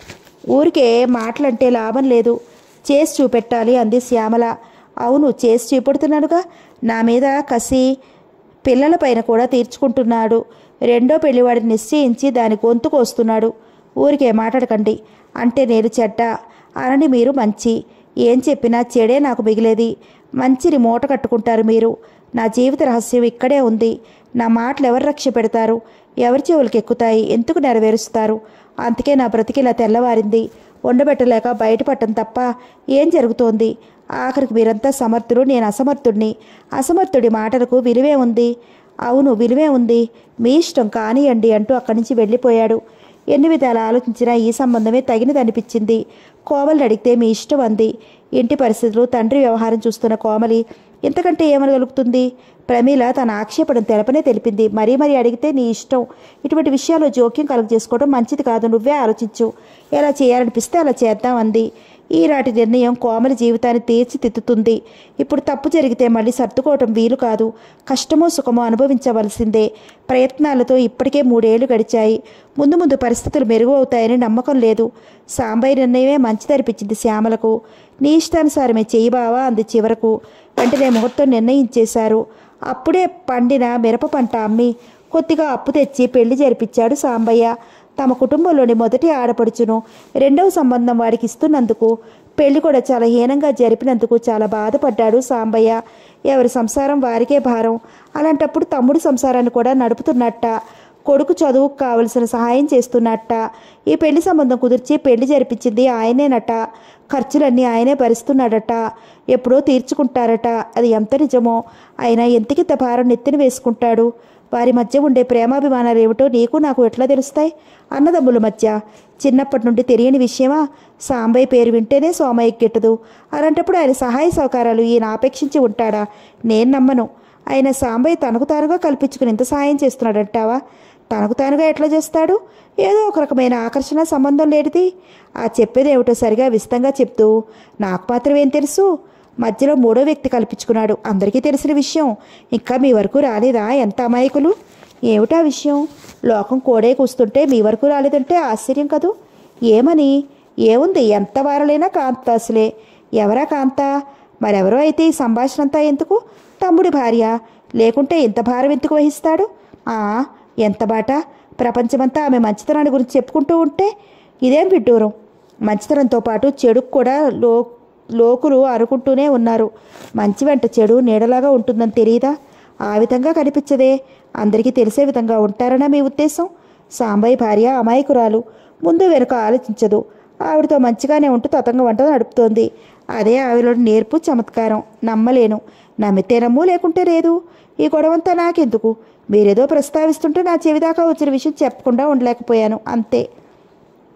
ఊరికే మాటలంటే లాభం లేదు చేసి చూపెట్టాలి అంది శ్యామల అవును చేసి చూపెడుతున్నానుగా నా మీద కసి పిల్లలపైన కూడా తీర్చుకుంటున్నాడు రెండో పెళ్లివాడిని నిశ్చయించి దాని గొంతు కోస్తున్నాడు ఊరికే మాట్లాడకండి అంటే నేను చెడ్డ అనని మీరు మంచి ఏం చెప్పినా చెడే నాకు మిగిలేది మంచిని మూట కట్టుకుంటారు మీరు నా జీవిత రహస్యం ఇక్కడే ఉంది నా మాటలు ఎవరు రక్ష పెడతారు ఎవరి చెవులకు ఎక్కుతాయి ఎందుకు నెరవేరుస్తారు అందుకే నా బ్రతికిలా తెల్లవారింది వండబెట్టలేక బయటపడటం తప్ప ఏం జరుగుతోంది ఆఖరికి మీరంతా సమర్థులు నేను అసమర్థుడిని అసమర్థుడి మాటలకు విలువే ఉంది అవును విలువే ఉంది మీ ఇష్టం కానియండి అంటూ అక్కడి నుంచి వెళ్ళిపోయాడు ఎన్ని విధాలు ఆలోచించినా ఈ సంబంధమే తగినదనిపించింది కోమలిని అడిగితే మీ ఇష్టం అంది ఇంటి పరిస్థితులు తండ్రి వ్యవహారం చూస్తున్న కోమలి ఇంతకంటే ఏమనగలుగుతుంది ప్రమీల తన ఆక్షేపణను తెలపనే తెలిపింది మరీ మరీ అడిగితే నీ ఇష్టం ఇటువంటి విషయాల్లో జోక్యం కలుగ చేసుకోవడం మంచిది కాదు నువ్వే ఆలోచించు ఎలా చేయాలనిపిస్తే అలా చేద్దాం అంది ఈనాటి నిర్ణయం కోమలి జీవితాన్ని తీర్చిదిద్దుతుంది ఇప్పుడు తప్పు జరిగితే మళ్ళీ సర్దుకోవటం వీలు కాదు కష్టమో సుఖమో అనుభవించవలసిందే ప్రయత్నాలతో ఇప్పటికే మూడేళ్లు గడిచాయి ముందు ముందు పరిస్థితులు మెరుగు అవుతాయని నమ్మకం లేదు సాంబయ్య నిర్ణయమే మంచిదనిపించింది శ్యామలకు నీ ఇష్టానుసారమే చెయ్యి బావా అంది చివరకు వెంటనే ముహూర్తం నిర్ణయించేశారు అప్పుడే పండిన మిరప పంట అమ్మి కొద్దిగా అప్పు తెచ్చి పెళ్లి జరిపించాడు సాంబయ్య తమ కుటుంబంలోని మొదటి ఆడపడుచును రెండవ సంబంధం వాడికి ఇస్తున్నందుకు పెళ్లి కూడా చాలా హీనంగా జరిపినందుకు చాలా బాధపడ్డాడు సాంబయ్య ఎవరి సంసారం వారికే భారం అలాంటప్పుడు తమ్ముడు సంసారాన్ని కూడా నడుపుతున్నట్ట కొడుకు చదువుకు కావలసిన సహాయం చేస్తున్నట్ట ఈ పెళ్లి సంబంధం కుదిర్చి పెళ్లి జరిపించింది ఆయనేనట ఖర్చులన్నీ ఆయనే భరిస్తున్నాడట ఎప్పుడో తీర్చుకుంటారట అది ఎంత నిజమో అయినా ఎంతకింత భారం నెత్తిన వేసుకుంటాడు వారి మధ్య ఉండే ప్రేమాభిమానాలు ఏమిటో నీకు నాకు ఎట్లా తెలుస్తాయి అన్నదమ్ముల మధ్య చిన్నప్పటి నుండి తెలియని విషయమా సాంబయ్య పేరు వింటేనే సోమయ్యకి గిట్టదు అలాంటప్పుడు ఆయన సహాయ సహకారాలు ఈయన ఆపేక్షించి ఉంటాడా నేను నమ్మను ఆయన సాంబయ్య తనకు తానుగా కల్పించుకుని ఇంత సాయం చేస్తున్నాడంటావా తనకు తానుగా ఎట్లా చేస్తాడు ఏదో ఒక రకమైన ఆకర్షణ సంబంధం లేనిది ఆ చెప్పేది ఏమిటో సరిగా విస్తంగా చెప్తూ నాకు మాత్రం ఏం తెలుసు మధ్యలో మూడో వ్యక్తి కల్పించుకున్నాడు అందరికీ తెలిసిన విషయం ఇంకా మీ వరకు రాలేదా ఎంత అమాయకులు ఏమిటా విషయం లోకం కోడే కూస్తుంటే మీ వరకు రాలేదంటే ఆశ్చర్యం కదూ ఏమని ఏముంది ఎంత వారలైనా కాంత అసలే ఎవరా కాంత మరెవరో అయితే ఈ సంభాషణ అంతా ఎందుకు తమ్ముడి భార్య లేకుంటే ఇంత భారం ఎందుకు వహిస్తాడు ఆ ఎంత బాట ప్రపంచమంతా ఆమె మంచితనాన్ని గురించి చెప్పుకుంటూ ఉంటే ఇదేం విడ్డూరం మంచితనంతో పాటు చెడుకు కూడా లో లోకులు అనుకుంటూనే ఉన్నారు మంచి వెంట చెడు నీడలాగా ఉంటుందని తెలియదా ఆ విధంగా కనిపించదే అందరికీ తెలిసే విధంగా ఉంటారనా మీ ఉద్దేశం సాంబయ్య భార్య అమాయకురాలు ముందు వెనుక ఆలోచించదు ఆవిడతో మంచిగానే ఉంటూ తతంగ వంట నడుపుతోంది అదే ఆవిడలో నేర్పు చమత్కారం నమ్మలేను నమ్మితే నమ్ము లేకుంటే లేదు ఈ గొడవంతా నాకెందుకు మీరేదో ప్రస్తావిస్తుంటే నా చెవిదాకా వచ్చిన విషయం చెప్పకుండా ఉండలేకపోయాను అంతే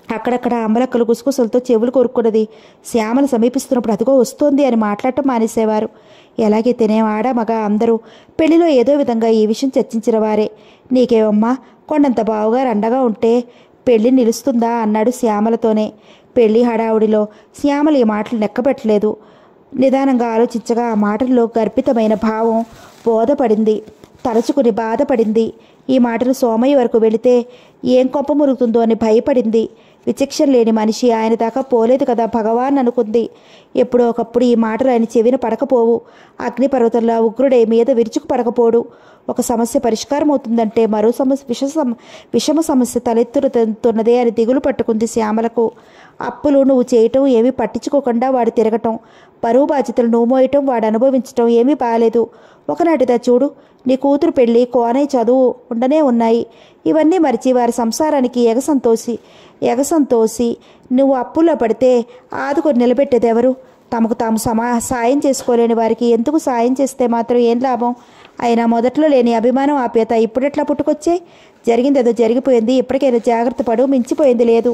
అక్కడక్కడ అంబలక్కలు గుసగుసలతో చెవులు కొరుక్కున్నది శ్యామలు సమీపిస్తున్నప్పుడు అదిగో వస్తోంది అని మాట్లాడటం మానేసేవారు ఎలాగైతేనే ఆడ మగ అందరూ పెళ్లిలో ఏదో విధంగా ఈ విషయం చర్చించిన వారే నీకేమమ్మా కొండంత బావుగా రండగా ఉంటే పెళ్లి నిలుస్తుందా అన్నాడు శ్యామలతోనే పెళ్లి హడావుడిలో శ్యామల ఈ మాటలు నెక్కబెట్టలేదు నిదానంగా ఆలోచించగా ఆ మాటల్లో గర్భితమైన భావం బోధపడింది తలుచుకుని బాధపడింది ఈ మాటలు సోమయ్య వరకు వెళితే ఏం కొంప మురుగుతుందో అని భయపడింది విచక్షణ లేని మనిషి ఆయన దాకా పోలేదు కదా భగవాన్ అనుకుంది ఎప్పుడో ఒకప్పుడు ఈ మాటలు ఆయన చెవిన పడకపోవు అగ్నిపర్వతంలో ఉగ్రుడే మీద విరుచుకు పడకపోడు ఒక సమస్య పరిష్కారం అవుతుందంటే మరో సమస్య విష సమ విషమ సమస్య తలెత్తుతున్నదే అని దిగులు పట్టుకుంది శ్యామలకు అప్పులు నువ్వు చేయటం ఏమీ పట్టించుకోకుండా వాడు తిరగటం బరువు బాధ్యతలు నువ్వు మోయటం వాడు అనుభవించటం ఏమీ బాలేదు ఒకనాటిదా చూడు నీ కూతురు పెళ్లి కోనై చదువు ఉండనే ఉన్నాయి ఇవన్నీ మరిచి వారి సంసారానికి ఎగసంతోసి ఎగసంతోసి నువ్వు అప్పుల్లో పడితే ఆదుకొని నిలబెట్టేది ఎవరు తమకు తాము సమా సాయం చేసుకోలేని వారికి ఎందుకు సాయం చేస్తే మాత్రం ఏం లాభం అయినా మొదట్లో లేని అభిమానం ఆప్యత ఇప్పుడెట్లా పుట్టుకొచ్చే జరిగిందేదో జరిగిపోయింది ఇప్పటికైనా జాగ్రత్త పడు మించిపోయింది లేదు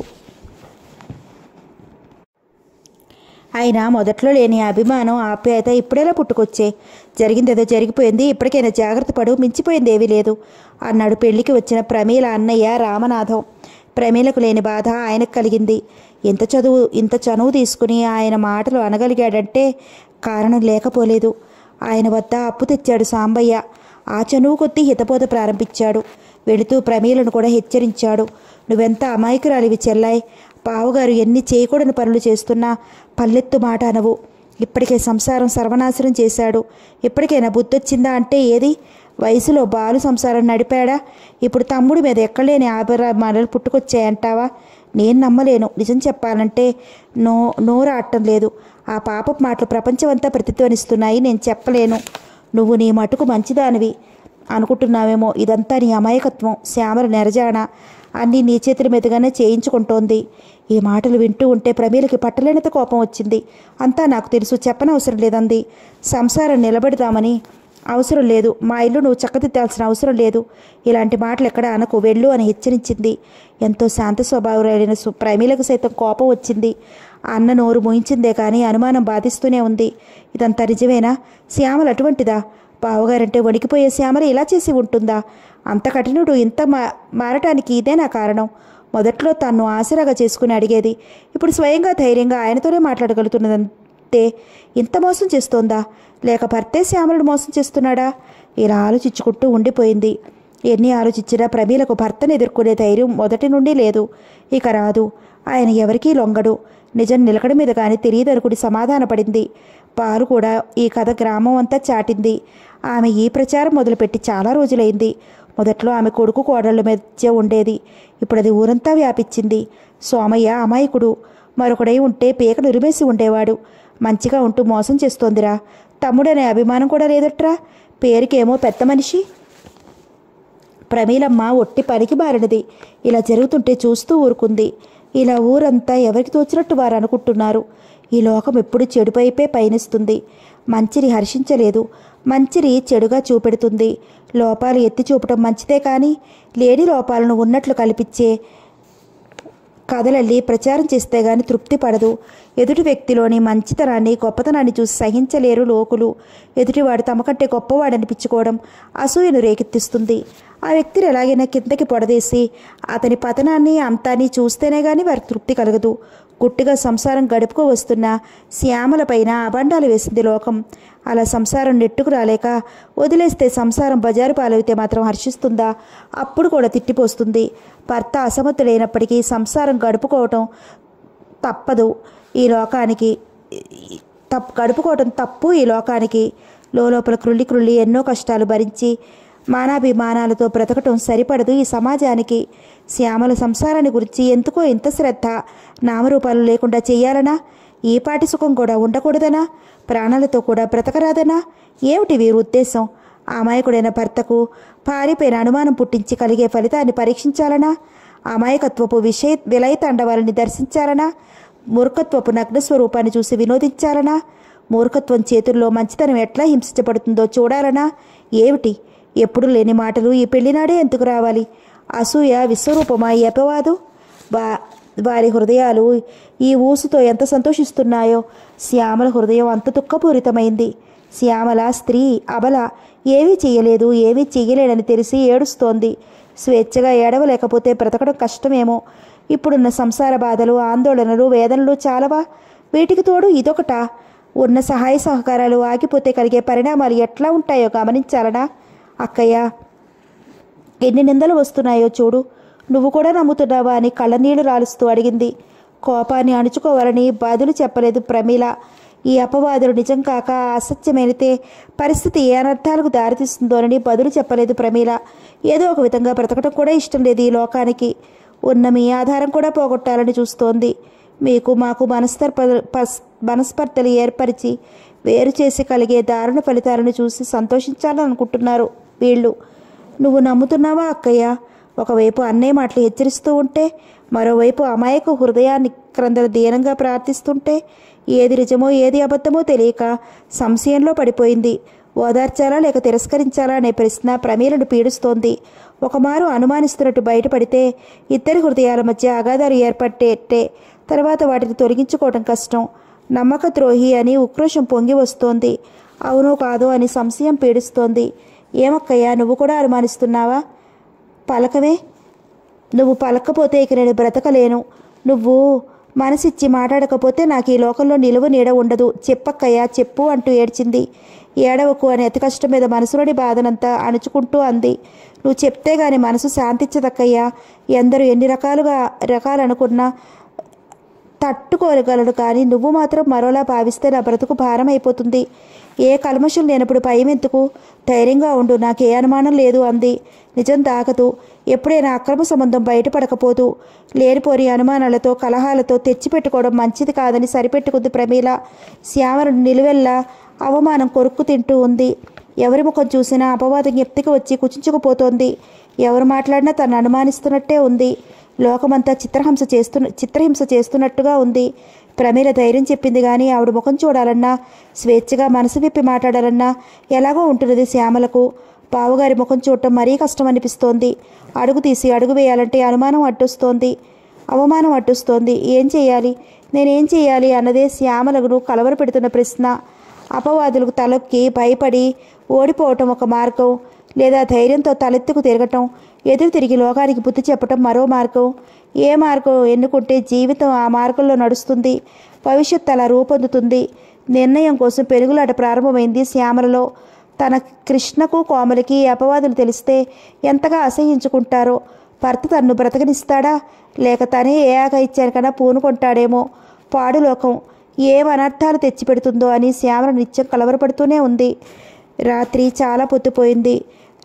అయినా మొదట్లో లేని అభిమానం ఆప్యాయత ఇప్పుడేలా పుట్టుకొచ్చే జరిగిందేదో జరిగిపోయింది ఇప్పటికైనా జాగ్రత్త పడు మించిపోయింది ఏమీ లేదు అన్నాడు పెళ్లికి వచ్చిన ప్రమీల అన్నయ్య రామనాథం ప్రమీలకు లేని బాధ ఆయనకు కలిగింది ఇంత చదువు ఇంత చనువు తీసుకుని ఆయన మాటలు అనగలిగాడంటే కారణం లేకపోలేదు ఆయన వద్ద అప్పు తెచ్చాడు సాంబయ్య ఆ చనువు కొద్దీ హితబోధ ప్రారంభించాడు వెళుతూ ప్రమీలను కూడా హెచ్చరించాడు నువ్వెంత అమాయకురాలివి చెల్లాయ్ బావగారు ఎన్ని చేయకూడని పనులు చేస్తున్నా పల్లెత్తు మాట అనవు ఇప్పటికే సంసారం సర్వనాశనం చేశాడు ఇప్పటికైనా బుద్ధొచ్చిందా అంటే ఏది వయసులో బాలు సంసారం నడిపాడా ఇప్పుడు తమ్ముడి మీద ఎక్కలేని ఆభరణాలు పుట్టుకొచ్చాయంటావా నేను నమ్మలేను నిజం చెప్పాలంటే నో నోరాటం లేదు ఆ పాపపు మాటలు ప్రపంచమంతా ప్రతిధ్వనిస్తున్నాయి నేను చెప్పలేను నువ్వు నీ మటుకు మంచిదానివి అనుకుంటున్నావేమో ఇదంతా నీ అమాయకత్వం శ్యామల నెరజాణ అన్నీ నీ చేతుల మీదుగానే చేయించుకుంటోంది ఈ మాటలు వింటూ ఉంటే ప్రమీలకి పట్టలేనంత కోపం వచ్చింది అంతా నాకు తెలుసు చెప్పనవసరం లేదంది సంసారం నిలబెడదామని అవసరం లేదు మా ఇల్లు నువ్వు చక్కదిద్దాల్సిన అవసరం లేదు ఇలాంటి మాటలు ఎక్కడ అనకు వెళ్ళు అని హెచ్చరించింది ఎంతో శాంత స్వభావులైన సు ప్రమీలకు సైతం కోపం వచ్చింది అన్న నోరు మోయించిందే కానీ అనుమానం బాధిస్తూనే ఉంది ఇదంతా నిజమేనా శ్యామల అటువంటిదా బావగారంటే వణికిపోయే శ్యామల ఇలా చేసి ఉంటుందా అంత కఠినుడు ఇంత మా మారటానికి ఇదే నా కారణం మొదట్లో తన్ను ఆసరాగా చేసుకుని అడిగేది ఇప్పుడు స్వయంగా ధైర్యంగా ఆయనతోనే మాట్లాడగలుగుతున్నదంటే ఇంత మోసం చేస్తోందా లేక భర్తే శ్యామలను మోసం చేస్తున్నాడా ఇలా ఆలోచించుకుంటూ ఉండిపోయింది ఎన్ని ఆలోచించినా ప్రమీలకు భర్తను ఎదుర్కొనే ధైర్యం మొదటి నుండి లేదు ఇక రాదు ఆయన ఎవరికీ లొంగడు నిజం నిలకడ మీద కానీ తెలియదనుకుని సమాధానపడింది పాలు కూడా ఈ కథ గ్రామం అంతా చాటింది ఆమె ఈ ప్రచారం మొదలుపెట్టి చాలా రోజులైంది మొదట్లో ఆమె కొడుకు కోడళ్ళ మధ్య ఉండేది ఇప్పుడు అది ఊరంతా వ్యాపించింది సోమయ్య అమాయకుడు మరొకడై ఉంటే పీక నిరుమేసి ఉండేవాడు మంచిగా ఉంటూ మోసం చేస్తోందిరా తమ్ముడనే అభిమానం కూడా లేదట్రా పేరుకేమో పెద్ద మనిషి ప్రమీలమ్మ ఒట్టి పనికి మారినది ఇలా జరుగుతుంటే చూస్తూ ఊరుకుంది ఇలా ఊరంతా ఎవరికి తోచినట్టు వారు అనుకుంటున్నారు ఈ లోకం ఎప్పుడు చెడుపైపే పయనిస్తుంది మంచిని హర్షించలేదు మంచిని చెడుగా చూపెడుతుంది లోపాలు ఎత్తి చూపటం మంచిదే కానీ లేని లోపాలను ఉన్నట్లు కల్పించే కథలల్లి ప్రచారం చేస్తే గాని తృప్తి పడదు ఎదుటి వ్యక్తిలోని మంచితనాన్ని గొప్పతనాన్ని చూసి సహించలేరు లోకులు ఎదుటివాడు తమకంటే గొప్పవాడనిపించుకోవడం అసూయను రేకెత్తిస్తుంది ఆ వ్యక్తిని ఎలాగైనా కిందకి పొడదేసి అతని పతనాన్ని అంతాన్ని చూస్తేనే గాని వారికి తృప్తి కలగదు గుట్టిగా సంసారం గడుపుకు వస్తున్న శ్యామలపైన అబండాలు వేసింది లోకం అలా సంసారం నెట్టుకు రాలేక వదిలేస్తే సంసారం బజారు పాలైతే మాత్రం హర్షిస్తుందా అప్పుడు కూడా తిట్టిపోస్తుంది భర్త అసమర్థులైనప్పటికీ సంసారం గడుపుకోవటం తప్పదు ఈ లోకానికి తప్పు గడుపుకోవటం తప్పు ఈ లోకానికి లోపల క్రుళ్ళి క్రుళ్ళి ఎన్నో కష్టాలు భరించి మానాభిమానాలతో బ్రతకటం సరిపడదు ఈ సమాజానికి శ్యామల సంసారాన్ని గురించి ఎందుకో ఇంత శ్రద్ధ నామరూపాలు లేకుండా చెయ్యాలనా ఈ పాటి సుఖం కూడా ఉండకూడదనా ప్రాణాలతో కూడా బ్రతకరాదనా ఏమిటి వీరి ఉద్దేశం అమాయకుడైన భర్తకు భార్యపైన అనుమానం పుట్టించి కలిగే ఫలితాన్ని పరీక్షించాలనా అమాయకత్వపు విషయ విలయతాండవాలని దర్శించాలనా మూర్ఖత్వపు నగ్న స్వరూపాన్ని చూసి వినోదించాలనా మూర్ఖత్వం చేతుల్లో మంచితనం ఎట్లా హింసించబడుతుందో చూడాలనా ఏమిటి ఎప్పుడు లేని మాటలు ఈ పెళ్లినాడే ఎందుకు రావాలి అసూయ విశ్వరూపమా ఈ అపవాదు బా వారి హృదయాలు ఈ ఊసుతో ఎంత సంతోషిస్తున్నాయో శ్యామల హృదయం అంత దుఃఖపూరితమైంది శ్యామల స్త్రీ అబల ఏమీ చెయ్యలేదు ఏమీ చెయ్యలేడని తెలిసి ఏడుస్తోంది స్వేచ్ఛగా ఏడవలేకపోతే బ్రతకడం కష్టమేమో ఇప్పుడున్న సంసార బాధలు ఆందోళనలు వేదనలు చాలవా వీటికి తోడు ఇదొకటా ఉన్న సహాయ సహకారాలు ఆగిపోతే కలిగే పరిణామాలు ఎట్లా ఉంటాయో గమనించాలనా అక్కయ్య ఎన్ని నిందలు వస్తున్నాయో చూడు నువ్వు కూడా నమ్ముతున్నావా అని కళ్ళనీళ్లు రాలుస్తూ అడిగింది కోపాన్ని అణుచుకోవాలని బదులు చెప్పలేదు ప్రమీల ఈ అపవాదులు నిజం కాక అసత్యమైనతే పరిస్థితి ఏ అనర్థాలకు దారితీస్తుందోనని బదులు చెప్పలేదు ప్రమీల ఏదో ఒక విధంగా బ్రతకడం కూడా ఇష్టం లేదు ఈ లోకానికి ఉన్న మీ ఆధారం కూడా పోగొట్టాలని చూస్తోంది మీకు మాకు మనస్తర్ప పస్- మనస్పర్ధలు ఏర్పరిచి వేరు చేసి కలిగే దారుణ ఫలితాలను చూసి సంతోషించాలనుకుంటున్నారు వీళ్ళు నువ్వు నమ్ముతున్నావా అక్కయ్య ఒకవైపు అన్నయ్య మాటలు హెచ్చరిస్తూ ఉంటే మరోవైపు అమాయక హృదయాన్ని క్రందర దీనంగా ప్రార్థిస్తుంటే ఏది నిజమో ఏది అబద్ధమో తెలియక సంశయంలో పడిపోయింది ఓదార్చాలా లేక తిరస్కరించాలా అనే ప్రశ్న ప్రమీలను పీడిస్తోంది ఒకమారు అనుమానిస్తున్నట్టు బయటపడితే ఇద్దరి హృదయాల మధ్య అగాధాలు ఏర్పట్టేట్టే తర్వాత వాటిని తొలగించుకోవడం కష్టం నమ్మక ద్రోహి అని ఉక్రోషం పొంగి వస్తోంది అవునో కాదో అని సంశయం పీడిస్తోంది ఏమక్కయ్యా నువ్వు కూడా అనుమానిస్తున్నావా పలకవే నువ్వు పలకపోతే ఇక నేను బ్రతకలేను నువ్వు మనసిచ్చి మాట్లాడకపోతే నాకు ఈ లోకంలో నిలువ నీడ ఉండదు చెప్పక్కయ్యా చెప్పు అంటూ ఏడ్చింది ఏడవకు అని అతి కష్టం మీద మనసులోని బాధనంతా అణుచుకుంటూ అంది నువ్వు చెప్తే గాని మనసు శాంతించదక్కయ్యా ఎందరు ఎన్ని రకాలుగా రకాలనుకున్నా తట్టుకోగలడు కానీ నువ్వు మాత్రం మరోలా భావిస్తే నా బ్రతుకు భారం అయిపోతుంది ఏ కల్మషం లేనప్పుడు భయమెందుకు ధైర్యంగా ఉండు నాకే అనుమానం లేదు అంది నిజం దాగదు ఎప్పుడైనా అక్రమ సంబంధం బయటపడకపోదు లేనిపోని అనుమానాలతో కలహాలతో తెచ్చిపెట్టుకోవడం మంచిది కాదని సరిపెట్టుకుంది ప్రమీల శ్యామలను నిలువెల్లా అవమానం కొరుక్కు తింటూ ఉంది ఎవరి ముఖం చూసినా అపవాదం జ్ఞప్తికి వచ్చి కుచించుకుపోతోంది ఎవరు మాట్లాడినా తను అనుమానిస్తున్నట్టే ఉంది లోకమంతా చిత్రహింస చేస్తున్న చిత్రహింస చేస్తున్నట్టుగా ఉంది ప్రమీల ధైర్యం చెప్పింది కానీ ఆవిడ ముఖం చూడాలన్నా స్వేచ్ఛగా మనసు విప్పి మాట్లాడాలన్నా ఎలాగో ఉంటున్నది శ్యామలకు బావగారి ముఖం చూడటం మరీ కష్టం అనిపిస్తోంది అడుగు తీసి అడుగు వేయాలంటే అనుమానం అడ్డొస్తోంది అవమానం అడ్డొస్తోంది ఏం చేయాలి నేనేం చేయాలి అన్నదే శ్యామలకు కలవరపెడుతున్న ప్రశ్న అపవాదులకు తలొక్కి భయపడి ఓడిపోవటం ఒక మార్గం లేదా ధైర్యంతో తలెత్తుకు తిరగటం ఎదురు తిరిగి లోకానికి బుద్ధి చెప్పటం మరో మార్గం ఏ మార్గం ఎన్నుకుంటే జీవితం ఆ మార్గంలో నడుస్తుంది భవిష్యత్తు అలా రూపొందుతుంది నిర్ణయం కోసం పెరుగులాట ప్రారంభమైంది శ్యామలలో తన కృష్ణకు కోమలికి ఈ అపవాదులు తెలిస్తే ఎంతగా అసహించుకుంటారో భర్త తన్ను బ్రతకనిస్తాడా లేక తనే ఏ ఆగయిత్యానికన్నా పూనుకుంటాడేమో పాడులోకం ఏం అనర్థాలు తెచ్చిపెడుతుందో అని శ్యామల నిత్యం కలవరపడుతూనే ఉంది రాత్రి చాలా పొద్దుపోయింది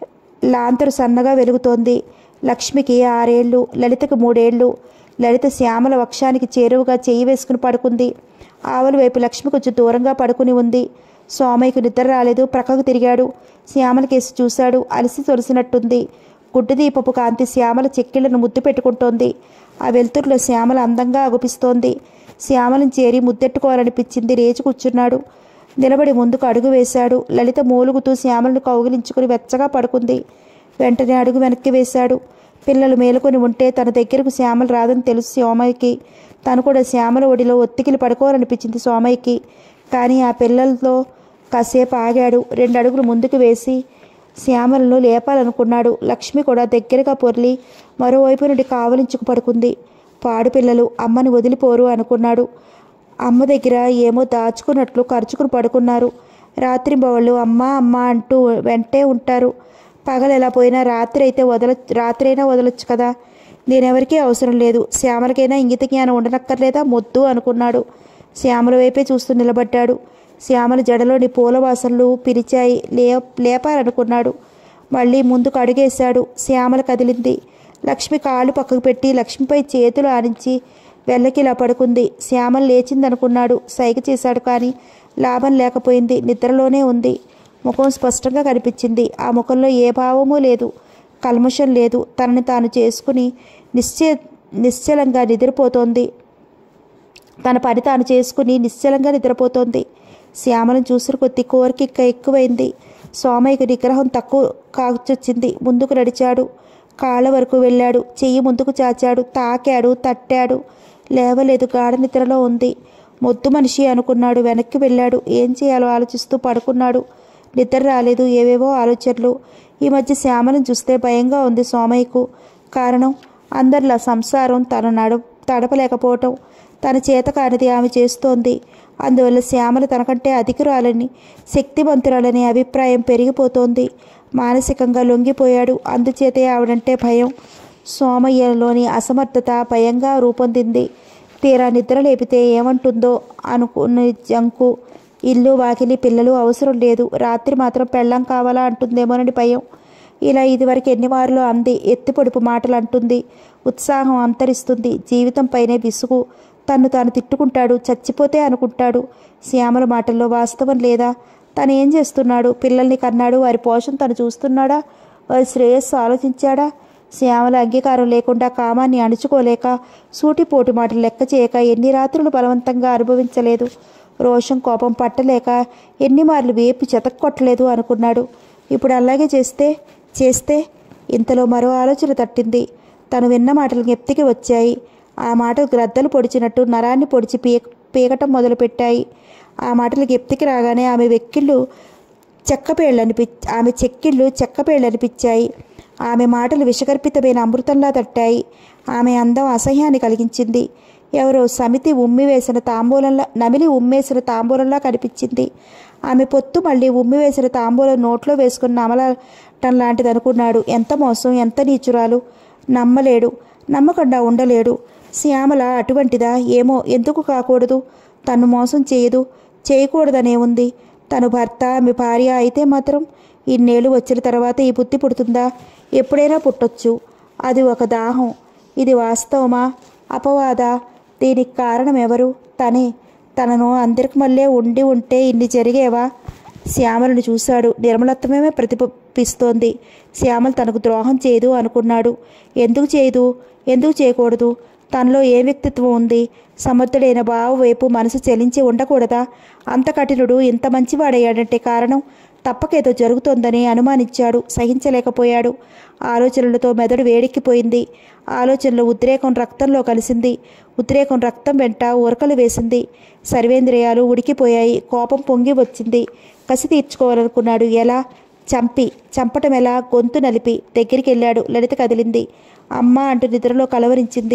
లాంతరు సన్నగా వెలుగుతోంది లక్ష్మికి ఆరేళ్లు లలితకు మూడేళ్లు లలిత శ్యామల వక్షానికి చేరువుగా చెయ్యి వేసుకుని పడుకుంది ఆవల వైపు లక్ష్మి కొంచెం దూరంగా పడుకుని ఉంది సోమయ్యకు నిద్ర రాలేదు ప్రక్కకు తిరిగాడు శ్యామల కేసి చూశాడు అలసి తొలిసినట్టుంది గుడ్డు దీపపు కాంతి శ్యామల చెక్కిళ్లను ముద్దు పెట్టుకుంటోంది ఆ వెలుతురులో శ్యామల అందంగా అగుపిస్తోంది శ్యామలను చేరి ముద్దెట్టుకోవాలనిపించింది లేచి కూర్చున్నాడు నిలబడి ముందుకు అడుగు వేశాడు లలిత మూలుగుతూ శ్యామలను కౌగిలించుకుని వెచ్చగా పడుకుంది వెంటనే అడుగు వెనక్కి వేశాడు పిల్లలు మేలుకొని ఉంటే తన దగ్గరకు శ్యామల రాదని తెలుసు సోమయ్యకి తను కూడా శ్యామల ఒడిలో ఒత్తికిలి పడుకోవాలనిపించింది సోమయ్యకి కానీ ఆ పిల్లలతో కాసేపు ఆగాడు రెండు అడుగులు ముందుకు వేసి శ్యామలను లేపాలనుకున్నాడు లక్ష్మి కూడా దగ్గరగా పొర్లి మరోవైపు నుండి కావలించుకు పడుకుంది పాడుపిల్లలు అమ్మని వదిలిపోరు అనుకున్నాడు అమ్మ దగ్గర ఏమో దాచుకున్నట్లు ఖర్చుకుని పడుకున్నారు రాత్రి బవళ్ళు అమ్మ అమ్మ అంటూ వెంటే ఉంటారు పగలు ఎలా పోయినా రాత్రి అయితే వదల రాత్రి అయినా వదలొచ్చు కదా నేనెవరికీ అవసరం లేదు శ్యామలకైనా ఇంగిత జ్ఞానం ఉండనక్కర్లేదా మొద్దు అనుకున్నాడు శ్యామల వైపే చూస్తూ నిలబడ్డాడు శ్యామల జడలోని పూల వాసనలు పిలిచాయి లే లేపాలనుకున్నాడు మళ్ళీ ముందుకు అడుగేశాడు శ్యామల కదిలింది లక్ష్మి కాళ్ళు పక్కకు పెట్టి లక్ష్మిపై చేతులు ఆనించి వెళ్ళకిలా పడుకుంది శ్యామల లేచిందనుకున్నాడు సైగ చేశాడు కానీ లాభం లేకపోయింది నిద్రలోనే ఉంది ముఖం స్పష్టంగా కనిపించింది ఆ ముఖంలో ఏ భావమూ లేదు కల్మషం లేదు తనని తాను చేసుకుని నిశ్చయ నిశ్చలంగా నిద్రపోతోంది తన పని తాను చేసుకుని నిశ్చలంగా నిద్రపోతోంది శ్యామలను చూసిన కొద్ది కోరిక ఇంకా ఎక్కువైంది సోమయ్యకు నిగ్రహం తక్కువ కాచొచ్చింది ముందుకు నడిచాడు కాళ్ళ వరకు వెళ్ళాడు చెయ్యి ముందుకు చాచాడు తాకాడు తట్టాడు లేవలేదు గాఢ నిద్రలో ఉంది మొద్దు మనిషి అనుకున్నాడు వెనక్కి వెళ్ళాడు ఏం చేయాలో ఆలోచిస్తూ పడుకున్నాడు నిద్ర రాలేదు ఏవేవో ఆలోచనలు ఈ మధ్య శ్యామలను చూస్తే భయంగా ఉంది సోమయ్యకు కారణం అందరిలా సంసారం తన నడు తడపలేకపోవటం తన చేత కానిది ఆమె చేస్తోంది అందువల్ల శ్యామల తనకంటే అధికురాలని శక్తివంతురాలనే అభిప్రాయం పెరిగిపోతోంది మానసికంగా లొంగిపోయాడు అందుచేతే ఆవిడంటే భయం సోమయ్యలోని అసమర్థత భయంగా రూపొందింది తీరా నిద్ర లేపితే ఏమంటుందో అనుకున్న జంకు ఇల్లు వాకిలి పిల్లలు అవసరం లేదు రాత్రి మాత్రం పెళ్ళం కావాలా అంటుందేమోనని భయం ఇలా ఇదివరకు ఎన్ని వారులో అంది ఎత్తి పొడుపు మాటలు అంటుంది ఉత్సాహం అంతరిస్తుంది జీవితంపైనే విసుగు తన్ను తాను తిట్టుకుంటాడు చచ్చిపోతే అనుకుంటాడు శ్యామల మాటల్లో వాస్తవం లేదా తను ఏం చేస్తున్నాడు పిల్లల్ని కన్నాడు వారి పోషణ తను చూస్తున్నాడా వారి శ్రేయస్సు ఆలోచించాడా శ్యామల అంగీకారం లేకుండా కామాన్ని అణుచుకోలేక సూటిపోటు మాటలు లెక్క చేయక ఎన్ని రాత్రులు బలవంతంగా అనుభవించలేదు రోషం కోపం పట్టలేక ఎన్ని మార్లు వేపి చెతక్కొట్టలేదు అనుకున్నాడు ఇప్పుడు అలాగే చేస్తే చేస్తే ఇంతలో మరో ఆలోచన తట్టింది తను విన్న మాటలు జ్ఞప్తికి వచ్చాయి ఆ మాటలు గ్రద్దలు పొడిచినట్టు నరాన్ని పొడిచి పీక పీకటం మొదలుపెట్టాయి ఆ మాటలు జ్ఞప్తికి రాగానే ఆమె వెక్కిళ్ళు చెక్కపేళ్ళనిపి ఆమె చెక్కిళ్ళు చెక్కపేళ్ళనిపించాయి ఆమె మాటలు విషగర్భితమైన అమృతంలా తట్టాయి ఆమె అందం అసహ్యాన్ని కలిగించింది ఎవరో సమితి ఉమ్మి వేసిన తాంబూలంలా నమిలి ఉమ్మేసిన తాంబూలంలా కనిపించింది ఆమె పొత్తు మళ్ళీ ఉమ్మి వేసిన తాంబూలం నోట్లో వేసుకుని నమలటం లాంటిది అనుకున్నాడు ఎంత మోసం ఎంత నీచురాలు నమ్మలేడు నమ్మకుండా ఉండలేడు శ్యామల అటువంటిదా ఏమో ఎందుకు కాకూడదు తను మోసం చేయదు చేయకూడదనే ఉంది తను భర్త ఆమె భార్య అయితే మాత్రం ఇన్నేళ్ళు వచ్చిన తర్వాత ఈ బుద్ధి పుడుతుందా ఎప్పుడైనా పుట్టొచ్చు అది ఒక దాహం ఇది వాస్తవమా అపవాద దీనికి కారణం ఎవరు తనే తనను అందరికి మళ్ళీ ఉండి ఉంటే ఇన్ని జరిగేవా శ్యామలను చూశాడు నిర్మలత్వమే ప్రతిపిస్తోంది శ్యామల తనకు ద్రోహం చేయదు అనుకున్నాడు ఎందుకు చేయదు ఎందుకు చేయకూడదు తనలో ఏ వ్యక్తిత్వం ఉంది సమర్థుడైన బావ వైపు మనసు చెలించి ఉండకూడదా అంత కఠినుడు ఇంత మంచివాడయ్యాడంటే కారణం తప్పకేదో జరుగుతోందని అనుమానించాడు సహించలేకపోయాడు ఆలోచనలతో మెదడు వేడెక్కిపోయింది ఆలోచనలో ఉద్రేకం రక్తంలో కలిసింది ఉద్రేకం రక్తం వెంట ఉరకలు వేసింది సర్వేంద్రియాలు ఉడికిపోయాయి కోపం పొంగి వచ్చింది కసి తీర్చుకోవాలనుకున్నాడు ఎలా చంపి చంపటం ఎలా గొంతు నలిపి దగ్గరికి వెళ్ళాడు లలిత కదిలింది అమ్మ అంటూ నిద్రలో కలవరించింది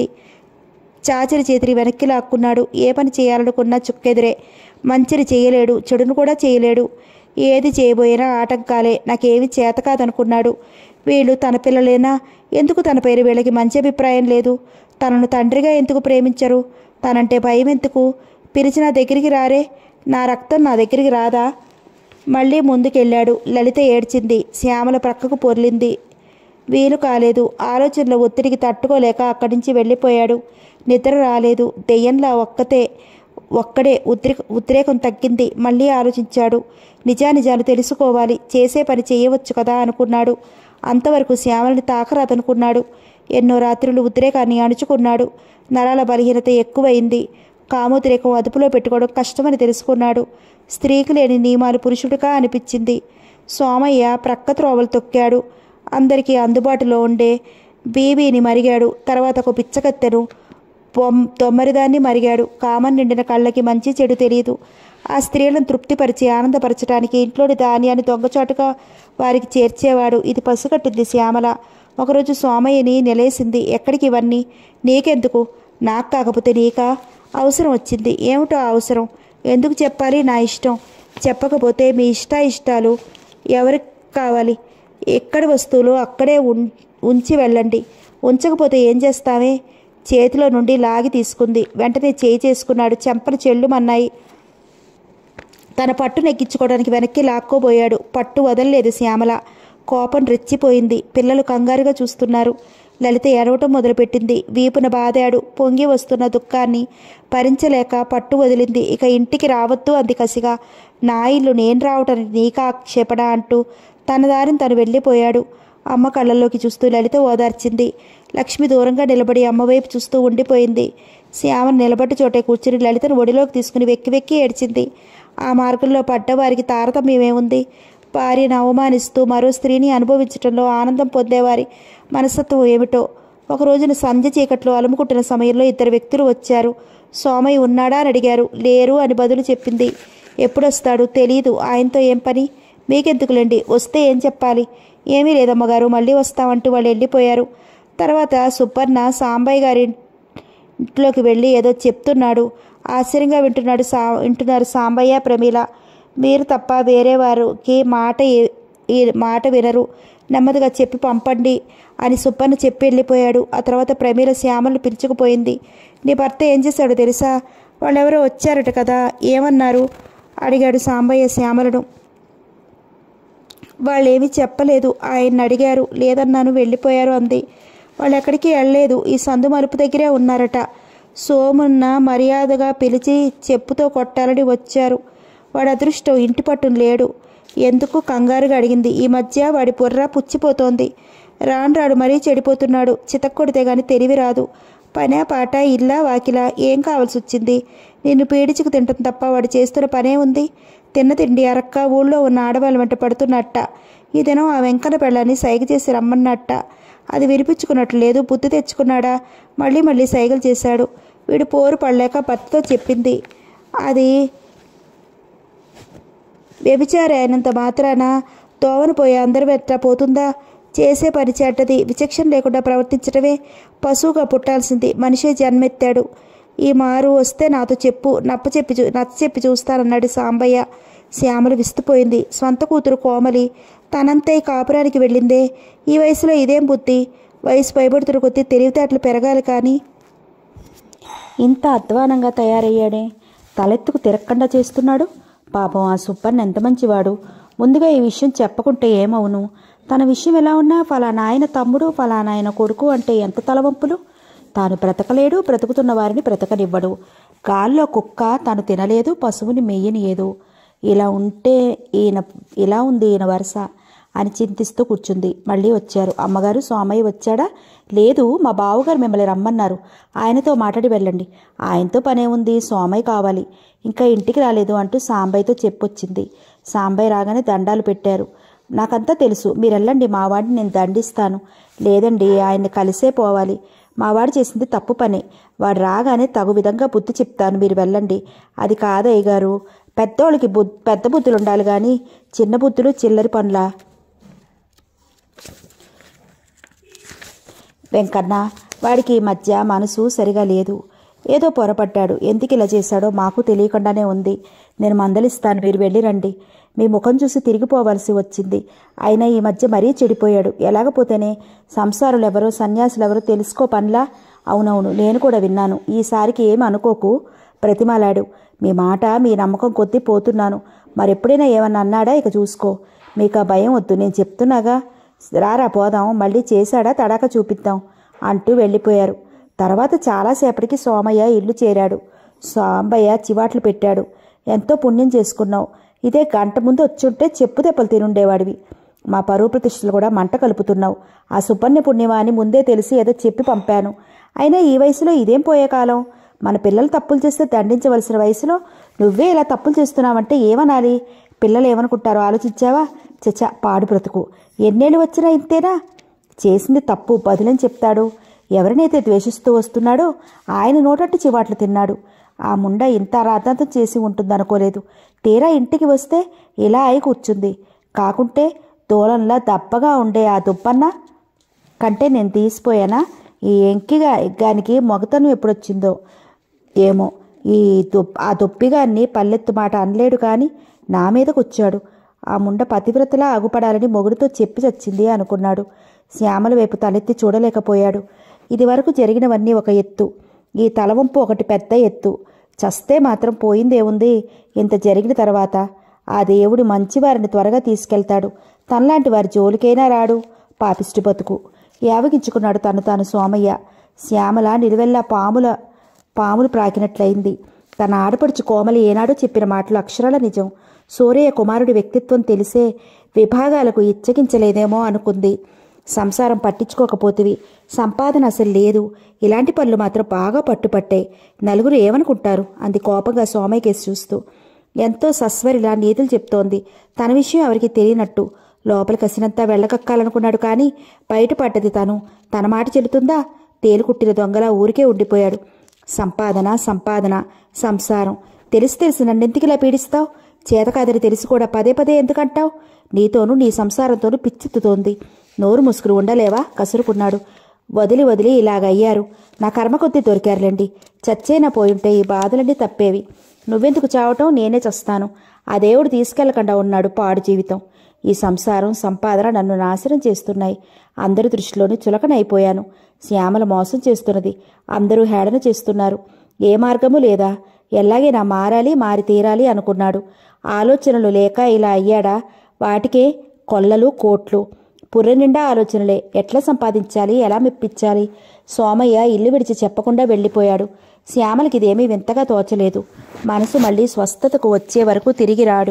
చాచరి చేతిని వెనక్కి లాక్కున్నాడు ఏ పని చేయాలనుకున్నా చుక్కెదిరే మంచిని చేయలేడు చెడును కూడా చేయలేడు ఏది చేయబోయినా ఆటంకాలే నాకేమి చేత కాదనుకున్నాడు వీళ్ళు తన పిల్లలేనా ఎందుకు తన పేరు వీళ్ళకి మంచి అభిప్రాయం లేదు తనను తండ్రిగా ఎందుకు ప్రేమించరు తనంటే భయం ఎందుకు పిలిచిన దగ్గరికి రారే నా రక్తం నా దగ్గరికి రాదా మళ్ళీ ముందుకెళ్ళాడు లలిత ఏడ్చింది శ్యామల ప్రక్కకు పొర్లింది వీలు కాలేదు ఆలోచనల ఒత్తిడికి తట్టుకోలేక అక్కడి నుంచి వెళ్ళిపోయాడు నిద్ర రాలేదు దెయ్యంలా ఒక్కతే ఒక్కడే ఉద్రే ఉద్రేకం తగ్గింది మళ్ళీ ఆలోచించాడు నిజానిజాలు తెలుసుకోవాలి చేసే పని చేయవచ్చు కదా అనుకున్నాడు అంతవరకు శ్యామలని తాకరాదనుకున్నాడు ఎన్నో రాత్రులు ఉద్రేకాన్ని అణుచుకున్నాడు నరాల బలహీనత ఎక్కువైంది కామోద్రేకం అదుపులో పెట్టుకోవడం కష్టమని తెలుసుకున్నాడు స్త్రీకి లేని నియమాలు పురుషుడిగా అనిపించింది సోమయ్య ప్రక్క త్రోవలు తొక్కాడు అందరికీ అందుబాటులో ఉండే బీబీని మరిగాడు తర్వాత ఒక పిచ్చకత్తెను బొమ్ తొమ్మరిదాన్ని మరిగాడు కామన్ నిండిన కళ్ళకి మంచి చెడు తెలియదు ఆ స్త్రీలను తృప్తిపరిచి ఆనందపరచడానికి ఇంట్లోని ధాన్యాన్ని దొంగచాటుగా వారికి చేర్చేవాడు ఇది పసుగట్టింది శ్యామల ఒకరోజు సోమయ్యని నిలేసింది ఎక్కడికి ఇవన్నీ నీకెందుకు నాకు కాకపోతే నీకా అవసరం వచ్చింది ఏమిటో ఆ అవసరం ఎందుకు చెప్పాలి నా ఇష్టం చెప్పకపోతే మీ ఇష్ట ఇష్టాలు ఎవరికి కావాలి ఎక్కడి వస్తువులు అక్కడే ఉం- ఉంచి వెళ్ళండి ఉంచకపోతే ఏం చేస్తామే చేతిలో నుండి లాగి తీసుకుంది వెంటనే చేయి చేసుకున్నాడు చెంపలు చెల్లుమన్నాయి తన పట్టు నెక్కించుకోవడానికి వెనక్కి లాక్కోబోయాడు పట్టు వదలలేదు శ్యామల కోపం రెచ్చిపోయింది పిల్లలు కంగారుగా చూస్తున్నారు లలిత ఎడవటం మొదలుపెట్టింది వీపున బాదాడు పొంగి వస్తున్న దుఃఖాన్ని భరించలేక పట్టు వదిలింది ఇక ఇంటికి రావద్దు అంది కసిగా నా ఇల్లు నేను రావటానికి నీకా క్షేపణ అంటూ తన దారిని తను వెళ్ళిపోయాడు అమ్మ కళ్ళల్లోకి చూస్తూ లలిత ఓదార్చింది లక్ష్మి దూరంగా నిలబడి అమ్మ వైపు చూస్తూ ఉండిపోయింది శ్యామ నిలబడి చోటే కూర్చుని లలితను ఒడిలోకి తీసుకుని వెక్కి వెక్కి ఏడ్చింది ఆ మార్గంలో పడ్డవారికి తారతమ్యమేముంది భార్యను అవమానిస్తూ మరో స్త్రీని అనుభవించడంలో ఆనందం పొందేవారి మనస్తత్వం ఏమిటో ఒక రోజున సంధ్య చీకట్లో అలుముకుంటున్న సమయంలో ఇద్దరు వ్యక్తులు వచ్చారు సోమయ్య ఉన్నాడా అని అడిగారు లేరు అని బదులు చెప్పింది ఎప్పుడొస్తాడు తెలీదు ఆయనతో ఏం పని మీకెందుకులేండి వస్తే ఏం చెప్పాలి ఏమీ లేదమ్మగారు మళ్ళీ వస్తామంటూ వాళ్ళు వెళ్ళిపోయారు తర్వాత సుబ్బన్న సాంబయ్య గారి ఇంట్లోకి వెళ్ళి ఏదో చెప్తున్నాడు ఆశ్చర్యంగా వింటున్నాడు సా వింటున్నారు సాంబయ్య ప్రమీల మీరు తప్ప వేరే వారికి మాట ఏ- ఈ మాట వినరు నెమ్మదిగా చెప్పి పంపండి అని సుబ్బన్న చెప్పి వెళ్ళిపోయాడు ఆ తర్వాత ప్రమీల శ్యామలను పిలుచుకుపోయింది నీ భర్త ఏం చేశాడో తెలుసా వాళ్ళెవరో వచ్చారట కదా ఏమన్నారు అడిగాడు సాంబయ్య శ్యామలను వాళ్ళేమీ చెప్పలేదు ఆయన అడిగారు లేదన్నాను వెళ్ళిపోయారు అంది వాళ్ళు ఎక్కడికి వెళ్ళలేదు ఈ సందు మలుపు దగ్గరే ఉన్నారట సోమున్న మర్యాదగా పిలిచి చెప్పుతో కొట్టాలని వచ్చారు వాడి అదృష్టం ఇంటి పట్టున లేడు ఎందుకు కంగారుగా అడిగింది ఈ మధ్య వాడి బుర్ర పుచ్చిపోతోంది రాను రాడు మరీ చెడిపోతున్నాడు చితక్కొడితే గాని తెలివి రాదు పనే పాట ఇల్లా వాకిలా ఏం కావాల్సి వచ్చింది నిన్ను పీడించుకు తింటుంది తప్ప వాడు చేస్తున్న పనే ఉంది తిన్న తిండి అరక్క ఊళ్ళో ఉన్న ఆడవాళ్ళ వెంట పడుతున్నట్ట ఈ దినం ఆ వెంకన్న పెళ్ళాన్ని సైగ చేసి రమ్మన్నట్ట అది వినిపించుకున్నట్లు లేదు బుద్ధి తెచ్చుకున్నాడా మళ్ళీ మళ్ళీ సైగలు చేశాడు వీడు పోరు పడలేక భర్తతో చెప్పింది అది వ్యభిచారి అయినంత మాత్రాన దోవన పోయి అందరి వెంట పోతుందా చేసే పని చెడ్డది విచక్షణ లేకుండా ప్రవర్తించడమే పశువుగా పుట్టాల్సింది మనిషే జన్మెత్తాడు ఈ మారు వస్తే నాతో చెప్పు నప్ప చెప్పి చూ నచ్చ చెప్పి చూస్తానన్నాడు సాంబయ్య శ్యామలు విస్తుపోయింది స్వంత కూతురు కోమలి తనంతే కాపురానికి వెళ్ళిందే ఈ వయసులో ఇదేం బుద్ధి వయసు పైబడుతున్న కొద్దీ తెలివితేటలు పెరగాలి కానీ ఇంత అధ్వానంగా తయారయ్యాడే తలెత్తుకు తిరక్కుండా చేస్తున్నాడు పాపం ఆ సుబ్బన్న ఎంత మంచివాడు ముందుగా ఈ విషయం చెప్పకుంటే ఏమవును తన విషయం ఎలా ఉన్నా ఫలానా ఆయన తమ్ముడు ఫలానా ఆయన కొడుకు అంటే ఎంత తలవంపులు తాను బ్రతకలేడు బ్రతుకుతున్న వారిని బ్రతకనివ్వడు గాల్లో కుక్క తాను తినలేదు పశువుని మెయ్యనియదు ఇలా ఉంటే ఈయన ఇలా ఉంది ఈయన వరుస అని చింతిస్తూ కూర్చుంది మళ్ళీ వచ్చారు అమ్మగారు సోమయ్య వచ్చాడా లేదు మా బావగారు మిమ్మల్ని రమ్మన్నారు ఆయనతో మాట్లాడి వెళ్ళండి ఆయనతో పనే ఉంది సోమయ్య కావాలి ఇంకా ఇంటికి రాలేదు అంటూ సాంబయ్యతో చెప్పొచ్చింది సాంబయ్య రాగానే దండాలు పెట్టారు నాకంతా తెలుసు మీరు వెళ్ళండి మా వాడిని నేను దండిస్తాను లేదండి ఆయన్ని కలిసే పోవాలి మావాడు చేసింది తప్పు పని వాడు రాగానే తగు విధంగా బుద్ధి చెప్తాను మీరు వెళ్ళండి అది కాదయ్య గారు పెద్దోళ్ళకి బుద్ధి పెద్ద బుద్ధులు ఉండాలి కానీ చిన్న బుద్ధులు చిల్లరి పనులా వెంకన్న వాడికి ఈ మధ్య మనసు సరిగా లేదు ఏదో పొరపడ్డాడు ఎందుకు ఇలా చేశాడో మాకు తెలియకుండానే ఉంది నేను మందలిస్తాను మీరు వెళ్ళిరండి మీ ముఖం చూసి తిరిగిపోవలసి వచ్చింది అయినా ఈ మధ్య మరీ చెడిపోయాడు ఎలాగపోతేనే సంసారులు ఎవరో సన్యాసులు ఎవరో తెలుసుకో పనిలా అవునవును నేను కూడా విన్నాను ఈసారికి ఏమి అనుకోకు ప్రతిమాలాడు మీ మాట మీ నమ్మకం కొద్దీ పోతున్నాను మరెప్పుడైనా ఏమన్నా అన్నాడా ఇక చూసుకో మీకు ఆ భయం వద్దు నేను చెప్తున్నాగా రారా పోదాం మళ్ళీ చేశాడా తడాక చూపిద్దాం అంటూ వెళ్ళిపోయారు తర్వాత చాలాసేపటికి సోమయ్య ఇల్లు చేరాడు సాంబయ్య చివాట్లు పెట్టాడు ఎంతో పుణ్యం చేసుకున్నావు ఇదే గంట ముందు వచ్చుంటే చెప్పు దెబ్బలు తినుండేవాడివి మా పరువు ప్రతిష్టలు కూడా మంట కలుపుతున్నావు ఆ సుపర్ణ పుణ్యమా అని ముందే తెలిసి ఏదో చెప్పి పంపాను అయినా ఈ వయసులో ఇదేం పోయే కాలం మన పిల్లలు తప్పులు చేస్తే దండించవలసిన వయసులో నువ్వే ఇలా తప్పులు చేస్తున్నావంటే ఏమనాలి పిల్లలు ఏమనుకుంటారో ఆలోచించావా చచ్చా పాడు బ్రతుకు ఎన్నేళ్ళు వచ్చినా ఇంతేనా చేసింది తప్పు బదులని చెప్తాడు ఎవరినైతే ద్వేషిస్తూ వస్తున్నాడో ఆయన నోటట్టు చివాట్లు తిన్నాడు ఆ ముండ ఇంత రాద్ధాంతం చేసి ఉంటుందనుకోలేదు తీరా ఇంటికి వస్తే ఇలా అయి కూర్చుంది కాకుంటే దూలంలా దప్పగా ఉండే ఆ దుప్పన్న కంటే నేను తీసిపోయానా ఈ ఎంకిగా ఎగ్గానికి మొగతనం ఎప్పుడొచ్చిందో ఏమో ఈ దుప్ ఆ దుప్పిగాన్ని పల్లెత్తు మాట అనలేడు కానీ నా మీదకు వచ్చాడు ఆ ముండ పతివ్రతలా అగుపడాలని మొగుడుతో చెప్పి చచ్చింది అనుకున్నాడు శ్యామల వైపు తలెత్తి చూడలేకపోయాడు ఇదివరకు జరిగినవన్నీ ఒక ఎత్తు ఈ తలవంపు ఒకటి పెద్ద ఎత్తు చస్తే మాత్రం పోయిందేముంది ఇంత జరిగిన తర్వాత ఆ దేవుడు మంచివారిని త్వరగా తీసుకెళ్తాడు తనలాంటి వారి జోలికైనా రాడు పాపిష్టి బతుకు యావగించుకున్నాడు తను తాను సోమయ్య శ్యామల నిలువెల్లా పాముల పాములు ప్రాకినట్లయింది తన ఆడపడుచు కోమలి ఏనాడో చెప్పిన మాటలు అక్షరాల నిజం సూరయ్య కుమారుడి వ్యక్తిత్వం తెలిసే విభాగాలకు ఇచ్చగించలేదేమో అనుకుంది సంసారం పట్టించుకోకపోతివి సంపాదన అసలు లేదు ఇలాంటి పనులు మాత్రం బాగా పట్టుపట్టాయి నలుగురు ఏమనుకుంటారు అంది కోపంగా సోమయ్య కేసి చూస్తూ ఎంతో సస్వరిలా నీతులు చెప్తోంది తన విషయం ఎవరికి తెలియనట్టు లోపల కసినంతా వెళ్ళకక్కాలనుకున్నాడు కానీ బయటపడ్డది తను తన మాట చెల్లుతుందా తేలుకుట్టిన దొంగలా ఊరికే ఉండిపోయాడు సంపాదన సంపాదన సంసారం తెలిసి తెలిసి నన్నెందుకిలా పీడిస్తావు చేతకాదని తెలిసి కూడా పదే పదే ఎందుకంటావు నీతోనూ నీ సంసారంతోనూ పిచ్చెత్తుతోంది నోరు ముసుగులు ఉండలేవా కసురుకున్నాడు వదిలి వదిలి ఇలాగయ్యారు నా కర్మ కొద్దీ దొరికారులేండి చచ్చేనా పోయుంటే ఈ బాధలన్నీ తప్పేవి నువ్వెందుకు చావటం నేనే చస్తాను ఆ దేవుడు తీసుకెళ్లకుండా ఉన్నాడు పాడు జీవితం ఈ సంసారం సంపాదన నన్ను నాశనం చేస్తున్నాయి అందరి దృష్టిలోని చులకనైపోయాను శ్యామల మోసం చేస్తున్నది అందరూ హేళన చేస్తున్నారు ఏ మార్గము లేదా ఎలాగైనా మారాలి మారి తీరాలి అనుకున్నాడు ఆలోచనలు లేక ఇలా అయ్యాడా వాటికే కొల్లలు కోట్లు పుర్రె నిండా ఆలోచనలే ఎట్లా సంపాదించాలి ఎలా మెప్పించాలి సోమయ్య ఇల్లు విడిచి చెప్పకుండా వెళ్ళిపోయాడు శ్యామలకి ఇదేమీ వింతగా తోచలేదు మనసు మళ్ళీ స్వస్థతకు వచ్చే వరకు తిరిగి రాడు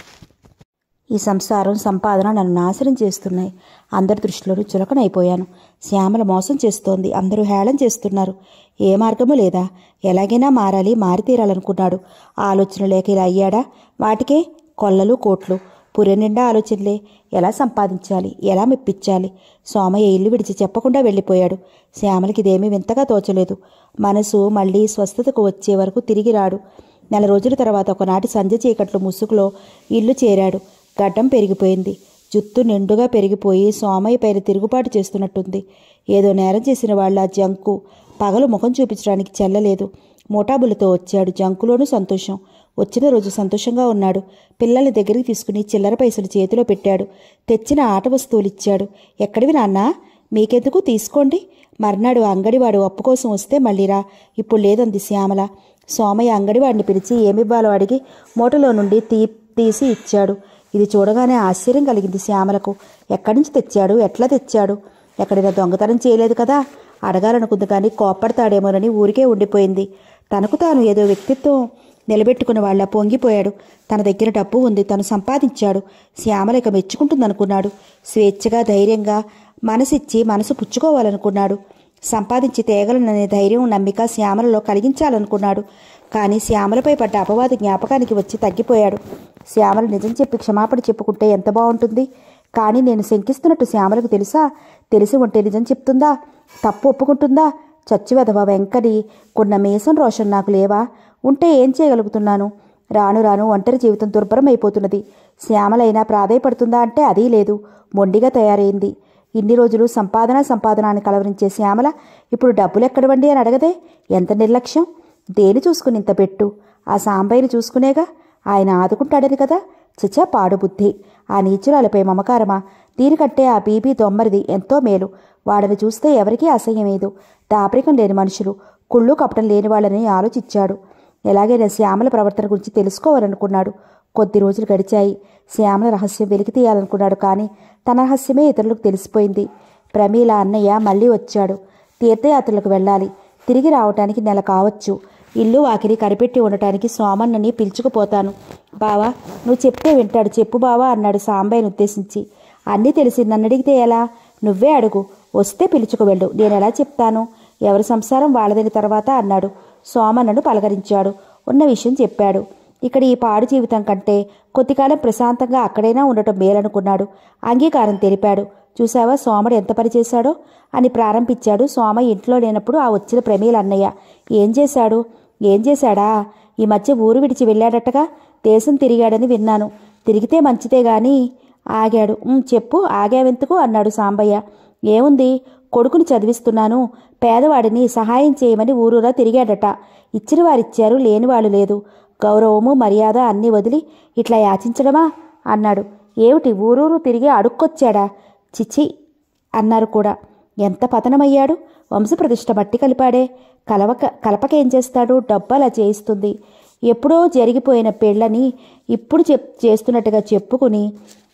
ఈ సంసారం సంపాదన నన్ను నాశనం చేస్తున్నాయి అందరి దృష్టిలోనూ చులకనైపోయాను శ్యామల మోసం చేస్తోంది అందరూ హేళన చేస్తున్నారు ఏ మార్గము లేదా ఎలాగైనా మారాలి మారితీరాలనుకున్నాడు ఆలోచన లేక ఇలా అయ్యాడా వాటికే కొల్లలు కోట్లు పురి నిండా ఆలోచనలే ఎలా సంపాదించాలి ఎలా మెప్పించాలి సోమయ్య ఇల్లు విడిచి చెప్పకుండా వెళ్ళిపోయాడు శ్యామలకి ఇదేమీ వింతగా తోచలేదు మనసు మళ్ళీ స్వస్థతకు వచ్చే వరకు తిరిగి రాడు నెల రోజుల తర్వాత ఒకనాటి సంధ్య చీకట్లు ముసుగులో ఇల్లు చేరాడు గడ్డం పెరిగిపోయింది జుత్తు నిండుగా పెరిగిపోయి సోమయ్య పైన తిరుగుబాటు చేస్తున్నట్టుంది ఏదో నేరం చేసిన వాళ్ళ జంకు పగలు ముఖం చూపించడానికి చెల్లలేదు మోటాబులతో వచ్చాడు జంకులోనూ సంతోషం వచ్చిన రోజు సంతోషంగా ఉన్నాడు పిల్లల్ని దగ్గరికి తీసుకుని చిల్లర పైసలు చేతిలో పెట్టాడు తెచ్చిన ఆట వస్తువులు ఇచ్చాడు ఎక్కడివి నాన్నా మీకెందుకు తీసుకోండి మర్నాడు అంగడివాడు అప్పు కోసం వస్తే మళ్ళీరా ఇప్పుడు లేదంది శ్యామల సోమయ్య అంగడివాడిని పిలిచి ఏమివ్వాలో అడిగి మూటలో నుండి తీ తీసి ఇచ్చాడు ఇది చూడగానే ఆశ్చర్యం కలిగింది శ్యామలకు ఎక్కడి నుంచి తెచ్చాడు ఎట్లా తెచ్చాడు ఎక్కడైనా దొంగతనం చేయలేదు కదా అడగాలనుకుంది కానీ కోప్పడతాడేమోనని ఊరికే ఉండిపోయింది తనకు తాను ఏదో వ్యక్తిత్వం నిలబెట్టుకున్న వాళ్ళ పొంగిపోయాడు తన దగ్గర డబ్బు ఉంది తను సంపాదించాడు శ్యామల ఇక మెచ్చుకుంటుందనుకున్నాడు స్వేచ్ఛగా ధైర్యంగా మనసిచ్చి మనసు పుచ్చుకోవాలనుకున్నాడు సంపాదించి తేగలననే ధైర్యం నమ్మిక శ్యామలలో కలిగించాలనుకున్నాడు కానీ శ్యామలపై పడ్డ అపవాదు జ్ఞాపకానికి వచ్చి తగ్గిపోయాడు శ్యామల నిజం చెప్పి క్షమాపణ చెప్పుకుంటే ఎంత బాగుంటుంది కానీ నేను శంకిస్తున్నట్టు శ్యామలకు తెలుసా తెలిసి ఉంటే నిజం చెప్తుందా తప్పు ఒప్పుకుంటుందా చచ్చివెదవ వెంకని కొన్న మేసం రోషన్ నాకు లేవా ఉంటే ఏం చేయగలుగుతున్నాను రాను రాను ఒంటరి జీవితం దుర్భరం అయిపోతున్నది శ్యామలైనా ప్రాధాయపడుతుందా అంటే అదీ లేదు మొండిగా తయారైంది ఇన్ని రోజులు సంపాదన సంపాదన అని కలవరించే శ్యామల ఇప్పుడు డబ్బులు ఎక్కడవండి అని అడగదే ఎంత నిర్లక్ష్యం దేని చూసుకుని ఇంత పెట్టు ఆ సాంబయ్యని చూసుకునేగా ఆయన ఆదుకుంటాడని కదా చిచ్చా పాడు బుద్ధి ఆ నీచురాలపై మమకారమా దీనికంటే ఆ బీబీ దొమ్మరిది ఎంతో మేలు వాడిని చూస్తే ఎవరికీ అసహ్యమేదు దాపరికం లేని మనుషులు కుళ్ళు కపటం లేని వాళ్ళని ఆలోచించాడు ఎలాగైనా శ్యామల ప్రవర్తన గురించి తెలుసుకోవాలనుకున్నాడు కొద్ది రోజులు గడిచాయి శ్యామల రహస్యం వెలికి తీయాలనుకున్నాడు కానీ తన రహస్యమే ఇతరులకు తెలిసిపోయింది ప్రమీల అన్నయ్య మళ్ళీ వచ్చాడు తీర్థయాత్రలకు వెళ్ళాలి తిరిగి రావటానికి నెల కావచ్చు ఇల్లు వాకిలి కనిపెట్టి ఉండటానికి సోమన్నని పిలుచుకుపోతాను బావా నువ్వు చెప్తే వింటాడు చెప్పు బావా అన్నాడు సాంబయ్యను ఉద్దేశించి అన్నీ తెలిసి నన్ను అడిగితే ఎలా నువ్వే అడుగు వస్తే పిలుచుకు వెళ్ళు నేను ఎలా చెప్తాను ఎవరి సంసారం వాళ్ళదని తర్వాత అన్నాడు సోమన్నను పలకరించాడు ఉన్న విషయం చెప్పాడు ఇక్కడ ఈ పాడు జీవితం కంటే కొద్దికాలం ప్రశాంతంగా అక్కడైనా ఉండటం మేలనుకున్నాడు అంగీకారం తెలిపాడు చూసావా సోమడు ఎంత పని చేశాడో అని ప్రారంభించాడు సోమ ఇంట్లో లేనప్పుడు ఆ వచ్చిన ప్రమీల అన్నయ్య ఏం చేశాడు ఏం చేశాడా ఈ మధ్య ఊరు విడిచి వెళ్ళాడటగా దేశం తిరిగాడని విన్నాను తిరిగితే మంచిదే గాని ఆగాడు "ఉమ్, చెప్పు ఆగావెందుకు అన్నాడు సాంబయ్య ఏముంది కొడుకుని చదివిస్తున్నాను పేదవాడిని సహాయం చేయమని ఊరూరా తిరిగాడట ఇచ్చిన వారిచ్చారు లేనివాళ్ళు లేదు గౌరవము మర్యాద అన్నీ వదిలి ఇట్లా యాచించడమా అన్నాడు ఏమిటి ఊరూరు తిరిగి అడుక్కొచ్చాడా చిచి అన్నారు కూడా ఎంత పతనమయ్యాడు వంశప్రతిష్ఠ మట్టి కలిపాడే కలవక కలపకేం చేస్తాడు డబ్బు అలా చేయిస్తుంది ఎప్పుడో జరిగిపోయిన పెళ్ళని ఇప్పుడు చెప్ చేస్తున్నట్టుగా చెప్పుకుని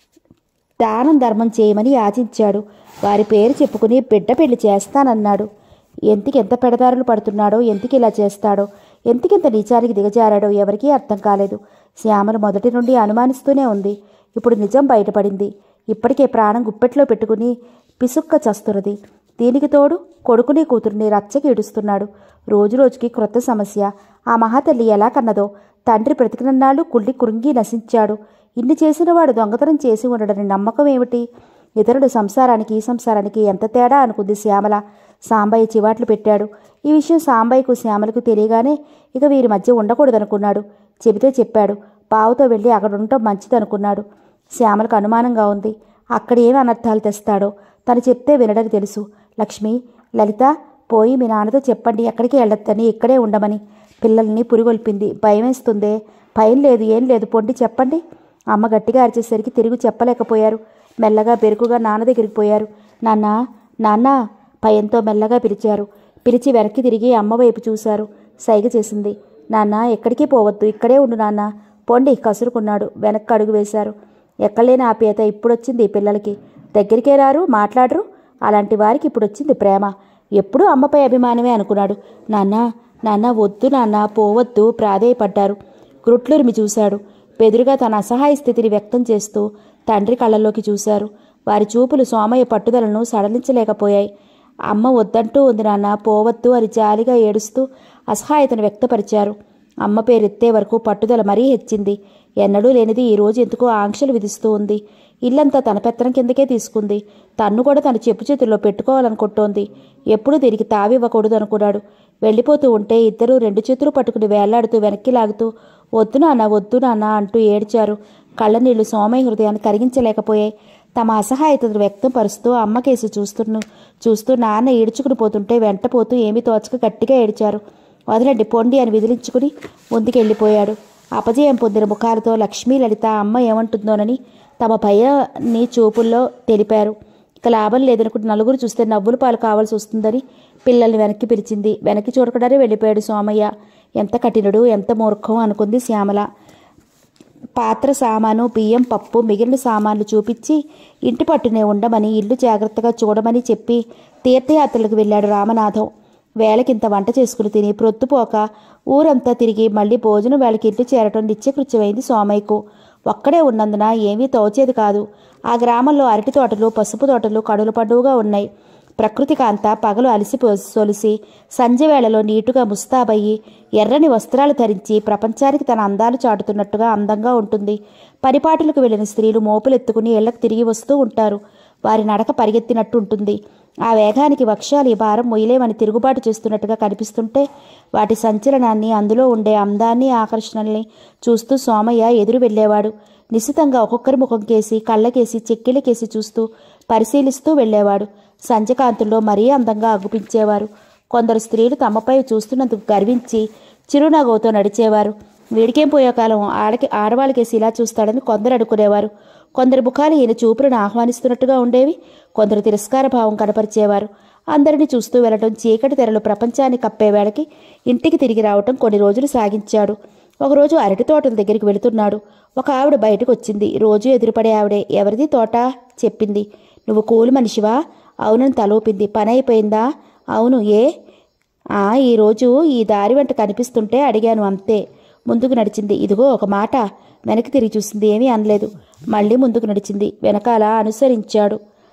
దానం ధర్మం చేయమని యాచించాడు వారి పేరు చెప్పుకుని బిడ్డ పెళ్లి చేస్తానన్నాడు ఎంతకి ఎంత పెడదారులు పడుతున్నాడో ఎంతకి ఇలా చేస్తాడో ఎంతకింత నీచానికి దిగజారాడో ఎవరికీ అర్థం కాలేదు శ్యామల మొదటి నుండి అనుమానిస్తూనే ఉంది ఇప్పుడు నిజం బయటపడింది ఇప్పటికే ప్రాణం గుప్పెట్లో పెట్టుకుని పిసుక్క చస్తున్నది దీనికి తోడు కొడుకుని కూతుర్ని రచ్చకి ఇడుస్తున్నాడు రోజురోజుకి క్రొత్త సమస్య ఆ మహాతల్లి ఎలా కన్నదో తండ్రి బ్రతికినన్నాళ్ళు కుళ్ళి కురుంగి నశించాడు ఇన్ని చేసినవాడు దొంగతనం చేసి ఉండడని నమ్మకం ఏమిటి ఇతరుడు సంసారానికి ఈ సంసారానికి ఎంత తేడా అనుకుంది శ్యామల సాంబయ్య చివాట్లు పెట్టాడు ఈ విషయం సాంబయ్యకు శ్యామలకు తెలియగానే ఇక వీరి మధ్య ఉండకూడదనుకున్నాడు చెబితే చెప్పాడు బావుతో వెళ్ళి అక్కడ ఉండటం మంచిదనుకున్నాడు శ్యామలకు అనుమానంగా ఉంది అక్కడ ఏమి అనర్థాలు తెస్తాడో తను చెప్తే వినడని తెలుసు లక్ష్మి లలిత పోయి మీ నాన్నతో చెప్పండి ఎక్కడికి వెళ్ళొద్దని ఇక్కడే ఉండమని పిల్లల్ని పురిగొల్పింది భయమేస్తుందే భయం లేదు ఏం లేదు పొండి చెప్పండి అమ్మ గట్టిగా అరిచేసరికి తిరిగి చెప్పలేకపోయారు మెల్లగా బెరుకుగా నాన్న దగ్గరికి పోయారు నాన్న నాన్న భయంతో మెల్లగా పిలిచారు పిలిచి వెనక్కి తిరిగి అమ్మ వైపు చూశారు సైగ చేసింది నాన్న ఎక్కడికి పోవద్దు ఇక్కడే ఉండు నాన్న పొండి కసురుకున్నాడు వెనక్కి అడుగు వేశారు ఎక్కలేని ఆప్యాయత ఇప్పుడొచ్చింది ఈ పిల్లలకి దగ్గరికే రారు మాట్లాడరు అలాంటి వారికి ఇప్పుడు వచ్చింది ప్రేమ ఎప్పుడూ అమ్మపై అభిమానమే అనుకున్నాడు నాన్న నాన్న వద్దు నాన్న పోవద్దు ప్రాధేయపడ్డారు గ్రుట్లురిమి చూశాడు బెదురుగా తన అసహాయ స్థితిని వ్యక్తం చేస్తూ తండ్రి కళ్ళల్లోకి చూశారు వారి చూపులు సోమయ్య పట్టుదలను సడలించలేకపోయాయి అమ్మ వద్దంటూ ఉంది నాన్న పోవద్దు అని జాలిగా ఏడుస్తూ అసహాయతను వ్యక్తపరిచారు అమ్మ పేరెత్తే వరకు పట్టుదల మరీ హెచ్చింది ఎన్నడూ లేనిది ఈ రోజు ఎందుకో ఆంక్షలు విధిస్తూ ఉంది ఇల్లంతా తన పెత్తనం కిందకే తీసుకుంది తన్ను కూడా తన చెప్పు చేతుల్లో పెట్టుకోవాలనుకుంటోంది ఎప్పుడూ దీనికి తావివ్వకూడదు అనుకున్నాడు వెళ్ళిపోతూ ఉంటే ఇద్దరూ రెండు చేతులు పట్టుకుని వేలాడుతూ వెనక్కి లాగుతూ వద్దు నాన్న వద్దు నాన్న అంటూ ఏడ్చారు కళ్ళనీళ్లు సోమయ్య హృదయాన్ని కరిగించలేకపోయాయి తమ అసహాయతను వ్యక్తం పరుస్తూ అమ్మకేసి చూస్తున్న చూస్తూ నాన్న ఈడ్చుకుని పోతుంటే వెంటపోతూ ఏమీ తోచక గట్టిగా ఏడ్చారు వదలండి పొండి అని విదిలించుకుని ముందుకెళ్ళిపోయాడు అపజయం పొందిన ముఖాలతో లక్ష్మీ లలిత అమ్మ ఏమంటుందోనని తమ భయాన్ని చూపుల్లో తెలిపారు ఇక లాభం లేదనుకుంటే నలుగురు చూస్తే నవ్వుల పాలు కావాల్సి వస్తుందని పిల్లల్ని వెనక్కి పిలిచింది వెనక్కి చూడకుండానే వెళ్ళిపోయాడు సోమయ్య ఎంత కఠినుడు ఎంత మూర్ఖం అనుకుంది శ్యామల పాత్ర సామాను బియ్యం పప్పు మిగిలిన సామాన్లు చూపించి ఇంటి పట్టునే ఉండమని ఇల్లు జాగ్రత్తగా చూడమని చెప్పి తీర్థయాత్రలకు వెళ్ళాడు రామనాథం వేళకింత వంట చేసుకుని తిని ప్రొద్దుపోక ఊరంతా తిరిగి మళ్ళీ భోజనం వేళకి ఇంటి చేరటం నిత్యకృత్యమైంది సోమయ్యకు ఒక్కడే ఉన్నందున ఏమీ తోచేది కాదు ఆ గ్రామంలో అరటి తోటలు పసుపు తోటలు కడుల పండుగగా ఉన్నాయి ప్రకృతి కాంత పగలు అలసి సొలిసి సంధ్య వేళలో నీటుగా ముస్తాబయ్యి ఎర్రని వస్త్రాలు ధరించి ప్రపంచానికి తన అందాలు చాటుతున్నట్టుగా అందంగా ఉంటుంది పరిపాటులకు వెళ్ళిన స్త్రీలు మోపులెత్తుకుని ఇళ్లకు తిరిగి వస్తూ ఉంటారు వారి నడక పరిగెత్తినట్టు ఉంటుంది ఆ వేగానికి వక్షాలు ఈ భారం మొయ్యలేమని తిరుగుబాటు చేస్తున్నట్టుగా కనిపిస్తుంటే వాటి సంచలనాన్ని అందులో ఉండే అందాన్ని ఆకర్షణల్ని చూస్తూ సోమయ్య ఎదురు వెళ్ళేవాడు నిశితంగా ఒక్కొక్కరి ముఖం కేసి కళ్ళకేసి చెక్కిళ్ళకేసి చూస్తూ పరిశీలిస్తూ వెళ్ళేవాడు సంజకాంతుల్లో మరీ అందంగా అగుపించేవారు కొందరు స్త్రీలు తమపై చూస్తున్నందుకు గర్వించి చిరునగవుతో నడిచేవారు వీడికేం పోయే కాలం ఆడకి ఆడవాళ్ళకేసి ఇలా చూస్తాడని కొందరు అనుకునేవారు కొందరి ముఖాలు ఈయన చూపులను ఆహ్వానిస్తున్నట్టుగా ఉండేవి కొందరు తిరస్కార భావం కనపరిచేవారు అందరినీ చూస్తూ వెళ్ళటం చీకటి తెరలు ప్రపంచాన్ని కప్పే వేళకి ఇంటికి తిరిగి రావటం కొన్ని రోజులు సాగించాడు ఒకరోజు అరటి తోటల దగ్గరికి వెళుతున్నాడు ఒక ఆవిడ బయటకు వచ్చింది రోజు ఎదురుపడే ఆవిడే ఎవరిది తోట చెప్పింది నువ్వు కూలి మనిషివా అవునని తలోపింది పని అయిపోయిందా అవును ఏ ఆ ఈరోజు ఈ దారి వెంట కనిపిస్తుంటే అడిగాను అంతే ముందుకు నడిచింది ఇదిగో ఒక మాట వెనక్కి తిరిగి చూసింది ఏమీ అనలేదు మళ్ళీ ముందుకు నడిచింది వెనకాల అనుసరించాడు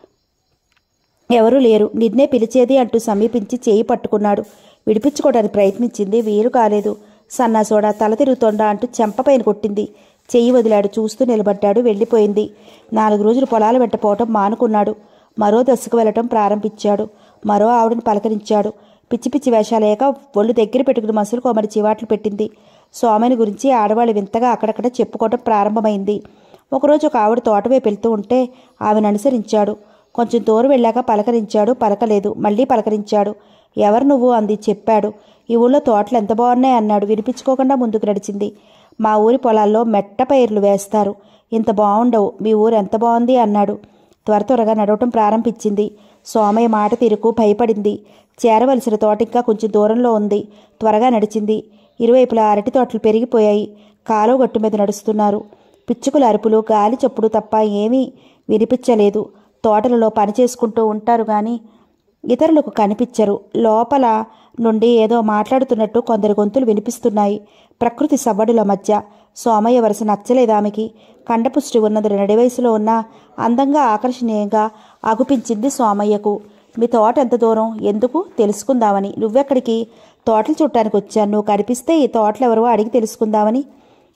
ఎవరూ లేరు నిన్నే పిలిచేది అంటూ సమీపించి చేయి పట్టుకున్నాడు విడిపించుకోవడానికి ప్రయత్నించింది వీలు కాలేదు సన్నాసోడా తల తిరుగుతోండా అంటూ చెంపపైన కొట్టింది చెయ్యి వదిలాడు చూస్తూ నిలబడ్డాడు వెళ్ళిపోయింది నాలుగు రోజులు పొలాల వెంట పోవటం మానుకున్నాడు మరో దశకు వెళ్ళటం ప్రారంభించాడు మరో ఆవిడని పలకరించాడు పిచ్చి పిచ్చి వేషాలేక ఒళ్ళు దగ్గర పెట్టుకుని మసులు కోమరి చివాట్లు పెట్టింది సోమని గురించి ఆడవాళ్ళు వింతగా అక్కడక్కడ చెప్పుకోవటం ప్రారంభమైంది ఒకరోజు ఒక ఆవిడ తోటవైపు వెళ్తూ ఉంటే ఆమెను అనుసరించాడు కొంచెం దూరం వెళ్ళాక పలకరించాడు పలకలేదు మళ్ళీ పలకరించాడు ఎవరు నువ్వు అంది చెప్పాడు ఈ ఊళ్ళో తోటలు ఎంత బాగున్నాయి అన్నాడు వినిపించుకోకుండా ముందుకు నడిచింది మా ఊరి పొలాల్లో మెట్ట పైర్లు వేస్తారు ఇంత బాగుండవు మీ ఊరు ఎంత బాగుంది అన్నాడు త్వర త్వరగా నడవటం ప్రారంభించింది సోమయ్య మాట తీరుకు భయపడింది చేరవలసిన తోట ఇంకా కొంచెం దూరంలో ఉంది త్వరగా నడిచింది ఇరువైపులా అరటి తోటలు పెరిగిపోయాయి కాలువ గట్టు మీద నడుస్తున్నారు పిచ్చుకల అరుపులు గాలి చప్పుడు తప్ప ఏమీ వినిపించలేదు తోటలలో పని చేసుకుంటూ ఉంటారు గాని ఇతరులకు కనిపించరు లోపల నుండి ఏదో మాట్లాడుతున్నట్టు కొందరి గొంతులు వినిపిస్తున్నాయి ప్రకృతి సవ్వడుల మధ్య సోమయ్య వరుస నచ్చలేదు ఆమెకి కండపుష్టి ఉన్నది నడి వయసులో ఉన్న అందంగా ఆకర్షణీయంగా అగుపించింది సోమయ్యకు మీ తోట ఎంత దూరం ఎందుకు తెలుసుకుందామని నువ్వెక్కడికి తోటలు చుట్టానికి వచ్చాను నువ్వు కనిపిస్తే ఈ తోటలు ఎవరో అడిగి తెలుసుకుందామని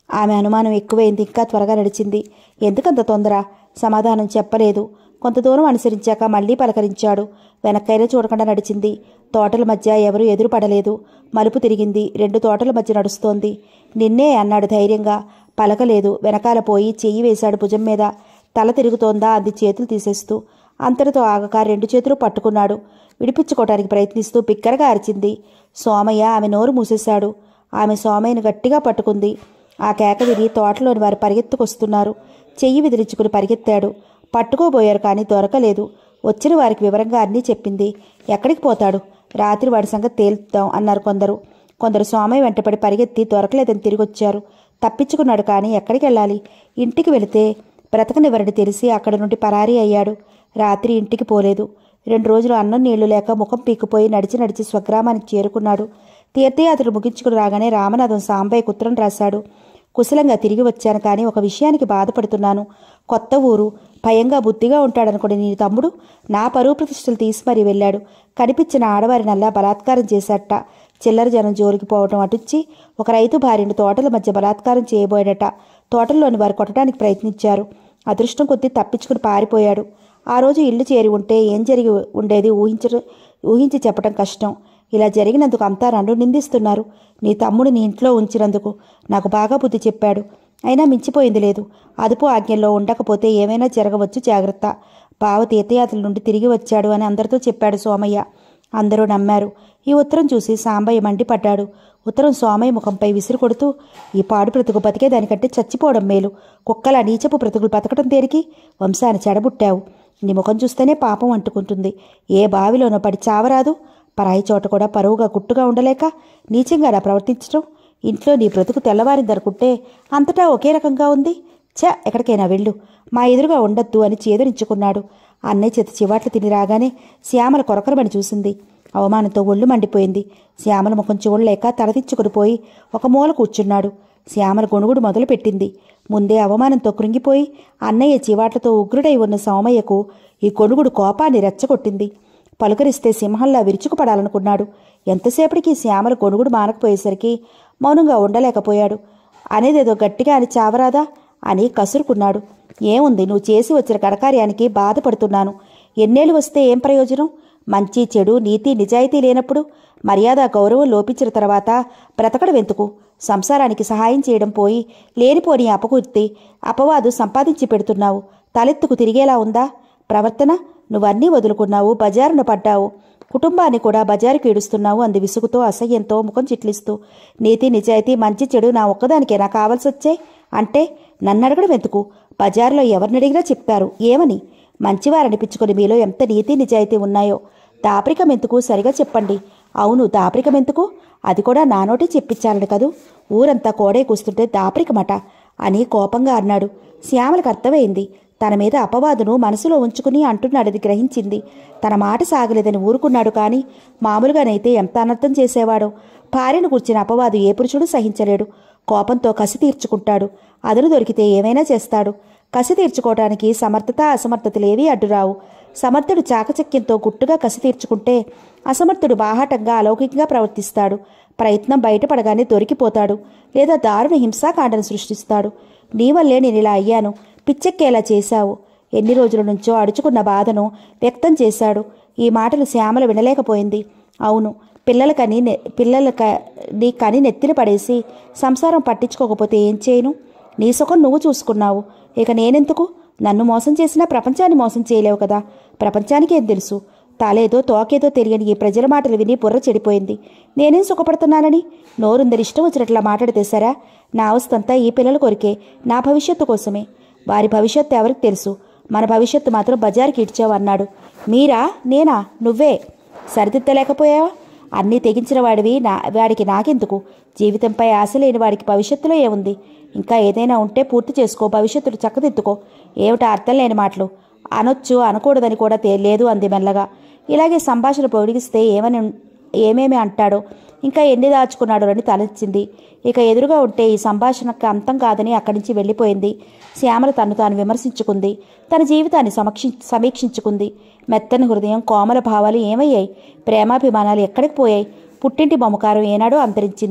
ఆమె అనుమానం ఎక్కువైంది ఇంకా త్వరగా నడిచింది ఎందుకంత తొందర సమాధానం చెప్పలేదు కొంత దూరం అనుసరించాక మళ్ళీ పలకరించాడు వెనక్కైనా చూడకుండా నడిచింది తోటల మధ్య ఎవరూ ఎదురుపడలేదు మలుపు తిరిగింది రెండు తోటల మధ్య నడుస్తోంది నిన్నే అన్నాడు ధైర్యంగా పలకలేదు వెనకాల పోయి చెయ్యి వేశాడు భుజం మీద తల తిరుగుతోందా అంది చేతులు తీసేస్తూ అంతటితో ఆగక రెండు చేతులు పట్టుకున్నాడు విడిపించుకోవటానికి ప్రయత్నిస్తూ బిగ్గరగా అరిచింది సోమయ్య ఆమె నోరు మూసేశాడు ఆమె సోమయ్యను గట్టిగా పట్టుకుంది ఆ కేక విని తోటలోని వారు పరిగెత్తుకొస్తున్నారు చెయ్యి విదిలించుకుని పరిగెత్తాడు పట్టుకోబోయారు కానీ దొరకలేదు వచ్చిన వారికి వివరంగా అన్నీ చెప్పింది ఎక్కడికి పోతాడు రాత్రి వాడి సంగతి తేల్చుదాం అన్నారు కొందరు కొందరు సోమయ్య వెంటపడి పరిగెత్తి దొరకలేదని తిరిగొచ్చారు తప్పించుకున్నాడు కానీ ఎక్కడికి వెళ్ళాలి ఇంటికి వెళితే బ్రతకనివ్వరని తెలిసి అక్కడి నుండి పరారీ అయ్యాడు రాత్రి ఇంటికి పోలేదు రెండు రోజులు అన్నం నీళ్లు లేక ముఖం పీక్కుపోయి నడిచి నడిచి స్వగ్రామానికి చేరుకున్నాడు తీర్థయాత్రలు ముగించుకుని రాగానే రామనాథం సాంబయ్య ఉత్తరం రాశాడు కుశలంగా తిరిగి వచ్చాను కానీ ఒక విషయానికి బాధపడుతున్నాను కొత్త ఊరు భయంగా బుద్ధిగా ఉంటాడనుకుని నీ తమ్ముడు నా పరువు ప్రతిష్టలు తీసి మరీ వెళ్ళాడు కనిపించిన ఆడవారినల్లా బలాత్కారం చేశాట చిల్లర జనం జోలికి పోవటం అటుచ్చి ఒక రైతు భార్యను తోటల మధ్య బలాత్కారం చేయబోయాడట తోటల్లోని వారు కొట్టడానికి ప్రయత్నించారు అదృష్టం కొద్దీ తప్పించుకుని పారిపోయాడు ఆ రోజు ఇల్లు చేరి ఉంటే ఏం జరిగి ఉండేది ఊహించ ఊహించి చెప్పడం కష్టం ఇలా జరిగినందుకు అంతా నన్ను నిందిస్తున్నారు నీ తమ్ముడు నీ ఇంట్లో ఉంచినందుకు నాకు బాగా బుద్ధి చెప్పాడు అయినా మించిపోయింది లేదు అదుపు ఆజ్ఞల్లో ఉండకపోతే ఏమైనా జరగవచ్చు జాగ్రత్త బావ తీర్థయాత్రల నుండి తిరిగి వచ్చాడు అని అందరితో చెప్పాడు సోమయ్య అందరూ నమ్మారు ఈ ఉత్తరం చూసి సాంబయ్య మండిపడ్డాడు ఉత్తరం సోమయ్య ముఖంపై విసిరి కొడుతూ ఈ పాడు బ్రతుకు బతికే దానికంటే చచ్చిపోవడం మేలు కుక్కల నీచపు బ్రతుకులు బతకడం దేనికి వంశాన్ని చెడబుట్టావు నీ ముఖం చూస్తేనే పాపం అంటుకుంటుంది ఏ బావిలోనో పడి చావరాదు పరాయి చోట కూడా పరువుగా గుట్టుగా ఉండలేక నీచంగా నా ప్రవర్తించడం ఇంట్లో నీ బ్రతుకు తెల్లవారిందనుకుంటే అంతటా ఒకే రకంగా ఉంది ఛ ఎక్కడికైనా వెళ్ళు మా ఎదురుగా ఉండొద్దు అని చేదరించుకున్నాడు అన్నయ్య చేత చివాట్లు తిని రాగానే శ్యామల కొరకరమని చూసింది అవమానంతో ఒళ్ళు మండిపోయింది శ్యామల ముఖం చూడలేక తలదించుకుని పోయి ఒక మూల కూర్చున్నాడు శ్యామల గొణుగుడు మొదలుపెట్టింది ముందే అవమానంతో కృంగిపోయి అన్నయ్య చివాట్లతో ఉగ్రుడై ఉన్న సోమయ్యకు ఈ గొణుగుడు కోపాన్ని రెచ్చగొట్టింది పలుకరిస్తే సింహంలా విరుచుకుపడాలనుకున్నాడు ఎంతసేపటికి శ్యామల గొణుగుడు మానకపోయేసరికి మౌనంగా ఉండలేకపోయాడు అనేదేదో గట్టిగా అని చావరాదా అని కసురుకున్నాడు ఏముంది నువ్వు చేసి వచ్చిన కడకార్యానికి బాధపడుతున్నాను ఎన్నేళ్ళు వస్తే ఏం ప్రయోజనం మంచి చెడు నీతి నిజాయితీ లేనప్పుడు మర్యాద గౌరవం లోపించిన తర్వాత బ్రతకడం ఎందుకు సంసారానికి సహాయం చేయడం పోయి లేనిపోని అపకీర్తి అపవాదు సంపాదించి పెడుతున్నావు తలెత్తుకు తిరిగేలా ఉందా ప్రవర్తన నువ్వన్నీ వదులుకున్నావు బజారున పడ్డావు కుటుంబాన్ని కూడా బజారుకి ఈడుస్తున్నావు అంది విసుగుతో అసహ్యంతో ముఖం చిట్లిస్తూ నీతి నిజాయితీ మంచి చెడు నా ఒక్కదానికే నా కావాల్సి వచ్చాయి అంటే నన్ను అడగడం ఎందుకు బజారులో ఎవరినడిగినా చెప్తారు ఏమని మంచివారనిపించుకుని మీలో ఎంత నీతి నిజాయితీ ఉన్నాయో దాపరికం ఎందుకు సరిగా చెప్పండి అవును దాపరికం ఎందుకు అది కూడా నా నోటి చెప్పించాలని కదూ ఊరంతా కోడే కూస్తుంటే దాపరికమట అని కోపంగా అన్నాడు శ్యామలకు అర్థమైంది తన మీద అపవాదును మనసులో ఉంచుకుని అంటున్నాడని గ్రహించింది తన మాట సాగలేదని ఊరుకున్నాడు కానీ మామూలుగానైతే ఎంత అనర్థం చేసేవాడో భార్యను కూర్చిన అపవాదు ఏ పురుషుడు సహించలేడు కోపంతో కసి తీర్చుకుంటాడు అదను దొరికితే ఏమైనా చేస్తాడు కసి తీర్చుకోవటానికి సమర్థత అసమర్థతలేవీ అడ్డురావు సమర్థుడు చాకచక్యంతో గుట్టుగా కసి తీర్చుకుంటే అసమర్థుడు బాహాటంగా అలౌకికంగా ప్రవర్తిస్తాడు ప్రయత్నం బయటపడగానే దొరికిపోతాడు లేదా దారుణ హింసాకాండను సృష్టిస్తాడు నీ వల్లే నేను ఇలా అయ్యాను పిచ్చెక్కేలా చేశావు ఎన్ని రోజుల నుంచో అడుచుకున్న బాధను వ్యక్తం చేశాడు ఈ మాటలు శ్యామల వినలేకపోయింది అవును పిల్లలకని నె- పిల్లలక నీ కని నెత్తిన పడేసి సంసారం పట్టించుకోకపోతే ఏం చేయను నీ సుఖం నువ్వు చూసుకున్నావు ఇక నేనెందుకు నన్ను మోసం చేసినా ప్రపంచాన్ని మోసం చేయలేవు కదా ప్రపంచానికి ఏం తెలుసు తాలేదో తోకేదో తెలియని ఈ ప్రజల మాటలు విని బుర్ర చెడిపోయింది నేనేం సుఖపడుతున్నానని నోరుందరి ఇష్టం వచ్చినట్లా మాట్లాడితే సరా నా అవస్థంతా ఈ పిల్లల కొరికే నా భవిష్యత్తు కోసమే వారి భవిష్యత్తు ఎవరికి తెలుసు మన భవిష్యత్తు మాత్రం బజార్కి ఇడ్చావన్నాడు మీరా నేనా నువ్వే సరిదిద్దలేకపోయావా అన్నీ తెగించిన వాడివి నా వాడికి నాకెందుకు జీవితంపై ఆశ లేని వాడికి భవిష్యత్తులో ఏముంది ఇంకా ఏదైనా ఉంటే పూర్తి చేసుకో భవిష్యత్తును చక్కదిద్దుకో ఏమిటా అర్థం లేని మాటలు అనొచ్చు అనకూడదని కూడా తే- లేదు అంది మెల్లగా ఇలాగే సంభాషణ పొడిగిస్తే ఏమని ఏమేమి అంటాడో ఇంకా ఎన్ని దాచుకున్నాడో అని తలెచ్చింది ఇక ఎదురుగా ఉంటే ఈ సంభాషణకు అంతం కాదని అక్కడి నుంచి వెళ్ళిపోయింది శ్యామల తను తాను విమర్శించుకుంది తన జీవితాన్ని సమక్షి సమీక్షించుకుంది మెత్తని హృదయం కోమల భావాలు ఏమయ్యాయి ప్రేమాభిమానాలు ఎక్కడికి పోయాయి పుట్టింటి మమకారం ఏనాడో అంతరించింది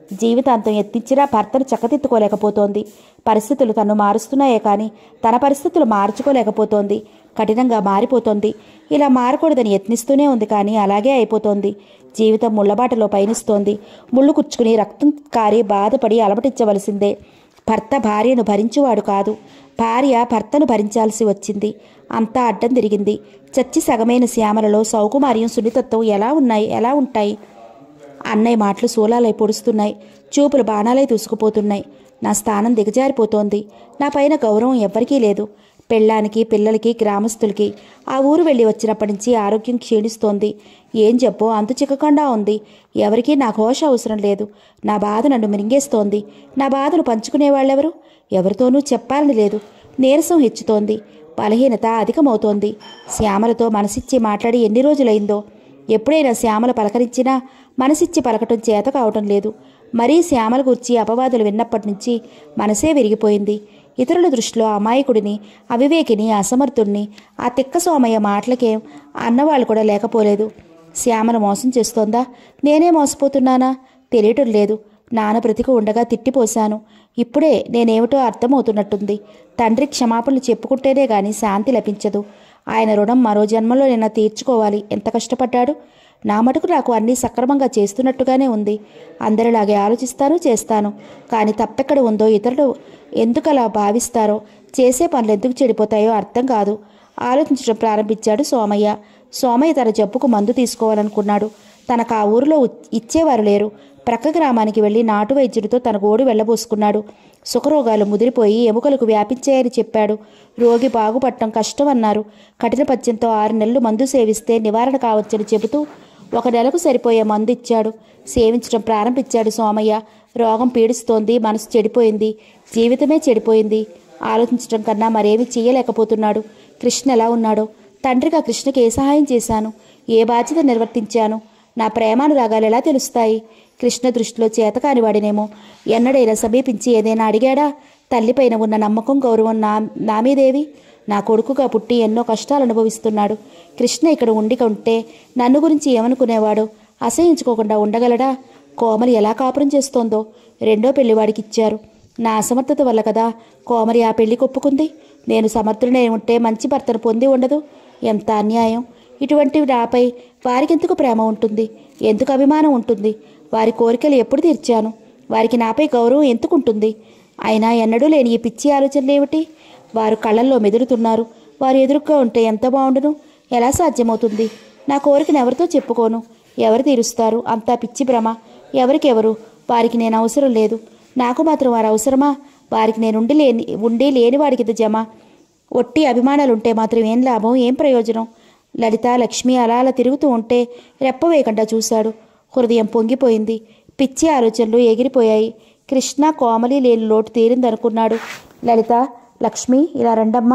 జీవితాంతం ఎత్తించినా భర్తను చక్కదిద్దుకోలేకపోతోంది పరిస్థితులు తను మారుస్తున్నాయే కానీ తన పరిస్థితులు మార్చుకోలేకపోతోంది కఠినంగా మారిపోతోంది ఇలా మారకూడదని యత్నిస్తూనే ఉంది కానీ అలాగే అయిపోతోంది జీవితం ముళ్ళబాటలో పయనిస్తోంది ముళ్ళు కుచ్చుకుని రక్తం కారి బాధపడి అలమటించవలసిందే భర్త భార్యను భరించువాడు కాదు భార్య భర్తను భరించాల్సి వచ్చింది అంతా అడ్డం తిరిగింది చచ్చి సగమైన శ్యామలలో సౌకుమార్యం సున్నితత్వం ఎలా ఉన్నాయి ఎలా ఉంటాయి అన్నయ్య మాటలు శూలాలై పొడుస్తున్నాయి చూపులు బాణాలై దూసుకుపోతున్నాయి నా స్థానం దిగజారిపోతోంది నా పైన గౌరవం ఎవ్వరికీ లేదు పెళ్ళానికి పిల్లలకి గ్రామస్తులకి ఆ ఊరు వెళ్ళి వచ్చినప్పటి నుంచి ఆరోగ్యం క్షీణిస్తోంది ఏం చెప్పో అంతు చిక్కకుండా ఉంది ఎవరికీ నా ఘోష అవసరం లేదు నా బాధ నన్ను మిరింగేస్తోంది నా బాధను పంచుకునే వాళ్ళెవరు ఎవరితోనూ చెప్పాలని లేదు నీరసం హెచ్చుతోంది బలహీనత అధికమవుతోంది శ్యామలతో మనసిచ్చి మాట్లాడి ఎన్ని రోజులైందో ఎప్పుడైనా శ్యామల పలకరించినా మనసిచ్చి పలకటం చేత కావటం లేదు మరీ శ్యామల గురించి అపవాదులు విన్నప్పటి నుంచి మనసే విరిగిపోయింది ఇతరుల దృష్టిలో అమాయకుడిని అవివేకిని అసమర్థుణ్ణి ఆ తిక్క సోమయ్య మాటలకేం అన్నవాళ్ళు కూడా లేకపోలేదు శ్యామను మోసం చేస్తోందా నేనే మోసపోతున్నానా తెలియటం లేదు నాన్న బ్రతికి ఉండగా తిట్టిపోశాను ఇప్పుడే నేనేమిటో అర్థమవుతున్నట్టుంది తండ్రి క్షమాపణలు చెప్పుకుంటేనే గాని శాంతి లభించదు ఆయన రుణం మరో జన్మలో నిన్న తీర్చుకోవాలి ఎంత కష్టపడ్డాడు నా మటుకు నాకు అన్నీ సక్రమంగా చేస్తున్నట్టుగానే ఉంది అందరిలాగే ఆలోచిస్తాను చేస్తాను కానీ తప్పెక్కడ ఉందో ఇతరులు ఎందుకలా భావిస్తారో చేసే పనులు ఎందుకు చెడిపోతాయో అర్థం కాదు ఆలోచించడం ప్రారంభించాడు సోమయ్య సోమయ్య తన జబ్బుకు మందు తీసుకోవాలనుకున్నాడు తనకు ఆ ఊరిలో ఉ- ఇచ్చేవారు లేరు ప్రక్క గ్రామానికి వెళ్ళి నాటు వైద్యుడితో తన గోడు వెళ్ళబోసుకున్నాడు సుఖరోగాలు ముదిరిపోయి ఎముకలకు వ్యాపించాయని చెప్పాడు రోగి బాగుపడటం కష్టం అన్నారు కఠిన పద్యంతో ఆరు నెలలు మందు సేవిస్తే నివారణ కావచ్చని చెబుతూ ఒక నెలకు సరిపోయే మందు ఇచ్చాడు సేవించడం ప్రారంభించాడు సోమయ్య రోగం పీడిస్తోంది మనసు చెడిపోయింది జీవితమే చెడిపోయింది ఆలోచించడం కన్నా మరేమీ చేయలేకపోతున్నాడు కృష్ణ ఎలా ఉన్నాడో తండ్రిగా కృష్ణకి ఏ సహాయం చేశాను ఏ బాధ్యత నిర్వర్తించాను నా ప్రేమానురాగాలు ఎలా తెలుస్తాయి కృష్ణ దృష్టిలో చేతకాని వాడినేమో ఎన్నడైనా సమీపించి ఏదైనా అడిగాడా తల్లిపైన ఉన్న నమ్మకం గౌరవం నా నా మీదేవి నా కొడుకుగా పుట్టి ఎన్నో కష్టాలు అనుభవిస్తున్నాడు కృష్ణ ఇక్కడ ఉండి ఉంటే నన్ను గురించి ఏమనుకునేవాడు అసహించుకోకుండా ఉండగలడా కోమలి ఎలా కాపురం చేస్తోందో రెండో పెళ్లి వాడికి ఇచ్చారు నా అసమర్థత వల్ల కదా కోమలి ఆ పెళ్లి కొప్పుకుంది నేను సమర్థుడనే ఉంటే మంచి భర్తను పొంది ఉండదు ఎంత అన్యాయం ఇటువంటి నాపై వారికెందుకు ప్రేమ ఉంటుంది ఎందుకు అభిమానం ఉంటుంది వారి కోరికలు ఎప్పుడు తీర్చాను వారికి నాపై గౌరవం ఎందుకు ఉంటుంది అయినా ఎన్నడూ లేని ఈ పిచ్చి ఆలోచనలు ఏమిటి వారు కళ్ళల్లో మెదులుతున్నారు వారు ఎదురుగా ఉంటే ఎంత బాగుండును ఎలా సాధ్యమవుతుంది నా కోరికను ఎవరితో చెప్పుకోను ఎవరు తీరుస్తారు అంతా పిచ్చి భ్రమ ఎవరికెవరు వారికి నేను అవసరం లేదు నాకు మాత్రం వారు అవసరమా వారికి నేను ఉండి లేని ఉండి లేని వాడికి ఇది జమ ఒట్టి అభిమానాలు ఉంటే మాత్రం ఏం లాభం ఏం ప్రయోజనం లలిత లక్ష్మి అలా అలా తిరుగుతూ ఉంటే రెప్ప వేయకుండా చూశాడు హృదయం పొంగిపోయింది పిచ్చి ఆలోచనలు ఎగిరిపోయాయి కృష్ణ కోమలి లేని లోటు తీరిందనుకున్నాడు లలిత లక్ష్మి ఇలా రండమ్మా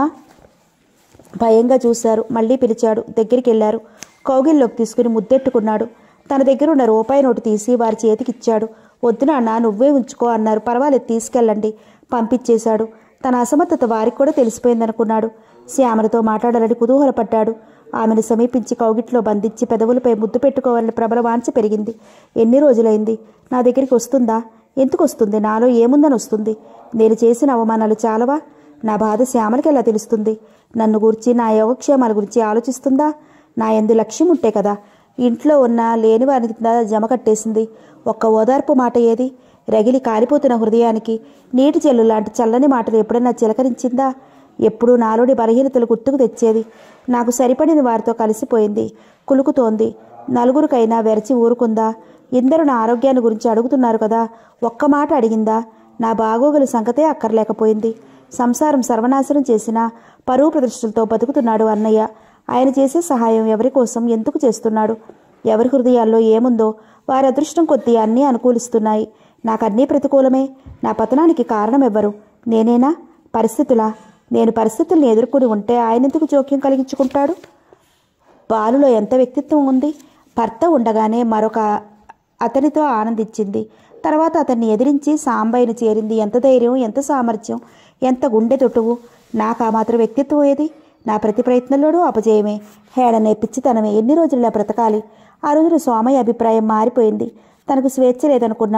భయంగా చూశారు మళ్ళీ పిలిచాడు దగ్గరికి వెళ్ళారు కౌగిల్లోకి తీసుకుని ముద్దెట్టుకున్నాడు తన దగ్గర ఉన్న రూపాయి నోటు తీసి వారి చేతికిచ్చాడు వద్దు నాన్న నువ్వే ఉంచుకో అన్నారు పర్వాలేదు తీసుకెళ్ళండి పంపించేశాడు తన అసమర్థత వారికి కూడా తెలిసిపోయిందనుకున్నాడు శ్యామలతో మాట్లాడాలని కుతూహలపడ్డాడు ఆమెను సమీపించి కౌగిట్లో బంధించి పెదవులపై ముద్దు పెట్టుకోవాలని ప్రబల వాంఛ పెరిగింది ఎన్ని రోజులైంది నా దగ్గరికి వస్తుందా ఎందుకు వస్తుంది నాలో ఏముందని వస్తుంది నేను చేసిన అవమానాలు చాలవా నా బాధ శ్యామలకి ఎలా తెలుస్తుంది నన్ను గురించి నా యోగక్షేమాల గురించి ఆలోచిస్తుందా నా ఎందు లక్ష్యం ఉంటే కదా ఇంట్లో ఉన్న లేని వారికి జమ కట్టేసింది ఒక్క ఓదార్పు మాట ఏది రగిలి కాలిపోతున్న హృదయానికి నీటి చెల్లు లాంటి చల్లని మాటలు ఎప్పుడైనా చిలకరించిందా ఎప్పుడూ నాలోని బలహీనతలు గుర్తుకు తెచ్చేది నాకు సరిపడిన వారితో కలిసిపోయింది కులుకుతోంది నలుగురికైనా వెరచి ఊరుకుందా ఇందరు నా ఆరోగ్యాన్ని గురించి అడుగుతున్నారు కదా ఒక్క మాట అడిగిందా నా బాగోగుల సంగతే అక్కర్లేకపోయింది సంసారం సర్వనాశనం చేసిన పరువు ప్రదర్శనలతో బతుకుతున్నాడు అన్నయ్య ఆయన చేసే సహాయం ఎవరి కోసం ఎందుకు చేస్తున్నాడు ఎవరి హృదయాల్లో ఏముందో వారి అదృష్టం కొద్దీ అన్నీ అనుకూలిస్తున్నాయి నాకు అన్నీ ప్రతికూలమే నా పతనానికి కారణం ఎవ్వరు నేనేనా పరిస్థితులా నేను పరిస్థితుల్ని ఎదుర్కొని ఉంటే ఆయన ఎందుకు జోక్యం కలిగించుకుంటాడు బాలులో ఎంత వ్యక్తిత్వం ఉంది భర్త ఉండగానే మరొక అతనితో ఆనందించింది తర్వాత అతన్ని ఎదిరించి సాంబయ్యను చేరింది ఎంత ధైర్యం ఎంత సామర్థ్యం ఎంత గుండె తొట్టువు నాకు ఆ మాత్రం వ్యక్తిత్వం ఏది నా ప్రతి ప్రయత్నంలోనూ అపజయమే హేళనే పిచ్చితనమే ఎన్ని రోజుల్లో బ్రతకాలి ఆ రోజున సోమయ్య అభిప్రాయం మారిపోయింది తనకు స్వేచ్ఛ లేదనుకున్నాడు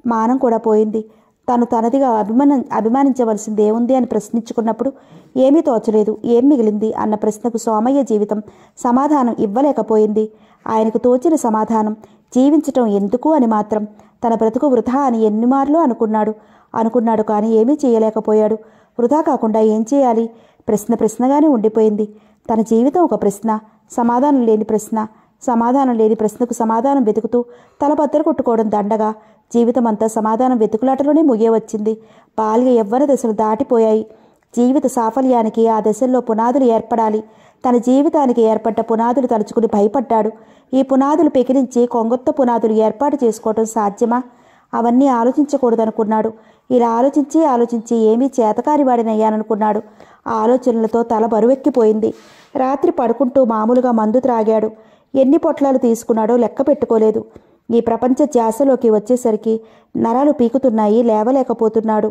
మానం కూడా పోయింది తను తనదిగా అభిమాన అభిమానించవలసింది ఏముంది అని ప్రశ్నించుకున్నప్పుడు ఏమీ తోచలేదు ఏం మిగిలింది అన్న ప్రశ్నకు సోమయ్య జీవితం సమాధానం ఇవ్వలేకపోయింది ఆయనకు తోచిన సమాధానం జీవించటం ఎందుకు అని మాత్రం తన బ్రతుకు వృధా అని ఎన్నిమార్లు అనుకున్నాడు అనుకున్నాడు కానీ ఏమీ చేయలేకపోయాడు వృధా కాకుండా ఏం చేయాలి ప్రశ్న ప్రశ్నగానే ఉండిపోయింది తన జీవితం ఒక ప్రశ్న సమాధానం లేని ప్రశ్న సమాధానం లేని ప్రశ్నకు సమాధానం వెతుకుతూ తల బద్దలు కొట్టుకోవడం దండగా జీవితం అంతా సమాధానం వెతుకులాటలోనే ముగియవచ్చింది బాల్య యవ్వన దశలు దాటిపోయాయి జీవిత సాఫల్యానికి ఆ దశల్లో పునాదులు ఏర్పడాలి తన జీవితానికి ఏర్పడ్డ పునాదులు తలుచుకుని భయపడ్డాడు ఈ పునాదులు పెకిరించి కొంగొత్త పునాదులు ఏర్పాటు చేసుకోవటం సాధ్యమా అవన్నీ ఆలోచించకూడదనుకున్నాడు ఇలా ఆలోచించి ఆలోచించి ఏమీ చేతకారి వాడినయ్యాననుకున్నాడు ఆ ఆలోచనలతో తల బరువెక్కిపోయింది రాత్రి పడుకుంటూ మామూలుగా మందు త్రాగాడు ఎన్ని పొట్లాలు తీసుకున్నాడో లెక్క పెట్టుకోలేదు ఈ ప్రపంచ ధ్యాసలోకి వచ్చేసరికి నరాలు పీకుతున్నాయి లేవలేకపోతున్నాడు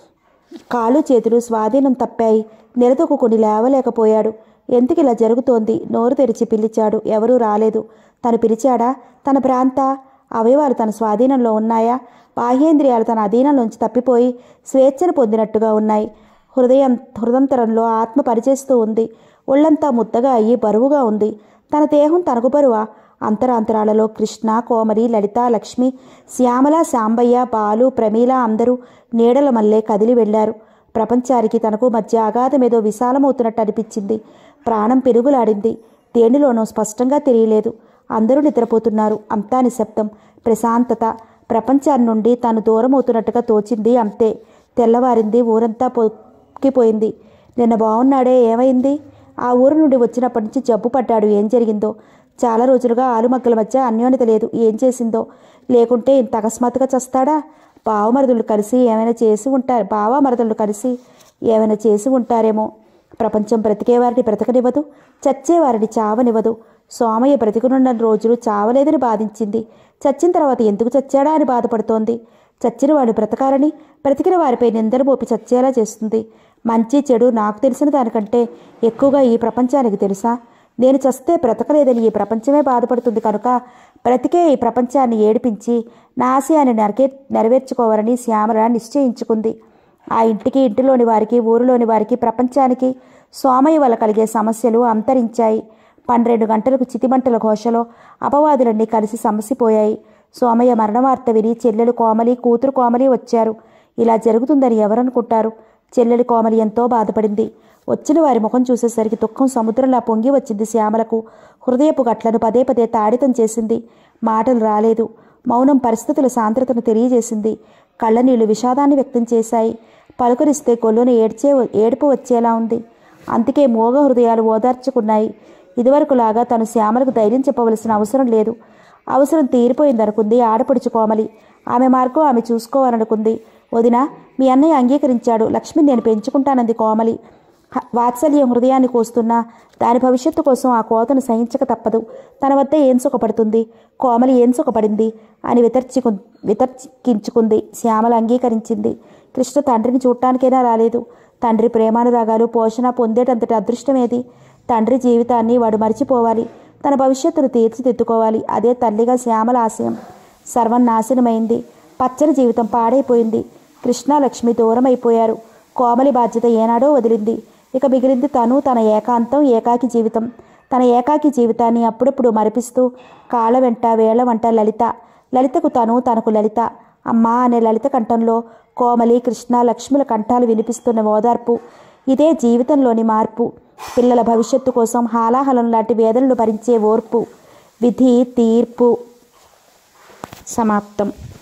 కాళ్ళు చేతులు స్వాధీనం తప్పాయి నిలదొక్కుని లేవలేకపోయాడు ఎందుకు ఇలా జరుగుతోంది నోరు తెరిచి పిలిచాడు ఎవరూ రాలేదు తను పిలిచాడా తన ప్రాంత అవయవాలు తన స్వాధీనంలో ఉన్నాయా బాహ్యేంద్రియాలు తన అధీనంలోంచి తప్పిపోయి స్వేచ్ఛను పొందినట్టుగా ఉన్నాయి హృదయం హృదంతరంలో ఆత్మ పనిచేస్తూ ఉంది ఒళ్ళంతా ముద్దగా అయ్యి బరువుగా ఉంది తన దేహం తనకు బరువా అంతరాంతరాలలో కృష్ణ కోమలి లలిత లక్ష్మి శ్యామల శాంబయ్య బాలు ప్రమీల అందరూ నీడల మల్లే కదిలి వెళ్లారు ప్రపంచానికి తనకు మధ్య అగాధమేదో విశాలమవుతున్నట్టు అనిపించింది ప్రాణం పెరుగులాడింది దేనిలోనూ స్పష్టంగా తెలియలేదు అందరూ నిద్రపోతున్నారు అంతా నిశ్శబ్దం ప్రశాంతత ప్రపంచాన్ని నుండి తాను దూరం అవుతున్నట్టుగా తోచింది అంతే తెల్లవారింది ఊరంతా పొక్కిపోయింది నిన్న బాగున్నాడే ఏమైంది ఆ ఊరు నుండి వచ్చినప్పటి నుంచి జబ్బు పడ్డాడు ఏం జరిగిందో చాలా రోజులుగా ఆలుమగ్గల మధ్య అన్యోన్యత లేదు ఏం చేసిందో లేకుంటే ఇంత అకస్మాత్తుగా చస్తాడా బావమరదులు కలిసి ఏమైనా చేసి ఉంటారు బావమరదులు కలిసి ఏమైనా చేసి ఉంటారేమో ప్రపంచం బ్రతికేవారిని బ్రతకనివ్వదు చచ్చేవారిని చావనివ్వదు సోమయ్య బ్రతికునున్న రోజులు చావలేదని బాధించింది చచ్చిన తర్వాత ఎందుకు చచ్చాడా అని బాధపడుతోంది చచ్చిన వాడు బ్రతకాలని బ్రతికిన వారిపై నిందలు మోపి చచ్చేలా చేస్తుంది మంచి చెడు నాకు తెలిసిన దానికంటే ఎక్కువగా ఈ ప్రపంచానికి తెలుసా నేను చస్తే బ్రతకలేదని ఈ ప్రపంచమే బాధపడుతుంది కనుక బ్రతికే ఈ ప్రపంచాన్ని ఏడిపించి నా ఆశయాన్ని నెరకే నెరవేర్చుకోవాలని శ్యామల నిశ్చయించుకుంది ఆ ఇంటికి ఇంటిలోని వారికి ఊరిలోని వారికి ప్రపంచానికి సోమయ్య వల్ల కలిగే సమస్యలు అంతరించాయి పన్నెండు గంటలకు చితిమంటల ఘోషలో అపవాదులన్నీ కలిసి సమసిపోయాయి సోమయ్య మరణవార్త విని చెల్లెలు కోమలి కూతురు కోమలి వచ్చారు ఇలా జరుగుతుందని ఎవరనుకుంటారు చెల్లెలి కోమలి ఎంతో బాధపడింది వచ్చిన వారి ముఖం చూసేసరికి దుఃఖం సముద్రంలా పొంగి వచ్చింది శ్యామలకు హృదయపు గట్లను పదే పదే తాడితం చేసింది మాటలు రాలేదు మౌనం పరిస్థితుల సాంద్రతను తెలియజేసింది కళ్ళనీళ్లు విషాదాన్ని వ్యక్తం చేశాయి పలుకరిస్తే కొల్లును ఏడ్చే ఏడుపు వచ్చేలా ఉంది అందుకే మోగ హృదయాలు ఓదార్చుకున్నాయి ఇదివరకులాగా తను శ్యామలకు ధైర్యం చెప్పవలసిన అవసరం లేదు అవసరం తీరిపోయిందనుకుంది ఆడపడుచు కోమలి ఆమె మార్గం ఆమె చూసుకోవాలనుకుంది వదిన మీ అన్నయ్య అంగీకరించాడు లక్ష్మిని నేను పెంచుకుంటానంది కోమలి హ- వాత్సల్యం హృదయాన్ని కోస్తున్నా దాని భవిష్యత్తు కోసం ఆ కోతను సహించక తప్పదు తన వద్ద ఏం సుఖపడుతుంది కోమలి ఏం సుఖపడింది అని వితర్చికు వితర్కించుకుంది శ్యామల అంగీకరించింది కృష్ణ తండ్రిని చూడటానికైనా రాలేదు తండ్రి ప్రేమానురాగాలు పోషణ పొందేటంతటి అదృష్టమేది తండ్రి జీవితాన్ని వాడు మరిచిపోవాలి తన భవిష్యత్తును తీర్చిదిద్దుకోవాలి అదే తల్లిగా శ్యామల ఆశయం సర్వం నాశనమైంది పచ్చని జీవితం పాడైపోయింది కృష్ణ లక్ష్మి దూరం అయిపోయారు కోమలి బాధ్యత ఏనాడో వదిలింది ఇక మిగిలింది తను తన ఏకాంతం ఏకాకి జీవితం తన ఏకాకి జీవితాన్ని అప్పుడప్పుడు మరిపిస్తూ కాళ్ళ వెంట వేళ్ల వంట లలిత లలితకు తను తనకు లలిత అమ్మా అనే లలిత కంఠంలో కోమలి కృష్ణ లక్ష్ముల కంఠాలు వినిపిస్తున్న ఓదార్పు ఇదే జీవితంలోని మార్పు పిల్లల భవిష్యత్తు కోసం హాలాహలం లాంటి వేదనలు భరించే ఓర్పు విధి తీర్పు సమాప్తం